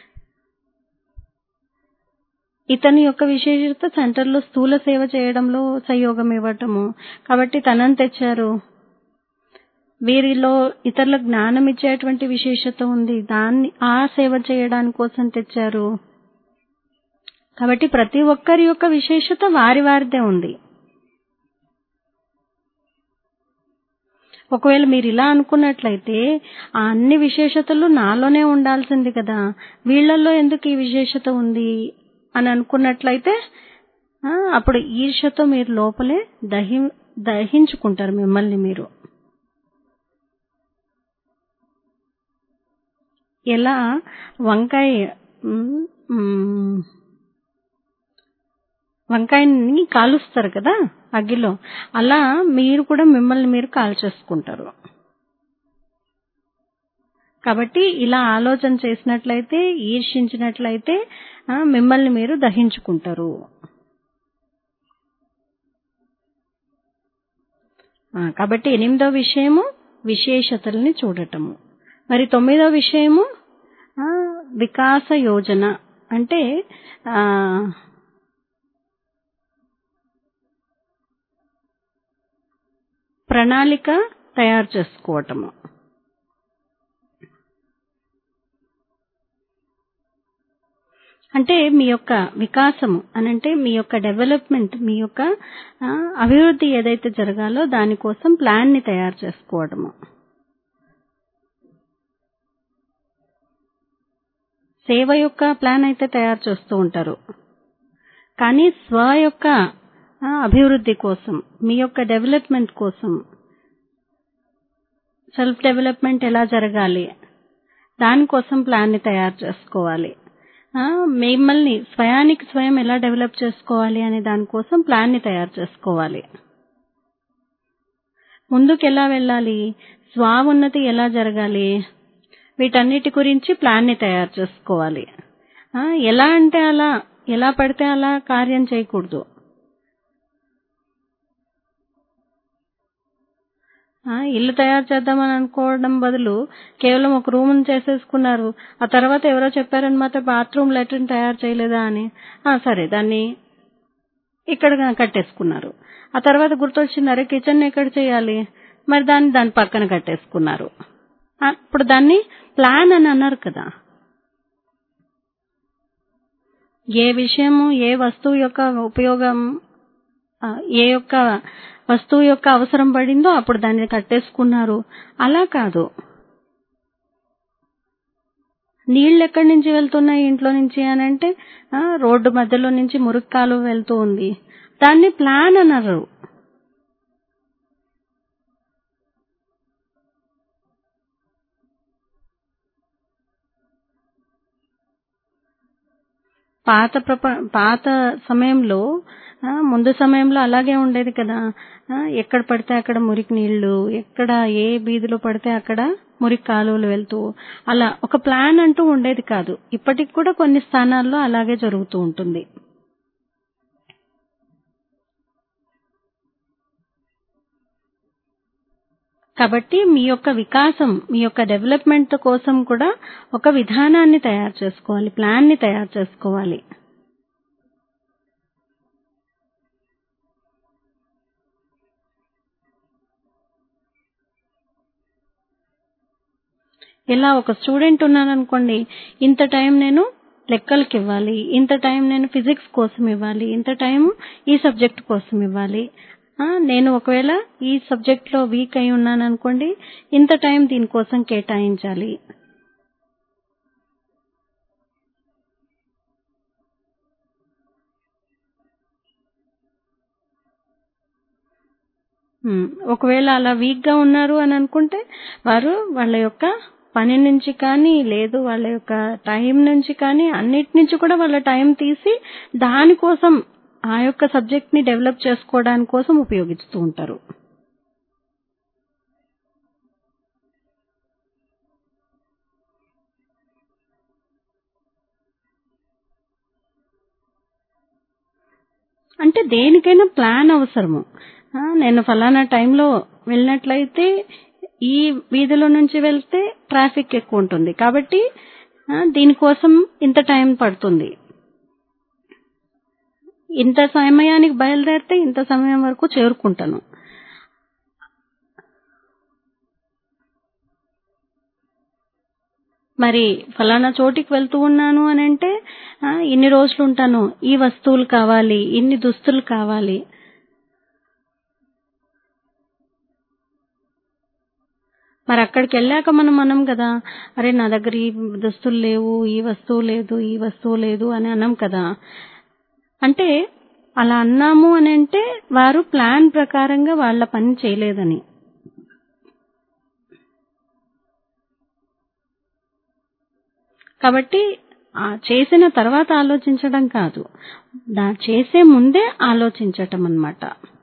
ఇతని యొక్క విశేషత సెంటర్లో స్థూల సేవ చేయడంలో సహయోగం ఇవ్వటము కాబట్టి తనని తెచ్చారు వీరిలో ఇతరుల జ్ఞానం ఇచ్చేటువంటి విశేషత ఉంది దాన్ని ఆ సేవ చేయడానికి కోసం తెచ్చారు కాబట్టి ప్రతి ఒక్కరి యొక్క విశేషత వారి వారిదే ఉంది ఒకవేళ మీరు ఇలా అనుకున్నట్లయితే ఆ అన్ని విశేషతలు నాలోనే ఉండాల్సింది కదా వీళ్ళల్లో ఎందుకు ఈ విశేషత ఉంది అని అనుకున్నట్లయితే ఆ, అప్పుడు ఈర్ష్యతో మీరు లోపలే దహి దహించుకుంటారు మిమ్మల్ని మీరు ఎలా వంకాయ మ్, మ్, వంకాయని కాలుస్తారు కదా అగ్గిలో అలా మీరు కూడా మిమ్మల్ని మీరు కాల్చేసుకుంటారు కాబట్టి ఇలా ఆలోచన చేసినట్లయితే ఈర్షించినట్లయితే ఆ, మిమ్మల్ని మీరు దహించుకుంటారు ఆ, కాబట్టి ఎనిమిదో విషయము విశేషతల్ని చూడటము మరి తొమ్మిదో విషయము ఆ, వికాస యోజన అంటే ఆ, ప్రణాళిక తయారు చేసుకోవటము అంటే మీ యొక్క వికాసము అనంటే మీ యొక్క డెవలప్మెంట్ మీ యొక్క ఆ, అభివృద్ధి ఏదైతే జరగాలో దానికోసం ప్లాన్ ని తయారు చేసుకోవడము సేవ యొక్క ప్లాన్ అయితే తయారు చేస్తూ ఉంటారు కానీ స్వ యొక్క ఆ, అభివృద్ధి కోసం మీ యొక్క డెవలప్మెంట్ కోసం సెల్ఫ్ డెవలప్మెంట్ ఎలా జరగాలి దానికోసం ప్లాన్ని తయారు చేసుకోవాలి ఆ, మిమ్మల్ని స్వయానికి స్వయం ఎలా డెవలప్ చేసుకోవాలి అనే దానికోసం ప్లాన్ని తయారు చేసుకోవాలి ముందుకు ఎలా వెళ్ళాలి స్వావున్నతి ఎలా జరగాలి వీటన్నిటి గురించి ప్లాన్ని తయారు చేసుకోవాలి ఆ, ఎలా అంటే అలా ఎలా పడితే అలా కార్యం చేయకూడదు ఆ, ఇల్లు తయారు చేద్దామని అనుకోవడం బదులు కేవలం ఒక రూమ్ చేసేసుకున్నారు ఆ తర్వాత ఎవరో చెప్పారనమాట బాత్రూమ్ లెట్రిన్ తయారు చేయలేదా అని ఆ సరే దాన్ని ఇక్కడ కట్టేసుకున్నారు ఆ తర్వాత గుర్తొచ్చింది అరే కిచెన్ ఎక్కడ చేయాలి మరి దాన్ని దాని పక్కన కట్టేసుకున్నారు ఆ, ఇప్పుడు దాన్ని ప్లాన్ అని అన్నారు కదా ఏ విషయము ఏ వస్తువు యొక్క ఉపయోగం ఆ, ఏ యొక్క వస్తువు యొక్క అవసరం పడిందో అప్పుడు దాన్ని కట్టేసుకున్నారు అలా కాదు నీళ్ళు ఎక్కడి నుంచి వెళ్తున్నాయి ఇంట్లో నుంచి అని అంటే ఆ, రోడ్డు మధ్యలో నుంచి మురికి కాలువ వెళ్తూ ఉంది దాన్ని ప్లాన్ అన్నారు పాత ప్రప పాత సమయంలో ఆ, ముందు సమయంలో అలాగే ఉండేది కదా ఆ, ఎక్కడ పడితే అక్కడ మురికి నీళ్లు ఎక్కడ ఏ వీధిలో పడితే అక్కడ మురికి కాలువలు వెళ్తూ అలా ఒక ప్లాన్ అంటూ ఉండేది కాదు ఇప్పటికి కూడా కొన్ని స్థానాల్లో అలాగే జరుగుతూ ఉంటుంది కాబట్టి మీ యొక్క వికాసం మీ యొక్క డెవలప్మెంట్ కోసం కూడా ఒక విధానాన్ని తయారు చేసుకోవాలి ప్లాన్ ని తయారు చేసుకోవాలి ఇలా ఒక స్టూడెంట్ ఉన్నాననుకోండి ఇంత టైం నేను లెక్కలకి ఇవ్వాలి ఇంత టైం నేను ఫిజిక్స్ కోసం ఇవ్వాలి ఇంత టైం ఈ సబ్జెక్ట్ కోసం ఇవ్వాలి ఆ, నేను ఒకవేళ ఈ సబ్జెక్ట్ లో వీక్ అయి ఉన్నాను అనుకోండి ఇంత టైం దీనికోసం కేటాయించాలి ఉమ్, ఒకవేళ అలా వీక్ గా ఉన్నారు అని అనుకుంటే వారు వాళ్ళ యొక్క పని నుంచి కానీ లేదు వాళ్ళ యొక్క టైం నుంచి కానీ అన్నిటి నుంచి కూడా వాళ్ళ టైం తీసి దానికోసం ఆ యొక్క సబ్జెక్ట్ ని డెవలప్ చేసుకోవడానికి కోసం ఉపయోగిస్తూ ఉంటారు అంటే దేనికైనా ప్లాన్ అవసరము ఆ, నేను ఫలానా టైంలో వెళ్ళినట్లయితే ఈ వీధిలో నుంచి వెళ్తే ట్రాఫిక్ ఎక్కువ ఉంటుంది కాబట్టి ఆ, దీనికోసం ఇంత టైం పడుతుంది ఇంత సమయానికి బయలుదేరితే ఇంత సమయం వరకు చేరుకుంటాను మరి ఫలానా చోటికి వెళ్తూ ఉన్నాను అని అంటే ఆ, ఇన్ని రోజులు ఉంటాను ఈ వస్తువులు కావాలి ఇన్ని దుస్తులు కావాలి మరి అక్కడికి వెళ్ళాక మనం అనం కదా అరే నా దగ్గర ఈ దుస్తులు లేవు ఈ వస్తువు లేదు ఈ వస్తువు లేదు అని అన్నాం కదా అంటే అలా అన్నాము అని అంటే వారు ప్లాన్ ప్రకారంగా వాళ్ళ పని చేయలేదని కాబట్టి ఆ చేసిన తర్వాత ఆలోచించడం కాదు దా చేసే ముందే ఆలోచించటం అన్నమాట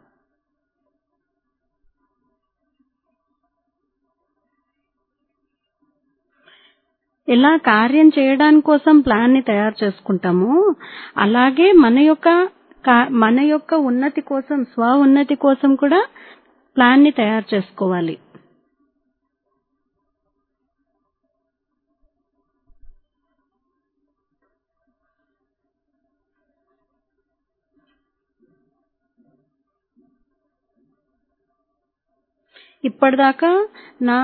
ఎలా కార్యం చేయడానికి కోసం ప్లాన్ ని తయారు చేసుకుంటామో అలాగే మన యొక్క కా- మన యొక్క ఉన్నతి కోసం స్వ ఉన్నతి కోసం కూడా ప్లాన్ ని తయారు చేసుకోవాలి ఇప్పటిదాకా నా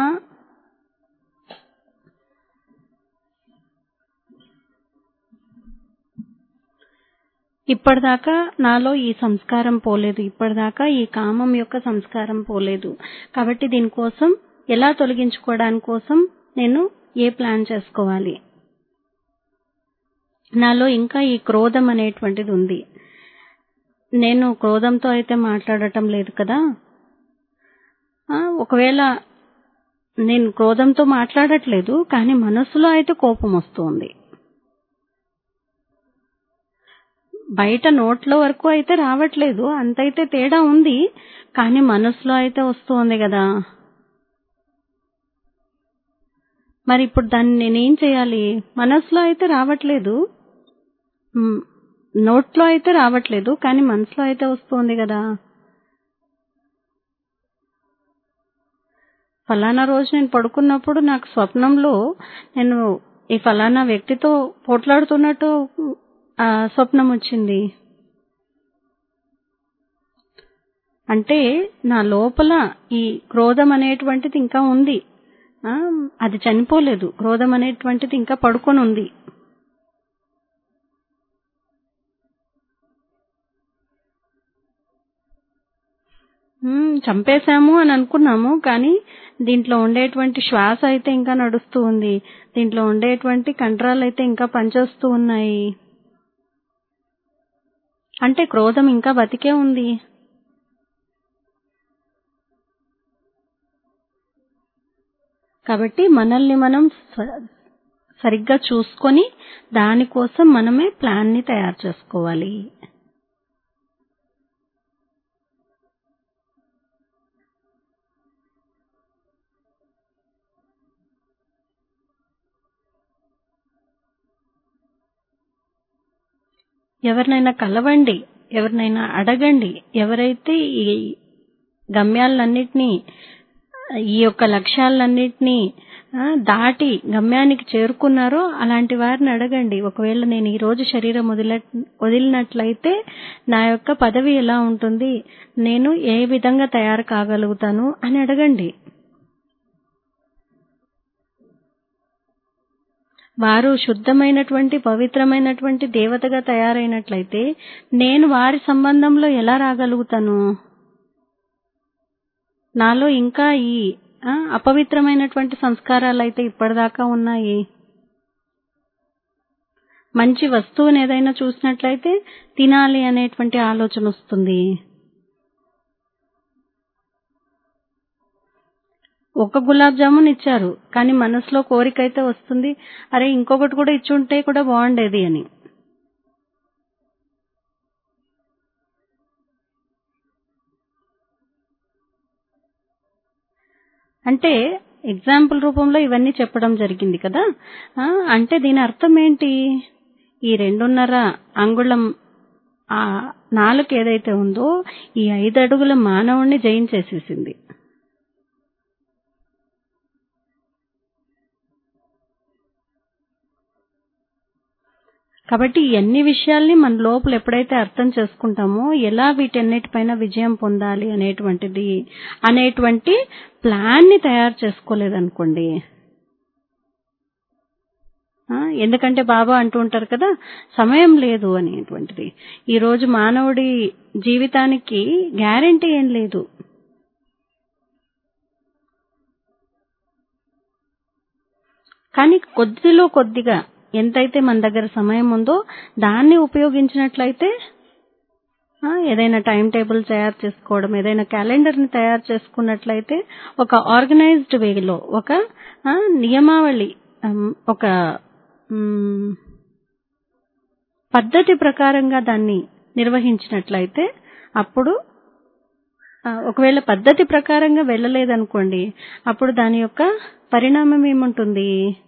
ఇప్పటిదాకా నాలో ఈ సంస్కారం పోలేదు ఇప్పటిదాకా ఈ కామం యొక్క సంస్కారం పోలేదు కాబట్టి దీనికోసం ఎలా తొలగించుకోవడానికి కోసం నేను ఏ ప్లాన్ చేసుకోవాలి నాలో ఇంకా ఈ క్రోధం అనేటువంటిది ఉంది నేను క్రోధంతో అయితే మాట్లాడటం లేదు కదా ఆ, ఒకవేళ నేను క్రోధంతో మాట్లాడట్లేదు కానీ మనసులో అయితే కోపం వస్తుంది బయట నోట్లో వరకు అయితే రావట్లేదు అంతైతే తేడా ఉంది కానీ మనసులో అయితే వస్తుంది కదా మరి ఇప్పుడు దాన్ని నేనేం చేయాలి మనసులో అయితే రావట్లేదు మ్, నోట్లో అయితే రావట్లేదు కానీ మనసులో అయితే వస్తుంది కదా ఫలానా రోజు నేను పడుకున్నప్పుడు నాకు స్వప్నంలో నేను ఈ ఫలానా వ్యక్తితో పోట్లాడుతున్నట్టు ఆ, స్వప్నం వచ్చింది అంటే నా లోపల ఈ క్రోధం అనేటువంటిది ఇంకా ఉంది ఆ, అది చనిపోలేదు క్రోధం అనేటువంటిది ఇంకా పడుకొని ఉంది మ్మ్, చంపేశాము అని అనుకున్నాము కానీ దీంట్లో ఉండేటువంటి శ్వాస అయితే ఇంకా నడుస్తూ ఉంది దీంట్లో ఉండేటువంటి కండరాలు అయితే ఇంకా పనిచేస్తూ ఉన్నాయి అంటే క్రోధం ఇంకా బతికే ఉంది కాబట్టి మనల్ని మనం స- సరిగ్గా చూసుకొని దానికోసం మనమే ప్లాన్ ని తయారు చేసుకోవాలి ఎవరినైనా కలవండి ఎవరినైనా అడగండి ఎవరైతే ఈ గమ్యాలన్నిటినీ ఈ యొక్క లక్ష్యాలన్నిటినీ ఆ, దాటి గమ్యానికి చేరుకున్నారో అలాంటి వారిని అడగండి ఒకవేళ నేను ఈ రోజు శరీరం వదిల వదిలినట్లయితే నా యొక్క పదవి ఎలా ఉంటుంది నేను ఏ విధంగా తయారు కాగలుగుతాను అని అడగండి వారు శుద్ధమైనటువంటి పవిత్రమైనటువంటి దేవతగా తయారైనట్లయితే నేను వారి సంబంధంలో ఎలా రాగలుగుతాను నాలో ఇంకా ఈ ఆ, అపవిత్రమైనటువంటి సంస్కారాలు అయితే ఇప్పటిదాకా ఉన్నాయి మంచి వస్తువుని ఏదైనా చూసినట్లయితే తినాలి అనేటువంటి ఆలోచన వస్తుంది ఒక గులాబ్ జామున్ ఇచ్చారు కానీ మనసులో కోరిక అయితే వస్తుంది అరే ఇంకొకటి కూడా ఇచ్చుంటే కూడా బాగుండేది అని అంటే ఎగ్జాంపుల్ రూపంలో ఇవన్నీ చెప్పడం జరిగింది కదా ఆ, అంటే దీని అర్థం ఏంటి ఈ రెండున్నర అంగుళం ఆ నాలుక ఏదైతే ఉందో ఈ ఐదు అడుగుల మానవుణ్ణి జయించేసేసింది కాబట్టి ఈ అన్ని విషయాల్ని మన లోపల ఎప్పుడైతే అర్థం చేసుకుంటామో ఎలా వీటన్నిటిపైన విజయం పొందాలి అనేటువంటిది అనేటువంటి ప్లాన్ ని తయారు చేసుకోలేదనుకోండి ఆ, ఎందుకంటే బాబా అంటూ ఉంటారు కదా సమయం లేదు అనేటువంటిది ఈ రోజు మానవుడి జీవితానికి గ్యారంటీ ఏం లేదు కానీ కొద్దిలో కొద్దిగా ఎంతైతే మన దగ్గర సమయం ఉందో దాన్ని ఉపయోగించినట్లయితే ఆ, ఏదైనా టైం టేబుల్ తయారు చేసుకోవడం ఏదైనా క్యాలెండర్ ని తయారు చేసుకున్నట్లయితే ఒక ఆర్గనైజ్డ్ వేలో ఒక ఆ, నియమావళి ఉమ్, ఒక ఉమ్, పద్ధతి ప్రకారంగా దాన్ని నిర్వహించినట్లయితే అప్పుడు ఆ, ఒకవేళ పద్ధతి ప్రకారంగా వెళ్ళలేదనుకోండి అప్పుడు దాని యొక్క పరిణామం ఏముంటుంది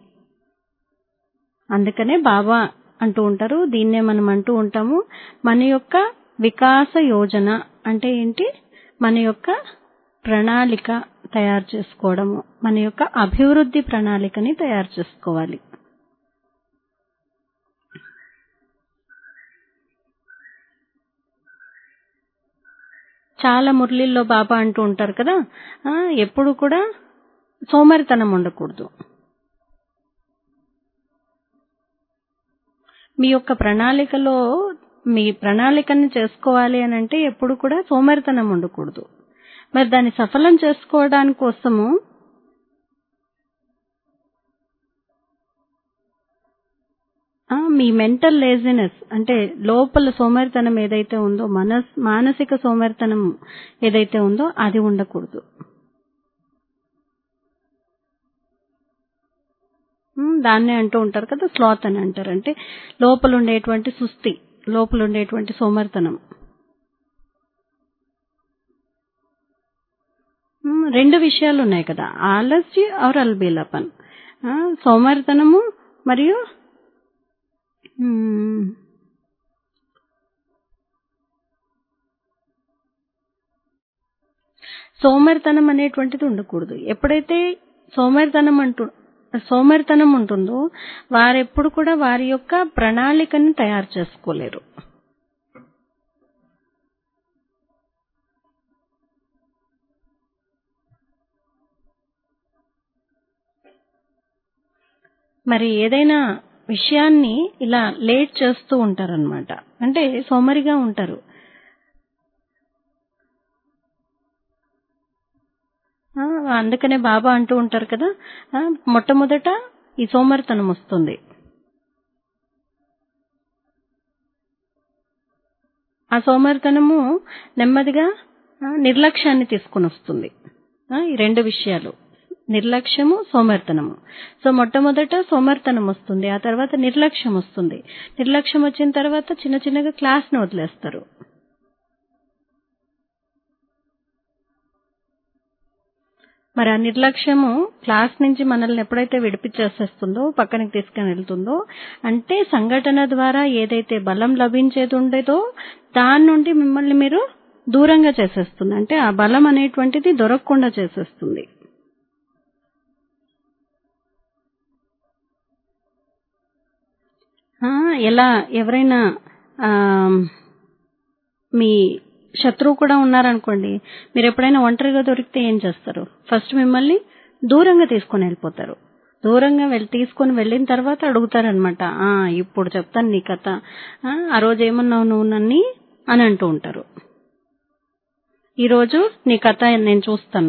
అందుకనే బాబా అంటూ ఉంటారు దీన్నే మనం అంటూ ఉంటాము మన యొక్క వికాస యోజన అంటే ఏంటి మన యొక్క ప్రణాళిక తయారు చేసుకోవడము మన యొక్క అభివృద్ధి ప్రణాళికని తయారు చేసుకోవాలి చాలా మురళిల్లో బాబా అంటూ ఉంటారు కదా ఆ, ఎప్పుడు కూడా సోమరితనం ఉండకూడదు మీ యొక్క ప్రణాళికలో మీ ప్రణాళికని చేసుకోవాలి అని అంటే ఎప్పుడు కూడా సోమరితనం ఉండకూడదు మరి దాన్ని సఫలం చేసుకోవడానికి కోసము ఆ, మీ మెంటల్ లేజినెస్ అంటే లోపల సోమరితనం ఏదైతే ఉందో మనస్ మానసిక సోమరితనం ఏదైతే ఉందో అది ఉండకూడదు ఉమ్, దాన్నే అంటూ ఉంటారు కదా స్లాత్ అని అంటారు అంటే లోపల ఉండేటువంటి సుస్థి లోపల ఉండేటువంటి సోమరితనం ఉమ్, రెండు విషయాలు ఉన్నాయి కదా ఆలస్య ఆర్ అల్బీలపన్ ఆ, సోమరితనము మరియు ఉమ్, సోమరితనం అనేటువంటిది ఉండకూడదు ఎప్పుడైతే సోమరితనం అంటూ సోమరితనం ఉంటుందో వారెప్పుడు కూడా వారి యొక్క ప్రణాళికను తయారు చేసుకోలేరు మరి ఏదైనా విషయాన్ని ఇలా లేట్ చేస్తూ ఉంటారనమాట అంటే సోమరిగా ఉంటారు ఆ, అందుకనే బాబా అంటూ ఉంటారు కదా ఆ, మొట్టమొదట ఈ సోమరితనం వస్తుంది ఆ సోమరితనము నెమ్మదిగా ఆ, నిర్లక్ష్యాన్ని తీసుకుని వస్తుంది ఆ, ఈ రెండు విషయాలు నిర్లక్ష్యము సోమరితనము సో మొట్టమొదట సోమరితనం వస్తుంది ఆ తర్వాత నిర్లక్ష్యం వస్తుంది నిర్లక్ష్యం వచ్చిన తర్వాత చిన్న చిన్నగా క్లాస్ను వదిలేస్తారు మరి ఆ నిర్లక్ష్యము క్లాస్ నుంచి మనల్ని ఎప్పుడైతే విడిపించేసేస్తుందో పక్కనకి తీసుకుని వెళ్తుందో అంటే సంఘటన ద్వారా ఏదైతే బలం లభించేది ఉండేదో దాని నుండి మిమ్మల్ని మీరు దూరంగా చేసేస్తుంది అంటే ఆ బలం అనేటువంటిది దొరకకుండా చేసేస్తుంది ఆ, ఎలా ఎవరైనా ఆ, మీ శత్రువు కూడా ఉన్నారనుకోండి మీరు ఎప్పుడైనా ఒంటరిగా దొరికితే ఏం చేస్తారు ఫస్ట్ మిమ్మల్ని దూరంగా తీసుకొని వెళ్ళిపోతారు దూరంగా వెళ్ళి తీసుకొని వెళ్ళిన తర్వాత అడుగుతారనమాట "ఆ, ఇప్పుడు చెప్తాను నీ కథ ఆ, ఆ రోజు ఏమన్నావు నువ్వు నన్ని అని అంటూ ఉంటారు ఈరోజు నీ కథ నేను చూస్తాను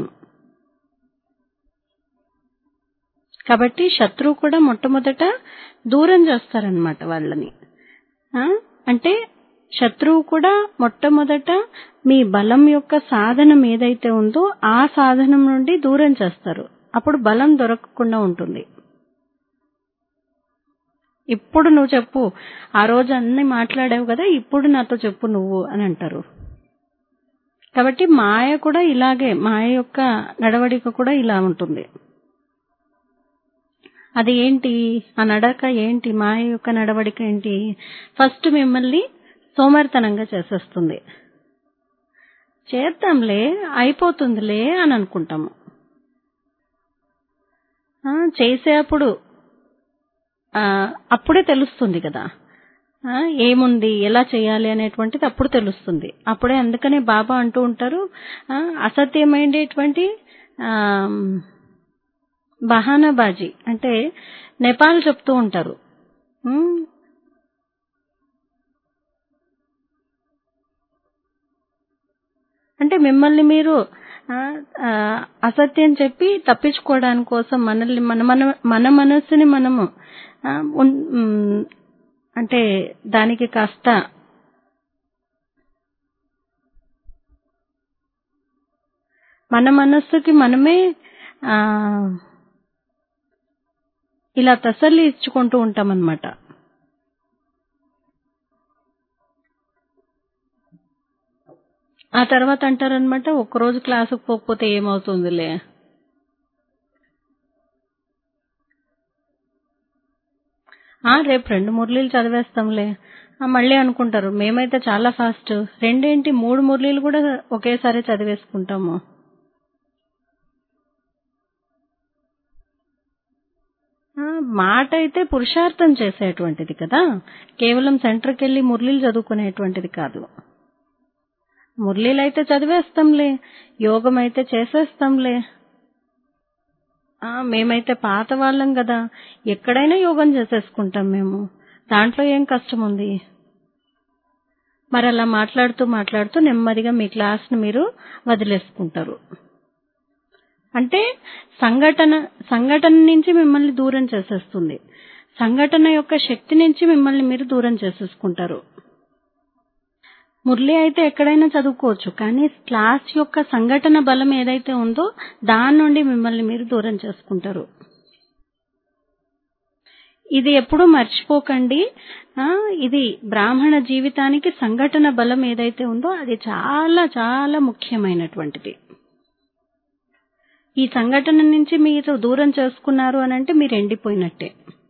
కాబట్టి శత్రువు కూడా మొట్టమొదట దూరం చేస్తారనమాట వాళ్ళని ఆ? అంటే శత్రువు కూడా మొట్టమొదట మీ బలం యొక్క సాధనం ఏదైతే ఉందో ఆ సాధనం నుండి దూరం చేస్తారు అప్పుడు బలం దొరకకుండా ఉంటుంది ఇప్పుడు నువ్వు చెప్పు ఆ రోజు అన్ని మాట్లాడావు కదా ఇప్పుడు నాతో చెప్పు నువ్వు అని అంటారు కాబట్టి మాయ కూడా ఇలాగే మాయ యొక్క నడవడిక కూడా ఇలా ఉంటుంది అది ఏంటి ఆ నడక ఏంటి మాయ యొక్క నడవడిక ఏంటి ఫస్ట్ మిమ్మల్ని సోమరితనంగా చేసేస్తుంది చేద్దాంలే అయిపోతుందిలే అని అనుకుంటాము ఆ, చేసేప్పుడు ఆ, అప్పుడే తెలుస్తుంది కదా ఆ, ఏముంది ఎలా చేయాలి అనేటువంటిది అప్పుడు తెలుస్తుంది అప్పుడే అందుకనే బాబా అంటూ ఉంటారు ఆ, అసత్యమైనటువంటి ఆ, బహానాబాజీ అంటే నేపాల్ చెప్తూ ఉంటారు ఉమ్, అంటే మిమ్మల్ని మీరు ఆ, ఆ, అసత్యం చెప్పి తప్పించుకోవడానికి కోసం మనల్ని మన మన మన మనస్సుని మనము ఆ, ఉన్- ఉమ్, అంటే దానికి కాస్త మన మనస్సుకి మనమే ఆ ఇలా తసల్లి ఇచ్చుకుంటూ ఉంటామన్నమాట ఆ తర్వాత అంటారనమాట ఒక్కరోజు క్లాసుకు పోకపోతే ఏమవుతుందిలే ఆ రేపు రెండు మురళీలు చదివేస్తాంలే ఆ, మళ్ళీ అనుకుంటారు మేమైతే చాలా ఫాస్ట్ రెండేంటి మూడు మురళీలు కూడా ఒకేసారి చదివేసుకుంటాము ఆ, మాట అయితే పురుషార్థం చేసేటువంటిది కదా కేవలం సెంటర్కి వెళ్ళి మురళీలు చదువుకునేటువంటిది కాదు మురళీలు అయితే చదివేస్తాంలే యోగం అయితే చేసేస్తాంలే ఆ, మేమైతే పాత వాళ్ళం కదా ఎక్కడైనా యోగం చేసేసుకుంటాం మేము దాంట్లో ఏం కష్టం ఉంది మరి అలా మాట్లాడుతూ మాట్లాడుతూ నెమ్మదిగా మీ క్లాస్ని మీరు వదిలేసుకుంటారు అంటే సంఘటన సంఘటన నుంచి మిమ్మల్ని దూరం చేసేస్తుంది సంఘటన యొక్క శక్తి నుంచి మిమ్మల్ని మీరు దూరం చేసేసుకుంటారు మురళి అయితే ఎక్కడైనా చదువుకోవచ్చు కానీ క్లాస్ యొక్క సంఘటన బలం ఏదైతే ఉందో దాని నుండి మిమ్మల్ని మీరు దూరం చేసుకుంటారు ఇది ఎప్పుడూ మర్చిపోకండి ఆ, ఇది బ్రాహ్మణ జీవితానికి సంఘటన బలం ఏదైతే ఉందో అది చాలా చాలా ముఖ్యమైనటువంటిది ఈ సంఘటన నుంచి మీరు దూరం చేసుకున్నారు అని అంటే మీరు ఎండిపోయినట్టే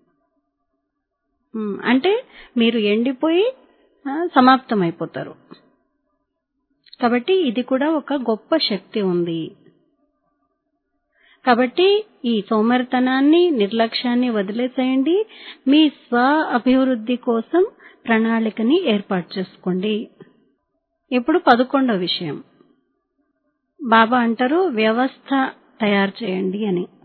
ఉమ్, అంటే మీరు ఎండిపోయి ఆ, సమాప్తమైపోతారు కాబట్టి ఇది కూడా ఒక గొప్ప శక్తి ఉంది కాబట్టి ఈ సోమరితనాన్ని నిర్లక్ష్యాన్ని వదిలేసేయండి మీ స్వ అభివృద్ధి కోసం ప్రణాళికని ఏర్పాటు చేసుకోండి ఇప్పుడు పదకొండో విషయం బాబా అంటారు వ్యవస్థ తయారు చేయండి అని